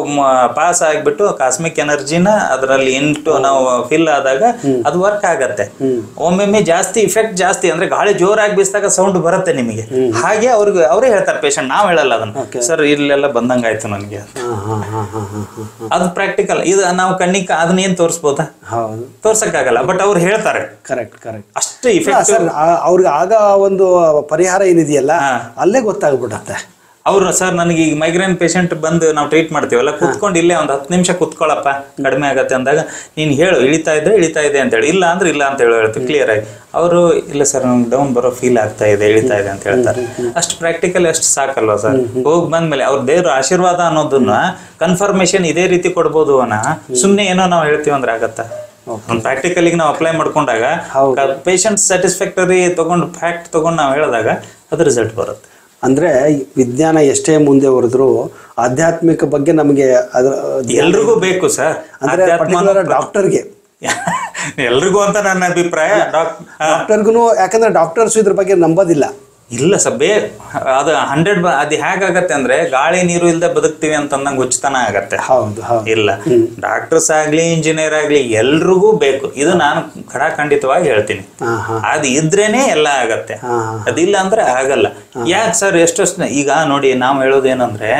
ಪಾಸ್ ಆಗ್ಬಿಟ್ಟು ಕಾಸ್ಮಿಕ್ ಎನರ್ಜಿನ ಅದರಲ್ಲಿ ಇಂಟು ನಾವು ಫಿಲ್ ಆದಾಗ ಅದು ವರ್ಕ್ ಆಗತ್ತೆ ಒಮ್ಮೊಮ್ಮೆ ಜಾಸ್ತಿ ಇಫೆಕ್ಟ್ ಜಾಸ್ತಿ ಅಂದ್ರೆ ಗಾಳಿ ಜೋರಾಗಿ ಬೀಸಿದಾಗ ಸೌಂಡ್ ಬರುತ್ತೆ ನಿಮಗೆ ಹಾಗೆ ಅವ್ರಿಗೆ ಅವರೇ ಹೇಳ್ತಾರೆ ಪೇಷಂಟ್ ನಾವ್ ಹೇಳಲ್ಲ ಅದನ್ನ ಸರ್ ಇಲ್ಲೆಲ್ಲ ಬಂದಂಗಾಯ್ತು ನನಗೆ
ಹಾ ಹಾ ಹಾ ಹಾ ಹಾ ಹಾ ಹಾ
ಅದು ಪ್ರಾಕ್ಟಿಕಲ್ ಇದು ನಾವು ಕಣ್ಣಿಗೆ ಅದನ್ನ ಏನ್ ತೋರಿಸ್ಬೋದಾ
ಹೌದು
ತೋರ್ಸಕ್ಕಾಗಲ್ಲ ಬಟ್ ಅವ್ರು ಹೇಳ್ತಾರೆ
ಕರೆಕ್ಟ್ ಕರೆಕ್ಟ್
ಅಷ್ಟು ಇಫೆಕ್ಟ್
ಸರ್ ಅವ್ರಿಗೆ ಆಗ ಒಂದು ಪರಿಹಾರ ಏನಿದೆಯಲ್ಲ ಅಲ್ಲೇ ಗೊತ್ತಾಗ್ಬಿಡತ್ತೆ
ಅವ್ರು ಸರ್ ನನಗೆ ಈಗ ಮೈಗ್ರೇನ್ ಪೇಷಂಟ್ ಬಂದು ನಾವು ಟ್ರೀಟ್ ಮಾಡ್ತೀವಲ್ಲ ಕುತ್ಕೊಂಡು ಇಲ್ಲೇ ಒಂದು ಹತ್ತು ನಿಮಿಷ ಕುತ್ಕೊಳ್ಳಪ್ಪ ಕಡಿಮೆ ಆಗತ್ತೆ ಅಂದಾಗ ನೀನು ಹೇಳು ಇಳಿತಾ ಇದ್ರೆ ಇಳಿತಾ ಇದೆ ಅಂತ ಹೇಳಿ ಇಲ್ಲ ಅಂದ್ರೆ ಇಲ್ಲ ಅಂತ ಹೇಳಿ ಹೇಳ್ತೀವಿ ಕ್ಲಿಯರ್ ಆಗಿ ಅವರು ಇಲ್ಲ ಸರ್ ನಮ್ಗೆ ಡೌನ್ ಬರೋ ಫೀಲ್ ಆಗ್ತಾ ಇದೆ ಇಳಿತಾ ಇದೆ ಅಂತ ಹೇಳ್ತಾರೆ ಅಷ್ಟು ಪ್ರಾಕ್ಟಿಕಲ್ ಅಷ್ಟು ಸಾಕಲ್ವಾ ಸರ್ ಹೋಗಿ ಬಂದ್ಮೇಲೆ ಅವ್ರ ದೇವ್ರ ಆಶೀರ್ವಾದ ಅನ್ನೋದನ್ನ ಕನ್ಫರ್ಮೇಶನ್ ಇದೇ ರೀತಿ ಕೊಡ್ಬೋದು ಅನ್ನ ಸುಮ್ಮನೆ ಏನೋ ನಾವು ಹೇಳ್ತೀವಿ ಅಂದ್ರೆ ಆಗತ್ತಾ ಒಂದು ಪ್ರಾಕ್ಟಿಕಲಿಗೆ ನಾವು ಅಪ್ಲೈ ಮಾಡ್ಕೊಂಡಾಗ ಪೇಷಂಟ್ ಸ್ಯಾಟಿಸ್ಫ್ಯಾಕ್ಟರಿ ತಗೊಂಡು ಫ್ಯಾಕ್ಟ್ ತಗೊಂಡು ನಾವು ಹೇಳಿದಾಗ ಅದು ರಿಸಲ್ಟ್ ಬರುತ್ತೆ
ಅಂದ್ರೆ ವಿಜ್ಞಾನ ಎಷ್ಟೇ ಮುಂದೆ ಹೊರದ್ರು ಆಧ್ಯಾತ್ಮಿಕ ಬಗ್ಗೆ ನಮಗೆ ಅದ್ರ
ಎಲ್ರಿಗೂ ಬೇಕು ಸರ್
ಅಂದ್ರೆ ಪರ್ಟಿಕ್ಯುಲರ್ ಡಾಕ್ಟರ್ಗೆ
ಎಲ್ರಿಗೂ ಅಂತ ನನ್ನ ಅಭಿಪ್ರಾಯ ಡಾಕ್
ಡಾಕ್ಟರ್ಗೂ ಯಾಕಂದ್ರೆ ಡಾಕ್ಟರ್ಸ್ ಇದ್ರ ಬಗ್ಗೆ ನಂಬೋದಿಲ್ಲ
ಇಲ್ಲ ಸರ್ ಬೇ ಅದು ಹಂಡ್ರೆಡ್ ಅದು ಹೇಗಾಗತ್ತೆ ಅಂದ್ರೆ ಗಾಳಿ ನೀರು ಇಲ್ಲದೆ ಬದುಕ್ತೀವಿ ಅಂತಂದಂಗೆ ಉಚಿತನ ಆಗತ್ತೆ
ಹೌದು ಹೌದು
ಇಲ್ಲ ಡಾಕ್ಟರ್ಸ್ ಆಗ್ಲಿ ಇಂಜಿನಿಯರ್ ಆಗ್ಲಿ ಎಲ್ರಿಗೂ ಬೇಕು ಇದು ನಾನು ಖಡಾಖಂಡಿತವಾಗಿ ಹೇಳ್ತೀನಿ
ಹಾ ಹಾ
ಅದು ಇದ್ರೇನೆ ಎಲ್ಲ ಆಗತ್ತೆ
ಹಾ
ಅದಿಲ್ಲ ಅಂದ್ರೆ ಆಗಲ್ಲ ಯಾಕೆ ಸರ್ ಎಷ್ಟೆಷ್ಟು ಈಗ ನೋಡಿ ನಾವು ಹೇಳೋದೇನಂದ್ರೆ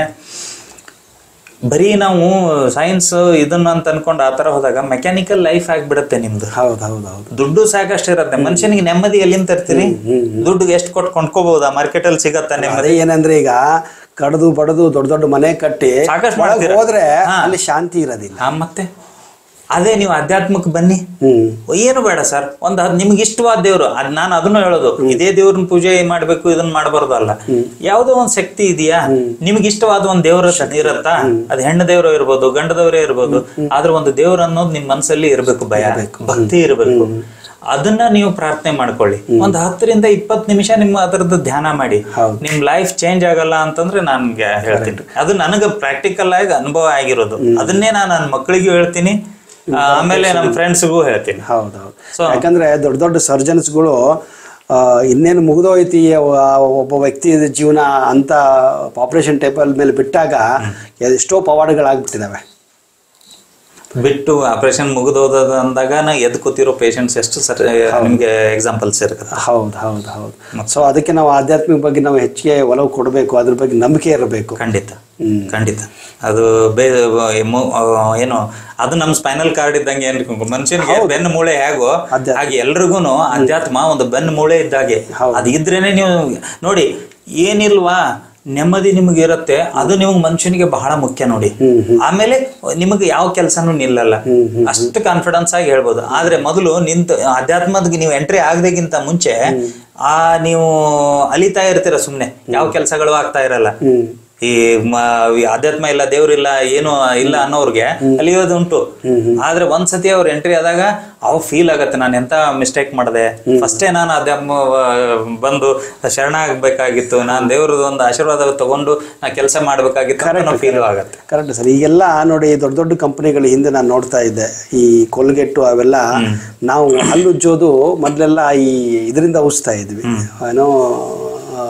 ಬರೀ ನಾವು ಸೈನ್ಸ್ ಇದನ್ನ ಅಂತ ಅನ್ಕೊಂಡು ಆ ಥರ ಹೋದಾಗ ಮೆಕ್ಯಾನಿಕಲ್ ಲೈಫ್ ಆಗ್ಬಿಡತ್ತೆ ನಿಮ್ದು
ಹೌದು ಹೌದು ಹೌದು
ದುಡ್ಡು ಸಾಕಷ್ಟು ಇರತ್ತೆ ಮನುಷ್ಯನಿಗೆ ನೆಮ್ಮದಿ ಎಲ್ಲಿಂದ ತರ್ತೀರಿ ದುಡ್ಡು ಎಷ್ಟು ಕೊಟ್ಟು ಕೊಂಡ್ಕೋಬಹುದಾ ಮಾರ್ಕೆಟ್ ಅಲ್ಲಿ ಸಿಗತ್ತ ನೆಮ್ಮದಿ
ಅದೇ ಏನಂದ್ರೆ ಈಗ ಕಡ್ದು ಬಡದು ದೊಡ್ಡ ದೊಡ್ಡ ಮನೆ ಕಟ್ಟಿ
ಸಾಕಷ್ಟು
ಒಳಗ್
ಮಾಡ್ತೀರ.
ಹೋದ್ರೆ
ಹಾ.
ಅಲ್ಲಿ ಶಾಂತಿ ಇರೋದಿಲ್ಲ
ಆ, ಮತ್ತೆ ಅದೇ ನೀವು ಅಧ್ಯಾತ್ಮಕ್ಕೆ ಬನ್ನಿ
ಹ್ಮ್
ಏನು ಬೇಡ ಸರ್ ಒಂದು ಅದ್ ನಿಮ್ಗೆ ಇಷ್ಟವಾದ ದೇವ್ರು ಅದ್ ನಾನು ಅದನ್ನು ಹೇಳೋದು ಇದೇ ದೇವ್ರನ್ನ ಪೂಜೆ ಮಾಡ್ಬೇಕು ಇದನ್ನ ಮಾಡಬಾರ್ದು ಅಲ್ಲ ಯಾವುದೋ ಒಂದ್ ಶಕ್ತಿ ಇದೆಯಾ ನಿಮ್ಗೆ ಇಷ್ಟವಾದ ಒಂದ್ ದೇವ್ರ ಇರತ್ತಾ ಅದ್ ಹೆಣ್ಣು ದೇವ್ರು ಇರ್ಬೋದು ಗಂಡ ದೇವ್ರೇ ಇರ್ಬೋದು ಆದ್ರೆ ಒಂದು ದೇವ್ರ ಅನ್ನೋದು ನಿಮ್ ಮನ್ಸಲ್ಲಿ ಇರ್ಬೇಕು ಭಯ ಭಕ್ತಿ ಇರಬೇಕು ಅದನ್ನ ನೀವು ಪ್ರಾರ್ಥನೆ ಮಾಡ್ಕೊಳ್ಳಿ ಒಂದ್ ಹತ್ತರಿಂದ ಇಪ್ಪತ್ ನಿಮಿಷ ನಿಮ್ಮ ಅದರದ್ದು ಧ್ಯಾನ ಮಾಡಿ ನಿಮ್ ಲೈಫ್ ಚೇಂಜ್ ಆಗಲ್ಲ ಅಂತಂದ್ರೆ ನನ್ಗೆ ಹೇಳ್ತೀನಿ ಅದು ನನಗೆ ಪ್ರಾಕ್ಟಿಕಲ್ ಆಗಿ ಅನುಭವ ಆಗಿರೋದು ಅದನ್ನೇ ನಾನು ನನ್ನ ಮಕ್ಕಳಿಗೂ ಹೇಳ್ತೀನಿ ಆ, ಆಮೇಲೆ ನಮ್ಮ ಫ್ರೆಂಡ್ಸ್ಗೂ ಹೇಳ್ತೀನಿ
ಹೌದು ಹೌದು
So-
ಯಾಕಂದ್ರೆ ದೊಡ್ಡ ದೊಡ್ಡ ಸರ್ಜನ್ಸ್ಗಳು ಇನ್ನೇನು ಮುಗಿದೋಯ್ತಿ ಒಬ್ಬ ವ್ಯಕ್ತಿ ಜೀವನ ಅಂತ ಆಪರೇಷನ್ ಟೇಬಲ್ ಮೇಲೆ ಬಿಟ್ಟಾಗ ಎಷ್ಟೋ ಪವಾಡಗಳಾಗ್ಬಿಟ್ಟಿದಾವೆ
ಬಿಟ್ಟು ಆಪರೇಷನ್ ಮುಗಿದೋದ ಅಂದಾಗ ನಾ ಎದ್ದು ಕೂತಿರೋ ಪೇಷಂಟ್ಸ್ ಎಷ್ಟು ಸರ್ ನಿಮ್ಗೆ ಎಕ್ಸಾಂಪಲ್ಸ್ ಇರ್ತದೆ
ಹೌದು ಹೌದು ಹೌದು ಸೊ ಅದಕ್ಕೆ ನಾವು ಆಧ್ಯಾತ್ಮಿಕ ಬಗ್ಗೆ ನಾವು ಹೆಚ್ಚಿಗೆ ಒಲವು ಕೊಡಬೇಕು ಅದ್ರ ಬಗ್ಗೆ ನಂಬಿಕೆ ಇರಬೇಕು
ಖಂಡಿತ ಖಂಡಿತ ಅದು ಬೇ ಮು- ಆ, ಏನು ಅದು ನಮ್ಮ ಸ್ಪೈನಲ್ ಕಾರ್ಡ್ ಇದ್ದಂಗೆ ಏನ್ ಮನುಷ್ಯನಿಗೆ ಬೆನ್ನು ಮೂಳೆ ಹೇಗೋ ಹಾಗೆ ಎಲ್ರಿಗೂ ಅಧ್ಯಾತ್ಮ ಒಂದು ಬೆನ್ನು ಮೂಳೆ ಇದ್ದಾಗೆ ಅದು ಇದ್ರೇನೆ ನೀವು ನೋಡಿ ಏನಿಲ್ವಾ ನೆಮ್ಮದಿ ನಿಮಗೆ ಇರುತ್ತೆ ಅದು ನಿಮಗೆ ಮನುಷ್ಯನಿಗೆ ಬಹಳ ಮುಖ್ಯ ನೋಡಿ ಆಮೇಲೆ ನಿಮಗೆ ಯಾವ ಕೆಲಸನೂ ನಿಲ್ಲಲ್ಲ ಅಷ್ಟು ಕಾನ್ಫಿಡೆನ್ಸ್ ಆಗಿ ಹೇಳ್ಬೋದು ಆದ್ರೆ ಮೊದಲು ನಿಂತು ಅಧ್ಯಾತ್ಮದ ನೀವು ಎಂಟ್ರಿ ಆಗದಕ್ಕಿಂತ ಮುಂಚೆ ಆ ನೀವು ಅಲಿತಾ ಇರ್ತೀರ ಸುಮ್ನೆ ಯಾವ ಕೆಲಸಗಳು ಆಗ್ತಾ ಇರಲ್ಲ ಈ ಮ- ಈ ಅಧ್ಯಾತ್ಮ ಇಲ್ಲ ದೇವ್ರಿಲ್ಲ ಏನು ಇಲ್ಲ ಅನ್ನೋರ್ಗೆ ಅಲಿಯೋದು ಉಂಟು ಆದ್ರೆ ಒಂದ್ಸತಿ ಅವ್ರ ಎಂಟ್ರಿ ಆದಾಗ ಅವ್ ಫೀಲ್ ಆಗತ್ತೆ ನಾನು ಎಂತ ಮಿಸ್ಟೇಕ್ ಮಾಡಿದೆ ಫಸ್ಟೇ ನಾನು ಅಧ್ಯಾತ್ಮ ಆ, ಬಂದು ಶರಣ ಆಗ್ಬೇಕಾಗಿತ್ತು ನಾನು ದೇವ್ರದ್ದು ಒಂದು ಆಶೀರ್ವಾದ ತಗೊಂಡು ನಾ ಕೆಲಸ ಮಾಡ್ಬೇಕಾಗಿತ್ತು ಅನ್ನೋ ಫೀಲ್ ಆಗತ್ತೆ
ಕರೆಕ್ಟ್ ಸರ್ ಈಗೆಲ್ಲ ನೋಡಿ ದೊಡ್ಡ ದೊಡ್ಡ ಕಂಪನಿಗಳ ಹಿಂದೆ ನಾನು ನೋಡ್ತಾ ಇದ್ದೆ ಈ ಕೊಲ್ಗೆಟ್ಟು ಅವೆಲ್ಲ ನಾವು ಹಲ್ಲುಜ್ಜೋದು ಮೊದಲೆಲ್ಲ ಈ ಇದರಿಂದ ಉಜ್ತಾ ಇದ್ವಿ ಏನೋ ಆ,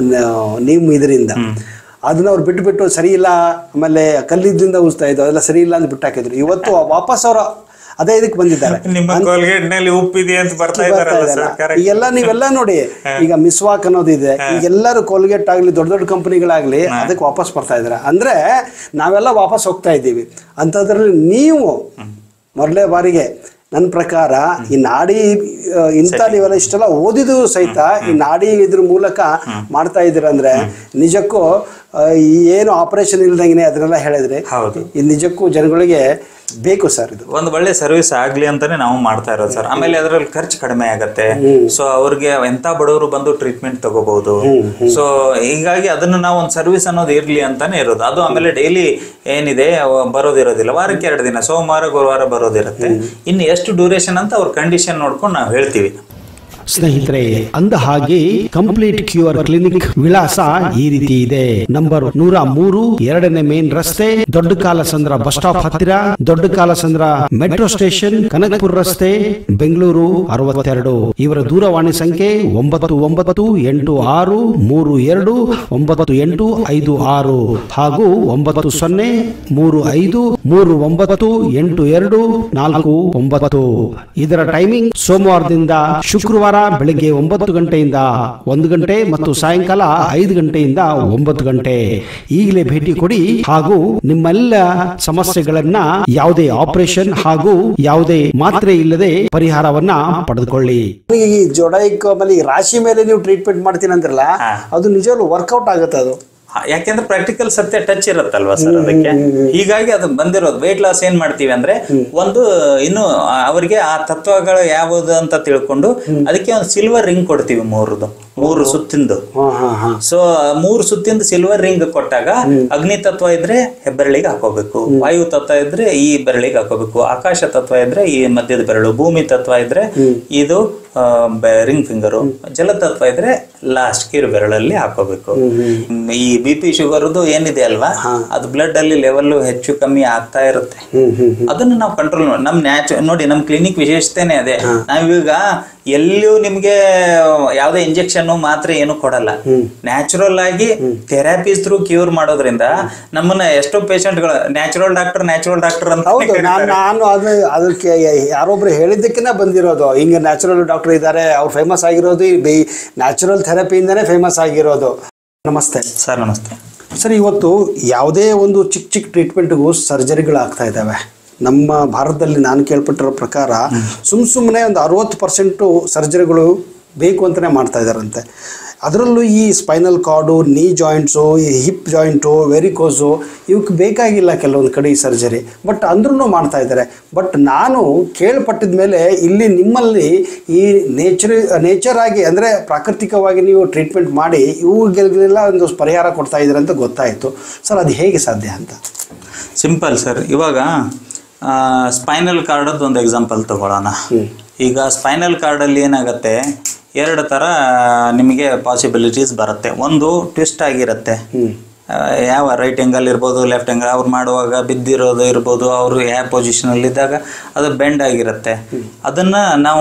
ನ- ನೀಮ್ ಇದರಿಂದ ಅದನ್ನ ಅವ್ರು ಬಿಟ್ಟು ಬಿಟ್ಟು ಸರಿ ಇಲ್ಲ ಆಮೇಲೆ ಕಲ್ಲಿದ್ದಿಂದ ಉಜ್ತಾ ಇದ್ದು ಅದೆಲ್ಲ ಸರಿ ಇಲ್ಲ ಅಂತ ಬಿಟ್ಟು ಹಾಕಿದ್ರು ಇವತ್ತು ವಾಪಸ್ ಅವರು ಅದೇ ಇದಕ್ಕೆ ಬಂದಿದ್ದಾರೆ
ನಿಮ್ಮ ಕೋಲ್ಗೇಟ್ ನಲ್ಲಿ ಉಪ್ಪಿದೆ ಅಂತ ಬರ್ತಾ ಇದಾರಲ್ಲ ಸರ್ correct.
ಈಗೆಲ್ಲ ನೀವೆಲ್ಲ ನೋಡಿ ಈಗ ಮಿಸ್ವಾಕ್ ಅನ್ನೋದಿದೆ ಈಗೆಲ್ಲರೂ ಕೋಲ್ಗೇಟ್ ಆಗ್ಲಿ ದೊಡ್ಡ ದೊಡ್ಡ ಕಂಪನಿಗಳಾಗ್ಲಿ ಅದಕ್ಕೆ ವಾಪಸ್ ಬರ್ತಾ ಇದಾರೆ ಅಂದ್ರೆ ನಾವೆಲ್ಲ ವಾಪಸ್ ಹೋಗ್ತಾ ಇದ್ದೀವಿ ಅಂಥದ್ರಲ್ಲಿ ನೀವು ಮೊದಲೇ ಬಾರಿಗೆ ನನ್ನ ಪ್ರಕಾರ ಈ ನಾಡಿ ಆ, ಇಂಥ ನೀವೆಲ್ಲ ಇಷ್ಟೆಲ್ಲ ಓದಿದ್ರು ಸಹಿತ ಈ ನಾಡಿ ಇದ್ರ ಮೂಲಕ ಮಾಡ್ತಾ ಇದ್ದೀರ ಅಂದ್ರೆ ನಿಜಕ್ಕೂ ಆ, ಈ ಏನು ಆಪರೇಷನ್ ಇಲ್ದಂಗೆ ಅದನ್ನೆಲ್ಲ ಹೇಳಿದ್ರಿ
ಹೌದು
ಇದು ನಿಜಕ್ಕೂ ಜನಗಳಿಗೆ ಬೇಕು ಸರ್ ಇದು
ಒಂದು ಒಳ್ಳೆ ಸರ್ವಿಸ್ ಆಗ್ಲಿ ಅಂತಾನೆ ನಾವು ಮಾಡ್ತಾ ಇರೋದು ಸರ್ ಆಮೇಲೆ ಅದ್ರಲ್ಲಿ ಖರ್ಚು ಕಡಿಮೆ ಆಗತ್ತೆ ಸೊ ಅವ್ರಿಗೆ ಎಂತ ಬಡವರು ಬಂದು ಟ್ರೀಟ್ಮೆಂಟ್ ತಗೋಬಹುದು ಸೊ ಹೀಗಾಗಿ ಅದನ್ನ ನಾವು ಒಂದು ಸರ್ವಿಸ್ ಅನ್ನೋದು ಇರ್ಲಿ ಅಂತಾನೆ ಇರೋದು ಅದು ಆಮೇಲೆ ಡೈಲಿ ಏನಿದೆ ಅವ- ಬರೋದಿರೋದಿಲ್ಲ ವಾರಕ್ಕೆ ಎರಡು ದಿನ ಸೋಮವಾರ ಗುರುವಾರ ಬರೋದಿರುತ್ತೆ ಇನ್ನು ಎಷ್ಟು ಡ್ಯೂರೇಷನ್ ಅಂತ ಅವ್ರ ಕಂಡೀಷನ್ ನೋಡ್ಕೊಂಡು ನಾವು ಹೇಳ್ತೀವಿ
ಸ್ನೇಹಿತರೆ ಅಂದ ಹಾಗೆ ಕಂಪ್ಲೀಟ್ ಕ್ಯೂರ್ ಕ್ಲಿನಿಕ್ ವಿಳಾಸ ಈ ರೀತಿ ಇದೆ ನಂಬರ್ ನೂರ ಮೂರು ಎರಡನೇ ಮೇನ್ ರಸ್ತೆ ದೊಡ್ಡ ಕಾಲಸಂದ್ರ ಬಸ್ ಸ್ಟಾಪ್ ಹತ್ತಿರ ದೊಡ್ಡ ಕಾಲಸಂದ್ರ ಮೆಟ್ರೋ ಸ್ಟೇಷನ್ ಕನಕಪುರ ರಸ್ತೆ ಬೆಂಗಳೂರು ಅರವತ್ತೆರಡು ಇವರ ದೂರವಾಣಿ ಸಂಖ್ಯೆ ಒಂಬತ್ತು ಒಂಬತ್ತು ಎಂಟು ಆರು ಮೂರು ಎರಡು ಒಂಬತ್ತು ಎಂಟು ಐದು ಆರು ಹಾಗೂ ಒಂಬತ್ತು ಸೊನ್ನೆ ಮೂರು ಐದು ಮೂರು ಒಂಬತ್ತು ಎಂಟು ಎರಡು ನಾಲ್ಕು ಒಂಬತ್ತು ಇದರ ಟೈಮಿಂಗ್ ಸೋಮವಾರದಿಂದ ಶುಕ್ರವಾರ ಬೆಳಗ್ಗೆ ಒಂಬತ್ತು ಗಂಟೆಯಿಂದ ಒಂದು ಗಂಟೆ ಮತ್ತು ಸಾಯಂಕಾಲ ಐದು ಗಂಟೆಯಿಂದ ಒಂಬತ್ತು ಗಂಟೆ ಈಗಲೇ ಭೇಟಿ ಕೊಡಿ ಹಾಗೂ ನಿಮ್ಮೆಲ್ಲ ಸಮಸ್ಯೆಗಳನ್ನ ಯಾವುದೇ ಆಪರೇಷನ್ ಹಾಗೂ ಯಾವುದೇ ಮಾತ್ರೆ ಇಲ್ಲದೆ ಪರಿಹಾರವನ್ನ ಪಡೆದುಕೊಳ್ಳಿ ಈ ಜೊಡೈಕ್ ಆಮೇಲೆ ಈ ರಾಶಿ ಮೇಲೆ ನೀವು ಟ್ರೀಟ್ಮೆಂಟ್ ಮಾಡ್ತೀನಿ ಅಂದ್ರಲ್ಲ ಅದು ನಿಜವಾಗ್ಲೂ ವರ್ಕೌಟ್ ಆಗುತ್ತೆ ಅದು
ಹಾ, ಯಾಕೆಂದ್ರೆ ಪ್ರಾಕ್ಟಿಕಲ್ ಸತ್ಯ ಟಚ್ ಇರುತ್ತಲ್ವಾ ಸರ್ ಅದಕ್ಕೆ ಹೀಗಾಗಿ ಅದು ಬಂದಿರೋದು ವೆಯ್ಟ್ ಲಾಸ್ ಏನ್ ಮಾಡ್ತೀವಿ ಅಂದ್ರೆ ಒಂದು ಇನ್ನು ಆ, ಅವರಿಗೆ ಆ ತತ್ವಗಳು ಯಾವುದು ಅಂತ ತಿಳ್ಕೊಂಡು ಅದಕ್ಕೆ ಒಂದು ಸಿಲ್ವರ್ ರಿಂಗ್ ಕೊಡ್ತೀವಿ ಮೂರದು ಮೂರು ಸುತ್ತಿಂದು
ಹಾ ಹಾ ಹಾ
ಸೊ ಮೂರು ಸುತ್ತಿಂದ ಸಿಲ್ವರ್ ರಿಂಗ್ ಕೊಟ್ಟಾಗ ಅಗ್ನಿ ತತ್ವ ಇದ್ರೆ ಹೆಬ್ಬೆರಳಿಗೆ ಹಾಕೋಬೇಕು ವಾಯು ತತ್ವ ಇದ್ರೆ ಈ ಬೆರಳಿಗೆ ಹಾಕೋಬೇಕು ಆಕಾಶ ತತ್ವ ಇದ್ರೆ ಈ ಮಧ್ಯದ ಬೆರಳು ಭೂಮಿ ತತ್ವ ಇದ್ರೆ ಇದು ರಿಂಗ್ ಫಿಂಗರು ಜಲ ತತ್ವ ಇದ್ರೆ ಲಾಸ್ಟ್ ಕಿರು ಬೆರಳಲ್ಲಿ ಹಾಕೋಬೇಕು ಹ್ಮ್, ಈ ಬಿ ಪಿ ಶುಗರ್ದು ಏನಿದೆ ಅಲ್ವಾ ಅದು ಬ್ಲಡ್ ಅಲ್ಲಿ ಲೆವೆಲ್ ಹೆಚ್ಚು ಕಮ್ಮಿ ಆಗ್ತಾ ಇರುತ್ತೆ ಅದನ್ನ ನಾವು ಕಂಟ್ರೋಲ್ ನಮ್ ನ್ಯಾಚು ನೋಡಿ ನಮ್ ಕ್ಲಿನಿಕ್ ವಿಶೇಷತೆನೆ ಅದೇ ನಾವೀಗ ಎಲ್ಲಿಯೂ ನಿಮ್ಗೆ ಯಾವುದೇ ಇಂಜೆಕ್ಷನ್ ಮಾತ್ರ ಏನು ಕೊಡಲ್ಲ ನ್ಯಾಚುರಲ್ ಆಗಿ ಥೆರಪೀಸ್ ಥ್ರೂ ಕ್ಯೂರ್ ಮಾಡೋದ್ರಿಂದ ನಮ್ಮನ್ನ ಎಷ್ಟೋ ಪೇಷಂಟ್ಗಳು ನ್ಯಾಚುರಲ್ ಡಾಕ್ಟರ್ ನ್ಯಾಚುರಲ್ ಡಾಕ್ಟರ್ ಅಂತ
ಹೌದು ನಾನು ನಾನು ಅದು ಅದಕ್ಕೆ ಯಾರೊಬ್ರು ಹೇಳಿದ್ದಕ್ಕಿಂತ ಬಂದಿರೋದು ಹಿಂಗೆ ನ್ಯಾಚುರಲ್ ಡಾಕ್ಟರ್ ಇದ್ದಾರೆ ಅವ್ರು ಫೇಮಸ್ ಆಗಿರೋದು ಈ ನ್ಯಾಚುರಲ್ ಥೆರಪಿಯಿಂದನೇ ಫೇಮಸ್ ಆಗಿರೋದು ನಮಸ್ತೆ
ಸರ್ ನಮಸ್ತೆ
ಸರ್ ಇವತ್ತು ಯಾವುದೇ ಒಂದು ಚಿಕ್ಕ ಚಿಕ್ಕ ಟ್ರೀಟ್ಮೆಂಟ್ಗೂ ಸರ್ಜರಿಗಳಾಗ್ತಾ ಇದ್ದಾವೆ ನಮ್ಮ ಭಾರತದಲ್ಲಿ ನಾನು ಕೇಳ್ಪಟ್ಟಿರೋ ಪ್ರಕಾರ ಸುಮ್ ಸುಮ್ಮನೆ ಒಂದು ಅರವತ್ತು ಪರ್ಸೆಂಟು ಸರ್ಜರಿಗಳು ಬೇಕು ಅಂತಲೇ ಮಾಡ್ತಾ ಇದ್ದಾರಂತೆ ಅದರಲ್ಲೂ ಈ ಸ್ಪೈನಲ್ ಕಾರ್ಡು ನೀ ಜಾಯಿಂಟ್ಸು ಈ ಹಿಪ್ ಜಾಯಿಂಟು ವೆರಿಕೋಸು ಇವಕ್ಕೆ ಬೇಕಾಗಿಲ್ಲ ಕೆಲವೊಂದು ಕಡೆ ಈ ಸರ್ಜರಿ ಬಟ್ ಅಂದ್ರೂ ಮಾಡ್ತಾ ಇದ್ದಾರೆ ಬಟ್ ನಾನು ಕೇಳ್ಪಟ್ಟಿದ ಮೇಲೆ ಇಲ್ಲಿ ನಿಮ್ಮಲ್ಲಿ ಈ ನೇಚರ್ ನೇಚರ್ ಆಗಿ ಅಂದರೆ ಪ್ರಾಕೃತಿಕವಾಗಿ ನೀವು ಟ್ರೀಟ್ಮೆಂಟ್ ಮಾಡಿ ಇವುಗಳಿಗೆಲ್ಲ ಒಂದು ಪರಿಹಾರ ಕೊಡ್ತಾ ಇದ್ದೀರ ಅಂತ ಗೊತ್ತಾಯಿತು ಸರ್ ಅದು ಹೇಗೆ ಸಾಧ್ಯ ಅಂತ
ಸಿಂಪಲ್ ಸರ್ ಇವಾಗ ಸ್ಪೈನಲ್ ಕಾರ್ಡದ್ದು ಒಂದು ಎಕ್ಸಾಂಪಲ್ ತಗೊಳ್ಳೋಣ ಈಗ ಸ್ಪೈನಲ್ ಕಾರ್ಡಲ್ಲಿ ಏನಾಗುತ್ತೆ ಎರಡು ಥರ ನಿಮಗೆ ಪಾಸಿಬಿಲಿಟೀಸ್ ಬರುತ್ತೆ ಒಂದು ಟ್ವಿಸ್ಟ್ ಆಗಿರುತ್ತೆ ಆ, ಯಾವ ರೈಟ್ ಆ್ಯಂಗಲ್ ಇರ್ಬೋದು ಲೆಫ್ಟ್ ಆ್ಯಂಗಲ್ ಅವ್ರು ಮಾಡುವಾಗ ಬಿದ್ದಿರೋದು ಇರ್ಬೋದು ಅವರು ಯಾವ ಪೊಸಿಷನಲ್ಲಿ ಇದ್ದಾಗ ಅದು ಬೆಂಡ್ ಆಗಿರುತ್ತೆ ಅದನ್ನು ನಾವು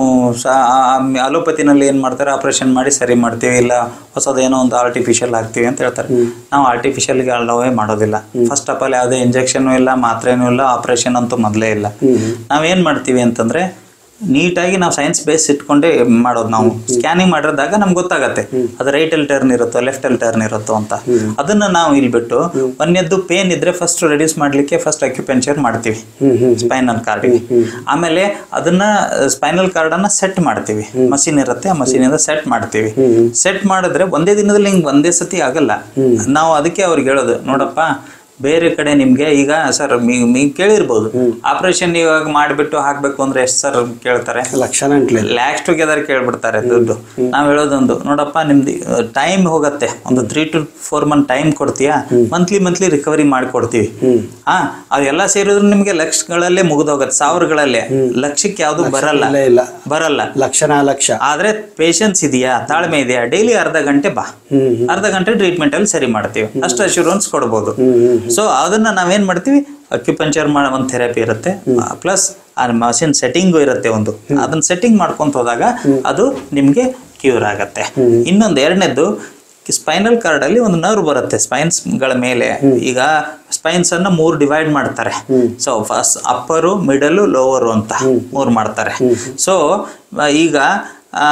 ಅಲೋಪತಿನಲ್ಲಿ ಏನು ಮಾಡ್ತಾರೆ ಆಪ್ರೇಷನ್ ಮಾಡಿ ಸರಿ ಮಾಡ್ತೀವಿ ಇಲ್ಲ ಹೊಸದೇನೋ ಒಂದು ಆರ್ಟಿಫಿಷಿಯಲ್ ಹಾಕ್ತೀವಿ ಅಂತ ಹೇಳ್ತಾರೆ ನಾವು ಆರ್ಟಿಫಿಷಿಯಲ್ಗೆ ಅಲ್ಲವೇ ಮಾಡೋದಿಲ್ಲ ಫಸ್ಟ್ ಆಫ್ ಆಲ್ ಯಾವುದೇ ಇಂಜೆಕ್ಷನು ಇಲ್ಲ ಮಾತ್ರೇನೂ ಇಲ್ಲ ಆಪ್ರೇಷನ್ ಅಂತೂ ಮೊದಲೇ ಇಲ್ಲ ನಾವೇನು ಮಾಡ್ತೀವಿ ಅಂತಂದರೆ ನೀಟಾಗಿ ನಾವು ಸೈನ್ಸ್ ಬೇಸ್ ಇಟ್ಕೊಂಡೇ ಮಾಡೋದು ನಾವು ಸ್ಕ್ಯಾನಿಂಗ್ ಮಾಡಿದಾಗ ನಮ್ಗೆ ಗೊತ್ತಾಗತ್ತೆ ಅದು ರೈಟ್ ಅಲ್ಲಿ ಟರ್ನ್ ಇರುತ್ತೋ ಲೆಫ್ಟ್ ಅಲ್ಲಿ ಟರ್ನ್ ಇರುತ್ತೋ ಅಂತ ಅದನ್ನ ನಾವು ಇಲ್ಲಿ ಬಿಟ್ಟು ಒಂದನೇದ್ದು ಪೇನ್ ಇದ್ರೆ ಫಸ್ಟ್ ರೆಡ್ಯೂಸ್ ಮಾಡ್ಲಿಕ್ಕೆ ಫಸ್ಟ್ ಅಕ್ಯುಪೆಂಚರ್ ಮಾಡ್ತೀವಿ ಸ್ಪೈನಲ್ ಕಾರ್ಡಿಗೆ ಆಮೇಲೆ ಅದನ್ನ ಸ್ಪೈನಲ್ ಕಾರ್ಡ್ ಅನ್ನ ಸೆಟ್ ಮಾಡ್ತೀವಿ ಮಷಿನ್ ಇರುತ್ತೆ ಆ machine ಇಂದ ಸೆಟ್ ಮಾಡ್ತೀವಿ ಸೆಟ್ ಮಾಡಿದ್ರೆ ಒಂದೇ ದಿನದಲ್ಲಿ ಹಿಂಗ್ ಒಂದೇ ಸತಿ ಆಗಲ್ಲ ನಾವು ಅದಕ್ಕೆ ಅವ್ರಿಗೆ ಹೇಳೋದು ನೋಡಪ್ಪ ಬೇರೆ ಕಡೆ ನಿಮ್ಗೆ ಈಗ ಸರ್ ಮೀ ಕೇಳಿರ್ಬೋದು ಆಪರೇಷನ್ ಇವಾಗ ಮಾಡಿಬಿಟ್ಟು ಹಾಕ್ಬೇಕು ಅಂದ್ರೆ ಎಷ್ಟು ಸರ್ ಕೇಳ್ತಾರೆ
ಲಕ್ಷಣ ಅಂಟ್ಲಿಲ್ಲ
ಲ್ಯಾಕ್ಸ್ ಟುಗೆದರ್ ಕೇಳ್ಬಿಡ್ತಾರೆ ದುಡ್ಡು ನಾವ್ ಹೇಳೋದೊಂದು ನೋಡಪ್ಪ ನಿಮ್ದು ಟೈಮ್ ಹೋಗತ್ತೆ ಒಂದು three to four month time ಕೊಡ್ತೀಯಾ ಮಂತ್ಲಿ ಮಂತ್ಲಿ ರಿಕವರಿ ಮಾಡ್ಕೊಡ್ತೀವಿ ಹಾ ಅದೆಲ್ಲ ಸೇರಿದ್ರು ನಿಮ್ಗೆ ಲಕ್ಷಗಳಲ್ಲೇ ಮುಗಿದೋಗತ್ತೆ ಸಾವಿರಗಳಲ್ಲೇ ಲಕ್ಷಕ್ಕೆ ಯಾವ್ದು ಬರಲ್ಲ
ಇಲ್ಲ ಇಲ್ಲ
ಬರಲ್ಲ
ಲಕ್ಷಣ ಲಕ್ಷ
ಆದ್ರೆ ಪೇಷನ್ಸ್ ಇದೆಯಾ ತಾಳ್ಮೆ ಇದೆಯಾ ಡೈಲಿ ಅರ್ಧ ಗಂಟೆ ಬಾ ಅರ್ಧ ಗಂಟೆ ಟ್ರೀಟ್ಮೆಂಟ್ ಅಲ್ಲಿ ಸರಿ ಮಾಡ್ತೀವಿ ಅಷ್ಟು ಅಶ್ಯೂರೆನ್ಸ್ ಕೊಡ್ಬೋದು ಸೊ ಅದನ್ನ ನಾವೇನ್ ಮಾಡ್ತೀವಿ ಅಕ್ಯುಪಂಚರ್ ಮಾಡೋ ಒಂದು ಥೆರಪಿ ಇರುತ್ತೆ ಪ್ಲಸ್ ಆ ಮಷಿನ್ ಸೆಟ್ಟಿಂಗು ಇರುತ್ತೆ ಒಂದು ಅದನ್ನ ಸೆಟ್ಟಿಂಗ್ ಮಾಡ್ಕೊಂತ ಹೋದಾಗ ಅದು ನಿಮ್ಗೆ ಕ್ಯೂರ್ ಆಗತ್ತೆ ಇನ್ನೊಂದು ಎರಡನೇದ್ದು ಸ್ಪೈನಲ್ ಕಾರ್ಡ್ ಅಲ್ಲಿ ಒಂದು ನರ್ವ್ ಬರುತ್ತೆ ಸ್ಪೈನ್ಸ್ ಗಳ ಮೇಲೆ ಈಗ ಸ್ಪೈನ್ಸ್ ಅನ್ನ ಮೂರು ಡಿವೈಡ್ ಮಾಡ್ತಾರೆ so first upper middle lower ಅಂತ ಮೂರು ಮಾಡ್ತಾರೆ ಸೊ ಈಗ ಆ,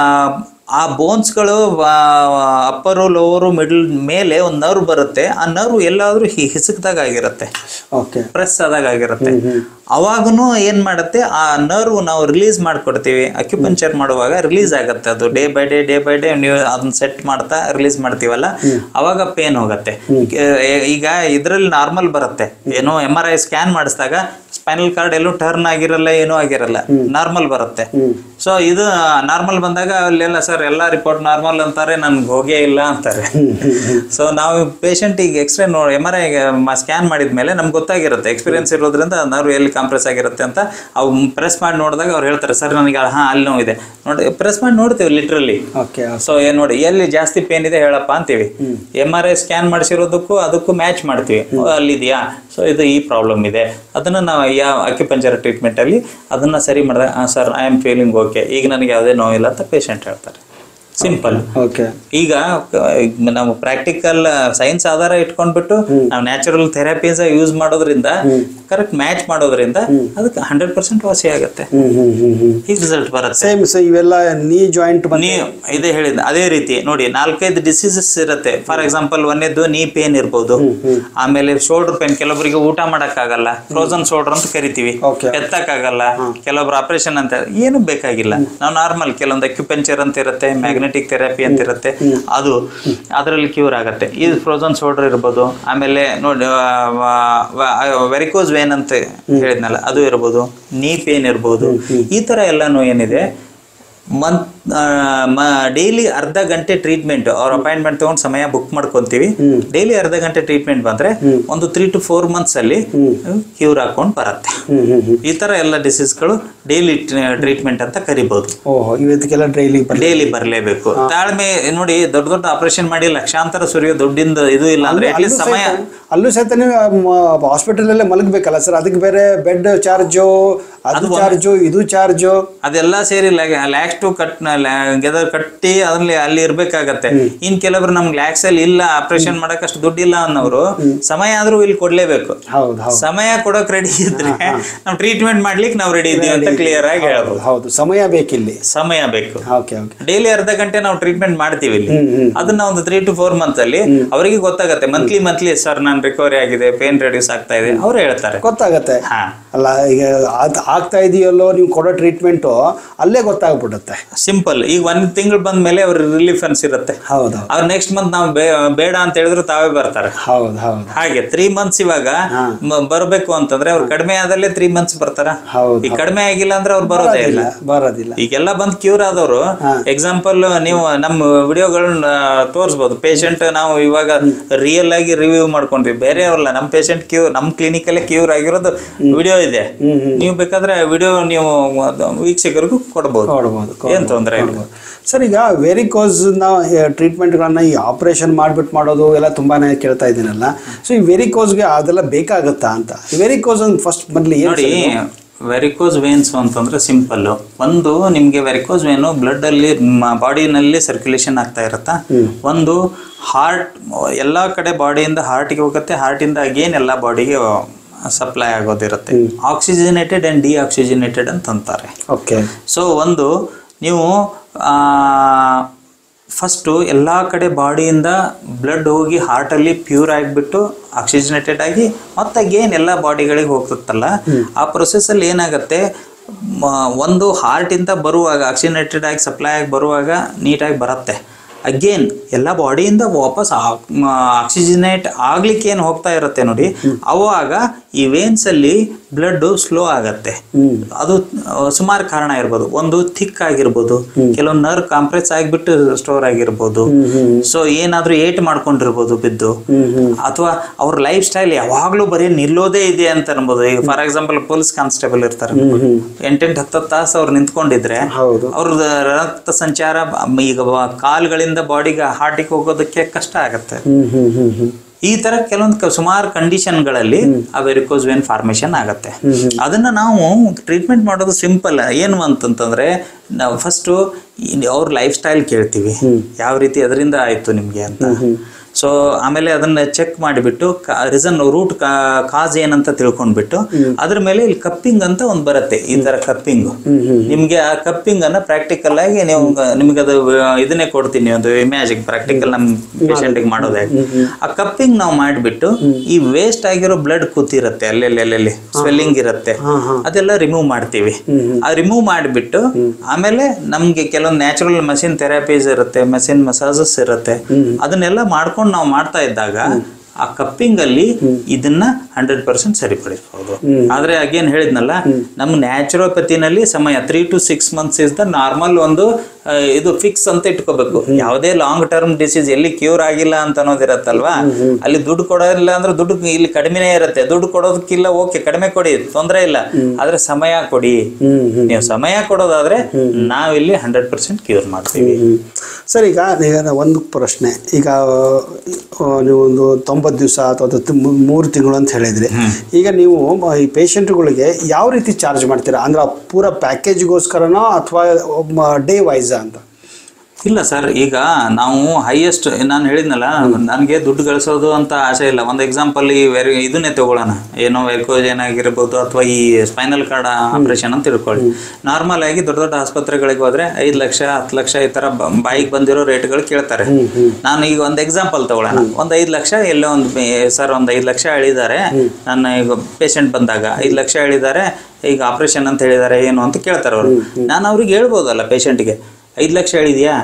ಆ ಬೋನ್ಸ್ಗಳು ಅಪ್ಪರು ಲೋವರು ಮಿಡಲ್ ಮೇಲೆ ಒಂದು ನರ್ವ್ ಬರುತ್ತೆ ಆ ನರ್ವ್ ಎಲ್ಲಾದ್ರೂ ಹಿ ಹಿಸುಕ್ದಾಗ ಆಗಿರುತ್ತೆ
ಓಕೆ
ಪ್ರೆಸ್ ಆದಾಗ ಆಗಿರುತ್ತೆ ಅವಾಗೂ ಏನ್ ಮಾಡುತ್ತೆ ಆ ನರ್ವ್ ನಾವು ರಿಲೀಸ್ ಮಾಡ್ಕೊಡ್ತೀವಿ ಅಕ್ಯುಪಂಚರ್ ಮಾಡುವಾಗ ರಿಲೀಸ್ ಆಗುತ್ತೆ ಅದು day by day day by day ನೀವು ಅದನ್ನ ಸೆಟ್ ಮಾಡ್ತಾ ರಿಲೀಸ್ ಮಾಡ್ತೀವಲ್ಲ ಅವಾಗ ಪೇನ್ ಹೋಗುತ್ತೆ ಏ- ಈಗ ಇದ್ರಲ್ಲಿ ನಾರ್ಮಲ್ ಬರುತ್ತೆ ಏನೋ ಎಮ್ ಆರ್ ಐ ಸ್ಕ್ಯಾನ್ ಮಾಡಿಸಿದಾಗ ಸ್ಪೈನಲ್ ಕಾರ್ಡ್ ಎಲ್ಲೂ ಟರ್ನ್ ಆಗಿರಲ್ಲ ಏನೂ ಆಗಿರಲ್ಲ ನಾರ್ಮಲ್ ಬರುತ್ತೆ ಸೊ ಇದು ನಾರ್ಮಲ್ ಬಂದಾಗ ಅಲ್ಲೆಲ್ಲ ಸರ್ ಎಲ್ಲ ರಿಪೋರ್ಟ್ ನಾರ್ಮಲ್ ಅಂತಾರೆ ನನ್ಗೆ ಹೋಗೇ ಇಲ್ಲ ಅಂತಾರೆ ಸೊ ನಾವು ಪೇಷಂಟ್ ಈಗ X-ray no M R I scan ಮಾಡಿದ್ಮೇಲೆ ನಮ್ಗೆ ಗೊತ್ತಾಗಿರುತ್ತೆ ಎಕ್ಸ್ಪೀರಿಯನ್ಸ್ ಇರೋದ್ರಿಂದ ನರ್ವ್ ಎಲ್ಲಿ ಕಾಂಪ್ರೆಸ್ ಆಗಿರುತ್ತೆ ಅಂತ ಅವು ಪ್ರೆಸ್ ಮಾಡಿ ನೋಡಿದಾಗ ಅವ್ರು ಹೇಳ್ತಾರೆ ಸರ್ ನನಗೆ ಹಾ ಅಲ್ಲಿ ನೋವಿದೆ ನೋಡಿ ಪ್ರೆಸ್ ಮಾಡಿ ನೋಡ್ತೀವಿ ಲಿಟ್ರಲಿ
ಓಕೆ
ಸೊ ಏನ್ ನೋಡಿ ಎಲ್ಲಿ ಜಾಸ್ತಿ ಪೇನ್ ಇದೆ ಹೇಳಪ್ಪ ಅಂತೀವಿ ಎಮ್ ಆರ್ ಐ ಸ್ಕ್ಯಾನ್ ಮಾಡಿಸಿರೋದಕ್ಕೂ ಅದಕ್ಕೂ ಮ್ಯಾಚ್ ಮಾಡ್ತೀವಿ ಓ, ಅಲ್ಲಿದೆಯಾ ಸೊ ಇದು ಈ ಪ್ರಾಬ್ಲಮ್ ಇದೆ ಅದನ್ನ ನಾವು ಯಾವ ಅಕ್ಯುಪಂಚರ್ ಟ್ರೀಟ್ಮೆಂಟ್ ಅಲ್ಲಿ ಅದನ್ನ ಸರಿ ಮಾಡಿದಾಗ sir I am feeling okay ಈಗ ನನಗೆ ಯಾವುದೇ ನೋವಿಲ್ಲ ಅಂತ ಪೇಷಂಟ್ ಹೇಳ್ತಾರೆ ಸಿಂಪಲ್
ಓಕೆ
ಈಗ ಕ- ನಾವು ಪ್ರಾಕ್ಟಿಕಲ್ ಸೈನ್ಸ್ ಆಧಾರ ಇಟ್ಕೊಂಡ್ಬಿಟ್ಟು ನಾವು ನ್ಯಾಚುರಲ್ ಥೆರಪೀಸ್ ಯೂಸ್ ಮಾಡೋದ್ರಿಂದ ಕರೆಕ್ಟ್ ಮ್ಯಾಚ್ ಮಾಡೋದ್ರಿಂದ ಅದಕ್ಕೆ ಹಂಡ್ರೆಡ್ ಪರ್ಸೆಂಟ್ ವಾಸಿ ಆಗುತ್ತೆ
ಹ್ಮ್ ಹ್ಮ್ ಹ್ಮ್ ಹ್ಮ್
ಈಗ ರಿಸಲ್ಟ್ ಬರುತ್ತೆ
ಸೇಮ್ ಸೊ ಇವೆಲ್ಲ ನೀ ಜಾಯಿಂಟ್
ನೀವು ಇದೇ ಹೇಳಿದ ಅದೇ ರೀತಿ ನೋಡಿ ನಾಲ್ಕೈದು ಡಿಸೀಸಸ್ ಇರುತ್ತೆ ಫಾರ್ ಎಕ್ಸಾಂಪಲ್ ಒಂದೇದ್ದು ನೀ ಪೇನ್ ಇರ್ಬೋದು ಆಮೇಲೆ ಶೋಲ್ಡರ್ ಪೇನ್ ಕೆಲವೊಬ್ಬರಿಗೆ ಊಟ ಮಾಡಕ್ಕಾಗಲ್ಲ ಫ್ರೋಸನ್ ಶೋಲ್ಡರ್ ಅಂತ ಕರಿತೀವಿ
Okay.
ಎತ್ತಕ್ಕಾಗಲ್ಲ ಕೆಲವೊಬ್ರು ಆಪರೇಷನ್ ಅಂತ ಏನು ಬೇಕಾಗಿಲ್ಲ ನಾವು ನಾರ್ಮಲ್ ಕೆಲವೊಂದು ಅಕ್ಯುಪೆಂಚರ್ ಅಂತ ಇರುತ್ತೆ ಮ್ಯಾಗ್ನೆಟಿಕ್ ಥೆರಪಿ ಅಂತ ಇರುತ್ತೆ ಅದು ಅದರಲ್ಲಿ ಕ್ಯೂರ್ ಆಗುತ್ತೆ ಇದು ಫ್ರೋಸನ್ ಶೋಲ್ಡರ್ ಇರ್ಬೋದು ಆಮೇಲೆ ನೋಡಿ ವೆರಿಕೋಸ್ ವೇನ್ ಅಂತ ಹೇಳಿದ್ನಲ್ಲ ಅದು ಇರ್ಬೋದು ನೀ ಪೇನ್ ಇರ್ಬೋದು ಈ ತರ ಎಲ್ಲಾನು ಏನಿದೆ ಮಂತ್ ಡೈಲಿ ಅರ್ಧ ಗಂಟೆ ಟ್ರೀಟ್ಮೆಂಟ್ ಅವ್ರ ಅಪಾಯಿಂಟ್ಮೆಂಟ್ ತಗೊಂಡು ಸಮಯ ಬುಕ್ ಮಾಡ್ಕೊಂತೀವಿ ಡೈಲಿ ಅರ್ಧ ಗಂಟೆ ಟ್ರೀಟ್ಮೆಂಟ್ ಬಂದ್ರೆ ಒಂದು ತ್ರೀ ಟು ಫೋರ್ ಮಂತ್ಸ್ ಅಲ್ಲಿ ಕ್ಯೂರ್ ಹಾಕೊಂಡು ಬರುತ್ತೆ
ಹ್ಮ್ ಹ್ಮ್ ಹ್ಮ್
ಈ ತರ ಎಲ್ಲ ಡಿಸೀಸ್ಗಳು ಡೈಲಿ ಟ್ರೀಟ್ಮೆಂಟ್ ಅಂತ ಕರಿಬಹುದು
ಓಹೋ ಇವತ್ತಿಗೆಲ್ಲ ಡೈಲಿ ಬರಲಿ
ಡೈಲಿ ಬರಲೇಬೇಕು ತಾಳ್ಮೆ ನೋಡಿ ದೊಡ್ಡ ದೊಡ್ಡ ಆಪರೇಷನ್ ಮಾಡಿ ಲಕ್ಷಾಂತರ ಸುರಿಯೋ ದುಡ್ಡಿಂದ ಇದು ಇಲ್ಲ ಅಂದ್ರೆ ಅಟ್ಲೀಸ್ಟ್ ಸಮಯ
ಅಲ್ಲೂ ಸಹಿತ ನೀವು ಹಾಸ್ಪಿಟಲ್ ಅಲ್ಲೇ ಮಲಗಬೇಕಲ್ಲ ಸರ್ ಅದಕ್ಕೆ ಬೇರೆ ಬೆಡ್ ಚಾರ್ಜು ಅದು ಚಾರ್ಜು ಇದು ಚಾರ್ಜು
ಅದೆಲ್ಲ ಸೇರಿ ಲ್ಯಾಕ್ಸ್ ಟು ಕಟ್ ಗೆದರ್ ಕಟ್ಟಿ ಅದ್ರಲ್ಲಿ ಅಲ್ಲಿ ಇರ್ಬೇಕಾಗತ್ತೆ ಇನ್ ಕೆಲವರು ನಮ್ಗೆ ಲ್ಯಾಕ್ಸ್ ಅಲ್ಲಿ ಇಲ್ಲ ಆಪರೇಷನ್ ಮಾಡಕ್ ಅಷ್ಟು ದುಡ್ಡು ಇಲ್ಲ ಅನ್ನೋರು ಸಮಯ ಆದ್ರೂ ಇಲ್ಲಿ ಕೊಡ್ಲೇಬೇಕು
ಹೌದು ಹೌದು
ಸಮಯ ಕೊಡೋಕ್ ರೆಡಿ ಇದ್ರೆ ನಾವು ಟ್ರೀಟ್ಮೆಂಟ್ ಮಾಡ್ಲಿಕ್ಕೆ ನಾವು ರೆಡಿ ಇದೀವಿ ಅಂತ ಕ್ಲಿಯರ್ ಆಗಿ ಹೇಳ್ಬೋದು
ಹೌದು ಸಮಯ ಬೇಕಿಲ್ಲಿ
ಸಮಯ ಬೇಕು
ಓಕೆ ಓಕೆ
ಡೈಲಿ ಅರ್ಧ ಗಂಟೆ ನಾವು ಟ್ರೀಟ್ಮೆಂಟ್ ಮಾಡ್ತೀವಿ ಇಲ್ಲಿ
ಹ್ಮ್ ಹ್ಮ್
ಅದನ್ನ ಒಂದು ತ್ರೀ ಟು ಫೋರ್ ಮಂತ್ ಅಲ್ಲಿ ಅವರಿಗೆ ಗೊತ್ತಾಗತ್ತೆ ಮಂತ್ಲಿ ಮಂತ್ಲಿ ಸರ್ ನಾನು ರಿಕವರಿ ಆಗಿದೆ ಪೇನ್ ರಿಡ್ಯೂಸ್ ಆಗ್ತಾ ಇದೆ ಅವ್ರು ಹೇಳ್ತಾರೆ
ಗೊತ್ತಾಗತ್ತೆ
ಹಾ
ಅಲ್ಲ ಈಗ ಅದ್ ಆಗ್ತಾ ಇದೆಯಲ್ಲೋ ನೀವು ಕೊಡೋ ಟ್ರೀಟ್ಮೆಂಟು ಅಲ್ಲೇ ಗೊತ್ತಾಗ್ಬಿಡುತ್ತೆ
ಸಿಂಪಲ್ ಈಗ ಒಂದ್ ತಿಂಗಳು ಬಂದ ಮೇಲೆ ಅವ್ರ ರಿಲೀಫ್ ಅನ್ಸಿರುತ್ತೆ
ಹೌದು
ಅವ್ರು ನೆಕ್ಸ್ಟ್ ಮಂತ್ ನಾವು ಬೇಡ ಅಂತ ಹೇಳಿದ್ರು ತಾವೇ ಬರ್ತಾರೆ
ಹೌದು ಹೌದು
ಹಾಗೆ ತ್ರೀ ಮಂತ್ಸ್ ಇವಾಗ ಮ- ಬರ್ಬೇಕು ಅಂತಂದ್ರೆ ಅವ್ರು ಕಡಿಮೆ ಆದಲ್ಲೇ ತ್ರೀ ಮಂತ್ಸ್ ಬರ್ತಾರ
ಹೌದು
ಈಗ ಕಡಿಮೆ ಆಗಿಲ್ಲ ಅಂದ್ರೆ ಅವ್ರು ಬರೋದೇ ಇಲ್ಲ
ಬರೋದಿಲ್ಲ
ಈಗೆಲ್ಲ ಬಂದ್ ಕ್ಯೂರ್ ಆದವರು ಎಕ್ಸಾಂಪಲ್ ನೀವು ನಮ್ಮ ವಿಡಿಯೋಗಳನ್ನ ತೋರಿಸ್ಬೋದು ಪೇಷಂಟ್ ನಾವು ಇವಾಗ ರಿಯಲ್ ಆಗಿ ರಿವ್ಯೂ ಮಾಡ್ಕೊಂಡ್ವಿ ಬೇರೆ ಅವ್ರಲ್ಲ ನಮ್ಮ ಪೇಷಂಟ್ ಕ್ಯೂರ್ ನಮ್ಮ ಕ್ಲಿನಿಕ್ ಅಲ್ಲೇ ಕ್ಯೂರ್ ಆಗಿರೋದು ವಿಡಿಯೋ ಇದೆ ನೀವು ಬೇಕಾದ್ರೆ ವಿಡಿಯೋ ನೀವು ಅದು ವೀಕ್ಷಕರಿಗೂ ಕೊಡ್ಬೋದು
ನೋಡ್ಬೋದು
ಏನ್ ತೊಂದ್ರೆ ಇಲ್ಲ
ಸರ್ ಈಗ ವೆರಿಕೋಸ್ನ ಟ್ರೀಟ್ಮೆಂಟ್ಗಳನ್ನ ಈ ಆಪರೇಷನ್ ಮಾಡ್ಬಿಟ್ಟು ಮಾಡೋದು ಎಲ್ಲ ತುಂಬಾನೇ ಕೇಳ್ತಾ ಇದ್ದೀನಲ್ಲ ಸೊ ಈ ವೆರಿಕೋಸ್ಗೆ ಅದೆಲ್ಲ ಬೇಕಾಗುತ್ತಾ ಅಂತ ವೆರಿಕೋಸ್ ಅಂತ ಫಸ್ಟ್ ಮೊದಲು ಏನು
ನೋಡಿ ವೆರಿಕೋಸ್ ವೇನ್ಸ್ ಅಂತಂದ್ರೆ ಸಿಂಪಲ್ ಒಂದು ನಿಮ್ಗೆ ವೆರಿಕೋಸ್ ವೇನು ಬ್ಲಡ್ ಅಲ್ಲಿ ಬಾಡಿನಲ್ಲಿ ಸರ್ಕ್ಯುಲೇಷನ್ ಆಗ್ತಾ ಇರತ್ತಾ ಒಂದು ಹಾರ್ಟ್ ಎಲ್ಲಾ ಕಡೆ ಬಾಡಿಯಿಂದ ಹಾರ್ಟ್ಗೆ ಹೋಗುತ್ತೆ ಹಾರ್ಟಿಂದ ಅಗೇನ್ ಎಲ್ಲ ಬಾಡಿಗೆ ಸಪ್ಲೈ ಆಗೋದಿರುತ್ತೆ ಆಕ್ಸಿಜನೇಟೆಡ್ ಅಂಡ್ ಡಿಆಕ್ಸಿಜನೇಟೆಡ್ ಅಂತ ಅಂತಾರೆ
ಓಕೆ
ಸೊ ಒಂದು ನೀವು ಫಸ್ಟು ಎಲ್ಲ ಕಡೆ ಬಾಡಿಯಿಂದ ಬ್ಲಡ್ ಹೋಗಿ ಹಾರ್ಟಲ್ಲಿ ಪ್ಯೂರ್ ಆಗಿಬಿಟ್ಟು ಆಕ್ಸಿಜನೇಟೆಡ್ ಆಗಿ ಮತ್ತೆ ಅಗೇನ್ ಎಲ್ಲ ಬಾಡಿಗಳಿಗೆ ಹೋಗ್ತತ್ತಲ್ಲ ಆ ಪ್ರೊಸೆಸ್ಸಲ್ಲಿ ಏನಾಗುತ್ತೆ ಮ- ಒಂದು ಹಾರ್ಟಿಂದ ಬರುವಾಗ ಆಕ್ಸಿಜನೇಟೆಡ್ ಆಗಿ ಸಪ್ಲೈ ಆಗಿ ಬರುವಾಗ ನೀಟಾಗಿ ಬರುತ್ತೆ ಅಗೇನ್ ಎಲ್ಲ ಬಾಡಿಯಿಂದ ವಾಪಸ್ ಆಕ್ಸಿಜನೇಟ್ ಆಗ್ಲಿಕ್ಕೆ ಏನು ಹೋಗ್ತಾ ಇರುತ್ತೆ ನೋಡಿ ಅವಾಗ ಈ ವೇನ್ಸ್ ಅಲ್ಲಿ ಬ್ಲಡ್ ಸ್ಲೋ ಆಗತ್ತೆ ಅದು ಸುಮಾರು ಕಾರಣ ಇರ್ಬೋದು ಒಂದು ಥಿಕ್ ಆಗಿರ್ಬೋದು ಕೆಲವೊಂದು ನರ್ವ್ ಕಾಂಪ್ರೆಸ್ ಆಗಿಬಿಟ್ಟು ಸ್ಟೋರ್ ಆಗಿರ್ಬೋದು ಸೊ ಏನಾದ್ರೂ ಏಟ್ ಮಾಡ್ಕೊಂಡಿರ್ಬೋದು ಬಿದ್ದು ಅಥವಾ ಅವ್ರ ಲೈಫ್ ಸ್ಟೈಲ್ ಯಾವಾಗ್ಲೂ ಬರೀ ನಿಲ್ಲೋದೇ ಇದೆ ಅಂತ ಅನ್ಬೋದು ಈಗ ಫಾರ್ ಎಕ್ಸಾಂಪಲ್ ಪೊಲೀಸ್ ಕಾನ್ಸ್ಟೇಬಲ್ ಇರ್ತಾರೆ ಎಂಟೆಂಟು ಹತ್ತು ತಾಸು ಅವ್ರು ನಿಂತ್ಕೊಂಡಿದ್ರೆ
ಹೌದು
ಅವ್ರದ್ದು ರಕ್ತ ಸಂಚಾರ ಬ- ಈಗ ಬ- ಕಾಲ್ಗಳಿಂದ ಬಾಡಿಗೆ ಹಾರ್ಟಿಗೆ ಹೋಗೋದಕ್ಕೆ ಕಷ್ಟ ಆಗತ್ತೆ
ಹ್ಮ್ ಹ್ಮ್ ಹ್ಮ್ ಹ್ಮ್
ಈ ತರ ಕೆಲವೊಂದು ಕ- ಸುಮಾರು ಕಂಡೀಷನ್ಗಳಲ್ಲಿ ಆ ವೆರಿಕೋಸ್ ವೇನ್ ಫಾರ್ಮೇಶನ್ ಆಗತ್ತೆ ಅದನ್ನ ನಾವು ಟ್ರೀಟ್ಮೆಂಟ್ ಮಾಡೋದು ಸಿಂಪಲ್ ಏನು ಅಂತಂತಂದ್ರೆ ನಾವು ಫಸ್ಟು ಅವ್ರ ಲೈಫ್ ಸ್ಟೈಲ್ ಕೇಳ್ತೀವಿ ಯಾವ ರೀತಿ ಅದರಿಂದ ಆಯ್ತು ನಿಮ್ಗೆ ಅಂತ ಸೊ ಆಮೇಲೆ ಅದನ್ನ ಚೆಕ್ ಮಾಡಿಬಿಟ್ಟು ರೀಸನ್ ರೂಟ್ ಕಾಸ್ ಏನಂತ ತಿಳ್ಕೊಂಡ್ಬಿಟ್ಟು ಅದ್ರ ಮೇಲೆ ಇಲ್ಲಿ ಕಪ್ಪಿಂಗ್ ಅಂತ ಒಂದು ಬರುತ್ತೆ ಈ ತರ ಕಪ್ಪಿಂಗ್ ನಿಮ್ಗೆ ಆ ಕಪ್ಪಿಂಗ್ ಅನ್ನ ಪ್ರಾಕ್ಟಿಕಲ್ ಆಗಿ ನೀವು ನಿಮ್ಗೆ ಅದು ಆ, ಇದನ್ನೇ ಕೊಡ್ತೀನಿ ಒಂದು ಇಮ್ಯಾಜಿಂಗ್ ಪ್ರಾಕ್ಟಿಕಲ್ ನಮ್ patient ಗೆ ಮಾಡೋದೇ ಆ ಕಪ್ಪಿಂಗ್ ನಾವು ಮಾಡಿಬಿಟ್ಟು ಈ ವೇಸ್ಟ್ ಆಗಿರೋ ಬ್ಲಡ್ ಕೂತಿರುತ್ತೆ ಅಲ್ಲೆಲ್ಲಿ ಅಲ್ಲೆಲ್ಲಿ ಸ್ವೆಲ್ಲಿಂಗ್ ಇರುತ್ತೆ ಅದೆಲ್ಲ ರಿಮೂವ್ ಮಾಡ್ತೀವಿ ಆ ರಿಮೂವ್ ಮಾಡಿಬಿಟ್ಟು ಆಮೇಲೆ ನಮ್ಗೆ ಕೆಲವೊಂದು ನ್ಯಾಚುರಲ್ ಮಷಿನ್ ಥೆರಪೀಸ್ ಇರುತ್ತೆ ಮಷಿನ್ ಮಸಾಜಸ್ ಇರುತ್ತೆ ಅದನ್ನೆಲ್ಲ ಮಾಡ್ಕೊಂಡು ನಾವು ಮಾಡ್ತಾ ಇದ್ದಾಗ ಆ ಕಪ್ಪಿಂಗ್ ಅಲ್ಲಿ ಇದನ್ನ ಹಂಡ್ರೆಡ್ ಪರ್ಸೆಂಟ್ ಸರಿಪಡಿಸಬಹುದು ಆದ್ರೆ ಅಗೇನ್ ಹೇಳಿದ್ನಲ್ಲ ನಮ್ಮ ನ್ಯಾಚುರೋಪತಿನಲ್ಲಿ ಸಮಯ three to six months is the normal ಒಂದು ಆ, ಇದು ಫಿಕ್ಸ್ ಅಂತ ಇಟ್ಕೋಬೇಕು ಯಾವುದೇ ಲಾಂಗ್ ಟರ್ಮ್ ಡಿಸೀಸ್ ಎಲ್ಲಿ ಕ್ಯೂರ್ ಆಗಿಲ್ಲ ಅಂತ ಅನ್ನೋದಿರತ್ತಲ್ವಾ ಅಲ್ಲಿ ದುಡ್ಡು ಕೊಡೋದಿಲ್ಲ ಅಂದ್ರೆ ದುಡ್ಡು ಇಲ್ಲಿ ಕಡಿಮೆನೇ ಇರುತ್ತೆ ದುಡ್ಡು ಕೊಡೋದಕ್ಕಿಲ್ಲ ಓಕೆ ಕಡಿಮೆ ಕೊಡಿ ತೊಂದರೆ ಇಲ್ಲ ಆದ್ರೆ ಸಮಯ ಕೊಡಿ ನೀವು ಸಮಯ ಕೊಡೋದಾದ್ರೆ ನಾವಿಲ್ಲಿ ಹಂಡ್ರೆಡ್ ಪರ್ಸೆಂಟ್ ಕ್ಯೂರ್ ಮಾಡ್ತೀವಿ
ಸರ್ ಈಗ ಈಗ ನಾ ಒಂದು ಪ್ರಶ್ನೆ ಈಗ ಆ, ನೀವು ಒಂದು ತೊಂಬತ್ತು ದಿವಸ ಅಥವಾ ತಿ- ಮೂ- ಮೂರು ತಿಂಗಳು ಅಂತ ಹೇಳಿದ್ರಿ ಈಗ ನೀವು ಮ- ಈ ಪೇಷಂಟ್ಗಳಿಗೆ ಯಾವ ರೀತಿ ಚಾರ್ಜ್ ಮಾಡ್ತೀರಾ ಅಂದ್ರೆ ಆ ಪೂರ ಪ್ಯಾಕೇಜ್ಗೋಸ್ಕರನೋ ಅಥವಾ ಡೇ ವೈಸ್ ಅಂತ
ಇಲ್ಲ ಸರ್ ಈಗ ನಾವು ಹೈಯೆಸ್ಟ್ ನಾನು ಹೇಳಿದ್ನಲ್ಲ ನನಗೆ ದುಡ್ಡು ಗಳಿಸೋದು ಅಂತ ಆಸೆ ಇಲ್ಲ ಒಂದು ಎಕ್ಸಾಂಪಲ್ ಈ ವೆರಿ ಇದನ್ನೇ ತಗೊಳ್ಳೋಣ ಏನೋ ವೆರ್ಕೋಜ್ ಏನಾಗಿರ್ಬೋದು ಅಥವಾ ಈ ಸ್ಪೈನಲ್ ಕಾರ್ಡ್ ಆಪರೇಷನ್ ಅಂತ ತಿಳ್ಕೊಳ್ಳಿ ನಾರ್ಮಲ್ ಆಗಿ ದೊಡ್ಡ ದೊಡ್ಡ ಆಸ್ಪತ್ರೆಗಳಿಗೆ ಹೋದ್ರೆ ಐದು ಲಕ್ಷ ಹತ್ತು ಲಕ್ಷ ಈ ತರ ಬಾಯಿಗೆ ಬಂದಿರೋ ರೇಟ್ಗಳು ಕೇಳ್ತಾರೆ ನಾನು ಈಗ ಒಂದು ಎಕ್ಸಾಂಪಲ್ ತಗೊಳ್ಳೋಣ ಒಂದು ಐದು ಲಕ್ಷ ಎಲ್ಲೋ ಒಂದು ಸರ್ ಒಂದು ಐದು ಲಕ್ಷ ಹೇಳಿದ್ದಾರೆ ನನ್ನ ಈಗ ಪೇಷಂಟ್ ಬಂದಾಗ ಐದು ಲಕ್ಷ ಹೇಳಿದ್ದಾರೆ ಈಗ ಆಪರೇಷನ್ ಅಂತ ಹೇಳಿದ್ದಾರೆ ಏನು ಅಂತ ಕೇಳ್ತಾರೆ ಅವರು ನಾನು ಅವ್ರಿಗೆ ಹೇಳ್ಬೋದಲ್ಲ ಪೇಷಂಟ್ಗೆ ಐದು ಲಕ್ಷ ಹೇಳಿದ್ಯಾ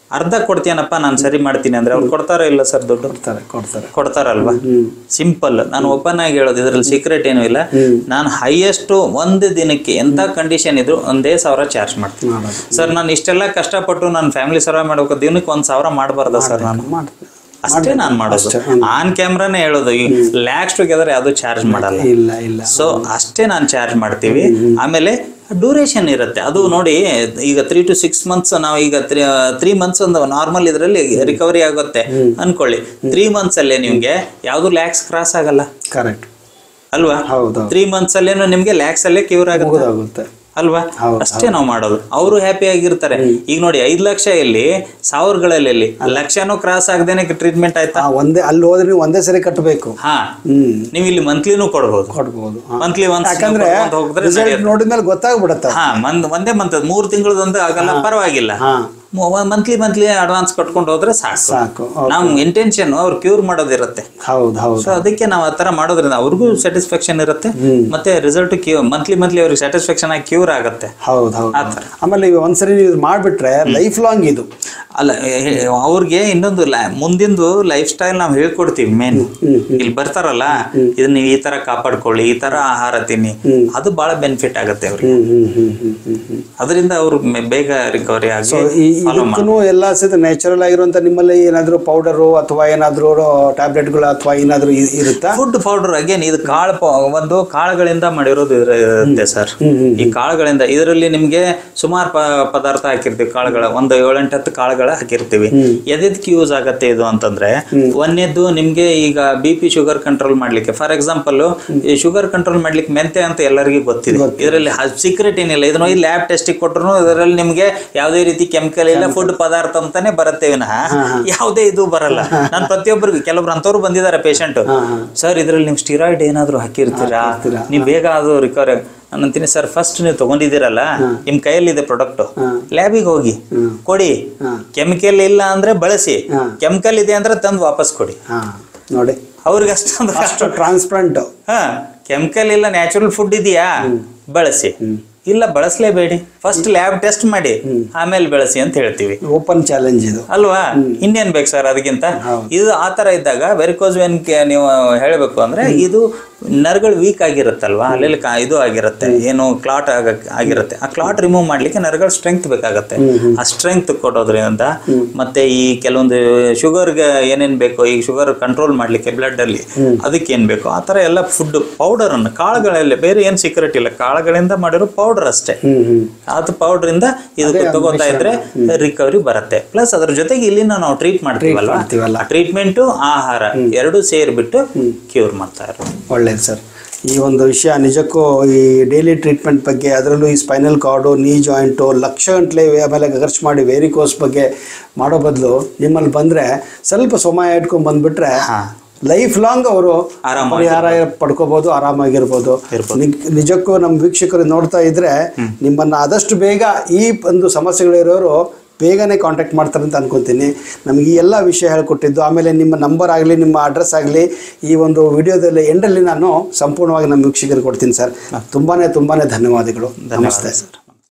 ಅರ್ಧ ಕೊಡ್ತೀನಪ್ಪ ನಾನು ಸರಿ ಮಾಡ್ತೀನಿ ಅಂದ್ರೆ ಅವ್ರು ಕೊಡ್ತಾರೋ ಇಲ್ಲ ಸರ್ ದುಡ್ಡು
ಕೊಡ್ತಾರೆ ಕೊಡ್ತಾರೆ
ಕೊಡ್ತಾರಲ್ವಾ ಸಿಂಪಲ್ ನಾನು ಓಪನ್ ಆಗಿ ಹೇಳೋದು ಇದ್ರಲ್ಲಿ ಸೀಕ್ರೆಟ್ ಏನೂ ಇಲ್ಲ ನಾನು ಹೈಯೆಸ್ಟ್ ಒಂದು ದಿನಕ್ಕೆ ಎಂತ ಕಂಡೀಷನ್ ಇದ್ರು ಒಂದೇ ಸಾವಿರ ಚಾರ್ಜ್ ಮಾಡ್ತೀನಿ
ಮಾಡೋದು
ಸರ್ ನಾನು ಇಷ್ಟೆಲ್ಲ ಕಷ್ಟಪಟ್ಟು ನಾನು ಫ್ಯಾಮಿಲಿ ಸರ್ವೆ ಮಾಡ್ಬೇಕು ದಿನಕ್ಕೆ ಒಂದ್ ಸಾವಿರ ಮಾಡಬಾರ್ದ ಸರ್ ನಾನು
ಮಾಡ್ತಾರೆ
ಅಷ್ಟೇ ನಾನು ಮಾಡೋದು ಆನ್ ಕ್ಯಾಮ್ರಾನೇ ಹೇಳೋದು ಈ ಲ್ಯಾಕ್ಸ್ ಟುಗೆದರ್ ಯಾವುದು ಚಾರ್ಜ್ ಮಾಡಲ್ಲ
ಇಲ್ಲ ಇಲ್ಲ
ಸೊ ಅಷ್ಟೇ ನಾನು ಚಾರ್ಜ್ ಮಾಡ್ತೀವಿ ಆಮೇಲೆ ಡ್ಯೂರೇಷನ್ ಇರುತ್ತೆ ಅದು ನೋಡಿ ಈಗ ತ್ರೀ ಟು ಸಿಕ್ಸ್ ಮಂತ್ಸ್ ನಾವು ಈಗ ತ್ರೀ ತ್ರೀ ಮಂತ್ಸ್ ಒಂದು ನಾರ್ಮಲ್ ಇದರಲ್ಲಿ ರಿಕವರಿ ಆಗುತ್ತೆ ಅನ್ಕೊಳ್ಳಿ ತ್ರೀ ಮಂತ್ಸ್ ಅಲ್ಲೇ ನಿಮ್ಗೆ ಯಾವುದು ಲ್ಯಾಕ್ಸ್ ಕ್ರಾಸ್ ಆಗಲ್ಲ
ಕರೆಕ್ಟ್
ಅಲ್ವಾ
ಹೌದು
ತ್ರೀ ಮಂತ್ಸ್ ಅಲ್ಲೇನು ನಿಮ್ಗೆ ಲ್ಯಾಕ್ಸ್ ಅಲ್ಲೇ ಕ್ಯೂರ್ ಆಗುತ್ತೆ
ಮುಗಿದೋಗುತ್ತೆ
ಅಲ್ವಾ
ಹೌದು,
ಅಷ್ಟೇ ನಾವು ಮಾಡೋದು ಅವರು ಹ್ಯಾಪಿ ಆಗಿರ್ತಾರೆ ಈಗ ನೋಡಿ ಐದ್ ಲಕ್ಷ ಎಲ್ಲಿ ಸಾವಿರಗಳಲ್ಲಿ ಎಲ್ಲಿ ಲಕ್ಷನೂ ಕ್ರಾಸ್ ಆಗದೇನೆ ಟ್ರೀಟ್ಮೆಂಟ್ ಆಯ್ತಾ
ಆ, ಒಂದೇ ಅಲ್ಲಿ ಹೋದ್ರೆ ನೀವು ಒಂದೇ ಸರಿ ಕಟ್ಟಬೇಕು
ಹಾ
ಹ್ಮ್
ನೀವು ಇಲ್ಲಿ ಮಂತ್ಲಿನೂ ಕೊಡ್ಬೋದು
ಕೊಡ್ಬೋದು ಹಾ.
ಮಂತ್ಲಿ ಒಂದ್
ಯಾಕಂದ್ರೆ
ಹೋಗಿದ್ರೆ
ರಿಸಲ್ಟ್ ನೋಡಿದ್ಮೇಲೆ ಗೊತ್ತಾಗ್ಬಿಡತ್ತೆ
ಹಾ ಮಂದ್ ಒಂದೇ ಮಂತ್ ಮೂರ್ ತಿಂಗಳದೊಂದು ಆಗಲ್ಲ ಪರವಾಗಿಲ್ಲ
ಹಾ
ಮಂತ್ಲಿ ಮಂತ್ಲಿ ಅಡ್ವಾನ್ಸ್ ಕಟ್ಕೊಂಡು ಹೋದ್ರೆ ಸಾಕು
ಸಾಕು
ನಮ್ ಇಂಟೆನ್ಷನ್ ಅವ್ರು ಕ್ಯೂರ್ ಮಾಡೋದಿರುತ್ತೆ
ಹೌದು ಹೌದು
ಸೊ ಅದಕ್ಕೆ ನಾವು ಆ ತರ ಮಾಡೋದ್ರಿಂದ ಅವ್ರಿಗೂ ಸ್ಯಾಟಿಸ್ಫ್ಯಾಕ್ಷನ್ ಇರುತ್ತೆ ಮತ್ತೆ ರಿಸಲ್ಟ್ ಕ್ಯೂ ಮಂತ್ಲಿ ಮಂತ್ಲಿ ಅವ್ರಿಗೆ ಸ್ಯಾಟಿಸ್ಫ್ಯಾಕ್ಷನ್ ಆಗಿ ಕ್ಯೂರ್ ಆಗುತ್ತೆ
ಹೌದು ಹೌದು
ಆ ಥರ.
ಆಮೇಲೆ ಇವ್ ಒಂದ್ಸರಿ ನೀವು ಇದ್ ಮಾಡ್ಬಿಟ್ರೆ ಲೈಫ್ ಲಾಂಗ್ ಇದು
ಅಲ್ಲ ಹೇ- ಅವ್ರಿಗೆ ಇನ್ನೊಂದು ಲ- ಮುಂದಿಂದು ಲೈಫ್ ಸ್ಟೈಲ್ ನಾವು ಹೇಳ್ಕೊಡ್ತೀವಿ ಮೇನ್ ಇಲ್ಲಿ ಬರ್ತಾರಲ್ಲ ಇದನ್ನ ನೀವು ಈ ತರ ಕಾಪಾಡ್ಕೊಳ್ಳಿ ಈ ತರ ಆಹಾರ ತಿನ್ನಿ ಅದು ಬಹಳ ಬೆನಿಫಿಟ್ ಆಗುತ್ತೆ ಅವ್ರಿಗೆ
ಹ್ಮ್ ಹ್ಮ್ ಹ್ಮ್ ಹ್ಮ್ ಹ್ಮ್ ಹ್ಮ್
ಅದರಿಂದ ಅವ್ರು ಮೆ- ಬೇಗ ರಿಕವರಿ ಆಗಿ
ಈ
ಫಾಲೋ ಮಾಡಿ
ಇದಕ್ಕೂ ಎಲ್ಲ ಸಹಿತ ನ್ಯಾಚುರಲ್ ಆಗಿರುವಂತ ನಿಮ್ಮಲ್ಲಿ ಏನಾದ್ರು ಪೌಡರು ಅಥವಾ ಏನಾದ್ರು ಟ್ಯಾಬ್ಲೆಟ್ಗಳು ಅಥವಾ ಏನಾದ್ರು ಇ- ಇರುತ್ತಾ
ಫುಡ್ ಪೌಡರ್ ಅಗೇನ್ ಇದು ಕಾಳು ಪ- ಒಂದು ಕಾಳುಗಳಿಂದ ಮಾಡಿರೋದು ಇದ್ರ- ಇರುತ್ತೆ ಸರ್ ಈ ಕಾಳುಗಳಿಂದ ಇದರಲ್ಲಿ ನಿಮ್ಗೆ ಸುಮಾರು ಪ- ಪದಾರ್ಥ ಹಾಕಿರ್ತೀವಿ ಕಾಳುಗಳ ಒಂದು ಏಳೆಂಟು ಹತ್ತು ಕಾಳುಗಳ ಹಾಕಿರ್ತೀವಿ ಎದಕ್ಕೆ ಯೂಸ್ ಆಗತ್ತೆ ಇದು ಅಂತಂದ್ರೆ ಒಂದೇದ್ದು ನಿಮ್ಗೆ ಈಗ ಬಿ ಪಿ ಶುಗರ್ ಕಂಟ್ರೋಲ್ ಮಾಡ್ಲಿಕ್ಕೆ ಫಾರ್ ಎಕ್ಸಾಂಪಲ್ ಈ ಶುಗರ್ ಕಂಟ್ರೋಲ್ ಮಾಡ್ಲಿಕ್ಕೆ ಮೆಂತೆ ಅಂತ ಎಲ್ಲರಿಗೂ ಗೊತ್ತಿದೆ ಇದರಲ್ಲಿ ಸೀಕ್ರೆಟ್ ಏನಿಲ್ಲ ಇದನ್ನ ಈ ಲ್ಯಾಬ್ ಟೆಸ್ಟಿಗೆ ಕೊಟ್ಟರು ಇದರಲ್ಲಿ ನಿಮ್ಗೆ ಯಾವುದೇ ರೀತಿ ಕೆಮಿಕಲ್ ಇಲ್ಲ ಫುಡ್ ಪದಾರ್ಥ ಅಂತಾನೆ ಬರುತ್ತೆ ವಿನಃ ಯಾವುದೇ ಇದು ಬರಲ್ಲ ನಾನು ಪ್ರತಿಯೊಬ್ಬರಿಗೂ ಕೆಲವ್ರು ಅಂತವ್ರು ಬಂದಿದ್ದಾರೆ ಪೇಷಂಟ್ ಸರ್ ಇದ್ರಲ್ಲಿ ನೀವು ಸ್ಟಿರಾಯ್ಡ್ ಏನಾದ್ರು ಹಾಕಿರ್ತೀರಾ ನೀವು ಬೇಗ ಅದು ರಿಕವರಿ ನಾನು ಅಂತೀನಿ ಸರ್ ಫಸ್ಟ್ ನೀವು ತಗೊಂಡಿದ್ದೀರಲ್ಲ ನಿಮ್ ಕೈಯಲ್ಲಿದೆ ಪ್ರಾಡಕ್ಟ್ ಲ್ಯಾಬಿಗೆ ಹೋಗಿ ಕೊಡಿ ಕೆಮಿಕಲ್ ಇಲ್ಲ ಅಂದ್ರೆ ಬಳಸಿ ಕೆಮಿಕಲ್ ಇದೆ ಅಂದ್ರೆ ತಂದು ವಾಪಸ್ ಕೊಡಿ
ಹಾ ನೋಡಿ
ಅವ್ರಿಗೆ ಅಷ್ಟೊಂದು
ಅಷ್ಟು ಟ್ರಾನ್ಸ್ಪರೆಂಟ್
ಹಾ ಕೆಮಿಕಲ್ ಇಲ್ಲ ನ್ಯಾಚುರಲ್ ಫುಡ್ ಇದೆಯಾ ಬಳಸಿ ಇಲ್ಲ ಬಳಸಲೇಬೇಡಿ ಫಸ್ಟ್ ಲ್ಯಾಬ್ ಟೆಸ್ಟ್ ಮಾಡಿ ಆಮೇಲೆ ಬೆಳೆಸಿ ಅಂತ ಹೇಳ್ತೀವಿ
ಓಪನ್ ಚಾಲೆಂಜ್ ಇದು
ಅಲ್ವಾ ಇನ್ನೇನ್ ಬೇಕು ಸರ್ ಅದಕ್ಕಿಂತ ಇದು ಆ ತರ ಇದ್ದಾಗ ವೆರಿಕೋಸ್ ವೆನ್ ನೀವು ಹೇಳಬೇಕು ಅಂದ್ರೆ ಇದು ನರ್ಗಳು ವೀಕ್ ಆಗಿರುತ್ತಲ್ವಾ ಅಲ್ಲೆಲ್ಲಿ ಕಾ- ಇದು ಆಗಿರುತ್ತೆ ಏನು ಕ್ಲಾಟ್ ಆಗ ಆಗಿರುತ್ತೆ ಆ ಕ್ಲಾಟ್ ರಿಮೂವ್ ಮಾಡ್ಲಿಕ್ಕೆ ನರ್ಗಳು ಸ್ಟ್ರೆಂತ್ ಬೇಕಾಗತ್ತೆ ಆ ಸ್ಟ್ರೆಂತ್ ಕೊಡೋದ್ರಿಂದ ಮತ್ತೆ ಈ ಕೆಲವೊಂದು ಶುಗರ್ಗೆ ಏನೇನ್ ಬೇಕು ಈ ಶುಗರ್ ಕಂಟ್ರೋಲ್ ಮಾಡ್ಲಿಕ್ಕೆ ಬ್ಲಡ್ ಅಲ್ಲಿ ಅದಕ್ಕೆ ಏನ್ ಬೇಕು ಆ ತರ ಎಲ್ಲ ಫುಡ್ ಪೌಡರ್ ಅನ್ನು ಕಾಳುಗಳಲ್ಲಿ ಬೇರೆ ಏನ್ ಸೀಕ್ರೆಟ್ ಇಲ್ಲ ಕಾಳುಗಳಿಂದ ಮಾಡಿರೋ ಪೌಡರ್ ಅಷ್ಟೇ
ಹ್ಮ್ ಹ್ಮ್
ಅದು ಪೌಡರ್ ಇಂದ ಇದು ತಗೋತಾ ಇದ್ರೆ ರಿಕವರಿ ಬರುತ್ತೆ ಪ್ಲಸ್ ಅದ್ರ ಜೊತೆಗೆ ಇಲ್ಲಿನ ನಾವು ಟ್ರೀಟ್ ಮಾಡ್ತೀವಲ್ವಾ
ಮಾಡ್ತೀವಲ್ಲ.
ಟ್ರೀಟ್ಮೆಂಟ್ ಆಹಾರ ಎರಡು ಸೇರ್ಬಿಟ್ಟು ಕ್ಯೂರ್ ಮಾಡ್ತಾ ಇರೋದು
ಒಳ್ಳೇದು ಸರ್ ಈ ಒಂದು ವಿಷಯ ನಿಜಕ್ಕೂ ಈ ಡೈಲಿ ಟ್ರೀಟ್ಮೆಂಟ್ ಬಗ್ಗೆ ಅದರಲ್ಲೂ ಈ spinal cord knee joint lakh ಗಂಟ್ಲೆ ಆಮೇಲೆ ಖರ್ಚು ಮಾಡಿ ವೇರಿಕೋಸ್ ಬಗ್ಗೆ ಮಾಡೋ ಬದಲು ನಿಮ್ಮಲ್ಲಿ ಬಂದರೆ ಸ್ವಲ್ಪ ಸಮಯ ಇಟ್ಕೊಂಡು ಬಂದ್ಬಿಟ್ರೆ ಲೈಫ್ ಲಾಂಗ್ ಅವರು
ಆರಾಮಾಗಿ
ಪರಿಹಾರ ಪಡ್ಕೋಬಹುದು ಆರಾಮಾಗಿರ್ಬೋದು ನಿಗ್- ನಿಜಕ್ಕೂ ನಮ್ಮ ವೀಕ್ಷಕರು ನೋಡ್ತಾ ಇದ್ರೆ ನಿಮ್ಮನ್ನ ಆದಷ್ಟು ಬೇಗ ಈ ಒಂದು ಸಮಸ್ಯೆಗಳಿರೋರು ಬೇಗನೆ ಕಾಂಟ್ಯಾಕ್ಟ್ ಮಾಡ್ತಾರೆ ಅಂತ ಅನ್ಕೊಂತೀನಿ ನಮಗೆ ಈ ಎಲ್ಲ ವಿಷಯ ಹೇಳ್ಕೊಟ್ಟಿದ್ದು ಆಮೇಲೆ ನಿಮ್ಮ ನಂಬರ್ ಆಗಲಿ ನಿಮ್ಮ ಅಡ್ರೆಸ್ ಆಗಲಿ ಈ ಒಂದು ವಿಡಿಯೋದಲ್ಲಿ ಎಂಡಲ್ಲಿ ನಾನು ಸಂಪೂರ್ಣವಾಗಿ ನಮ್ಮ ವೀಕ್ಷಕರಿಗೆ ಕೊಡ್ತೀನಿ ಸರ್ ತುಂಬಾನೇ ತುಂಬಾನೇ ಧನ್ಯವಾದಗಳು ನಮಸ್ತೆ
ಸರ್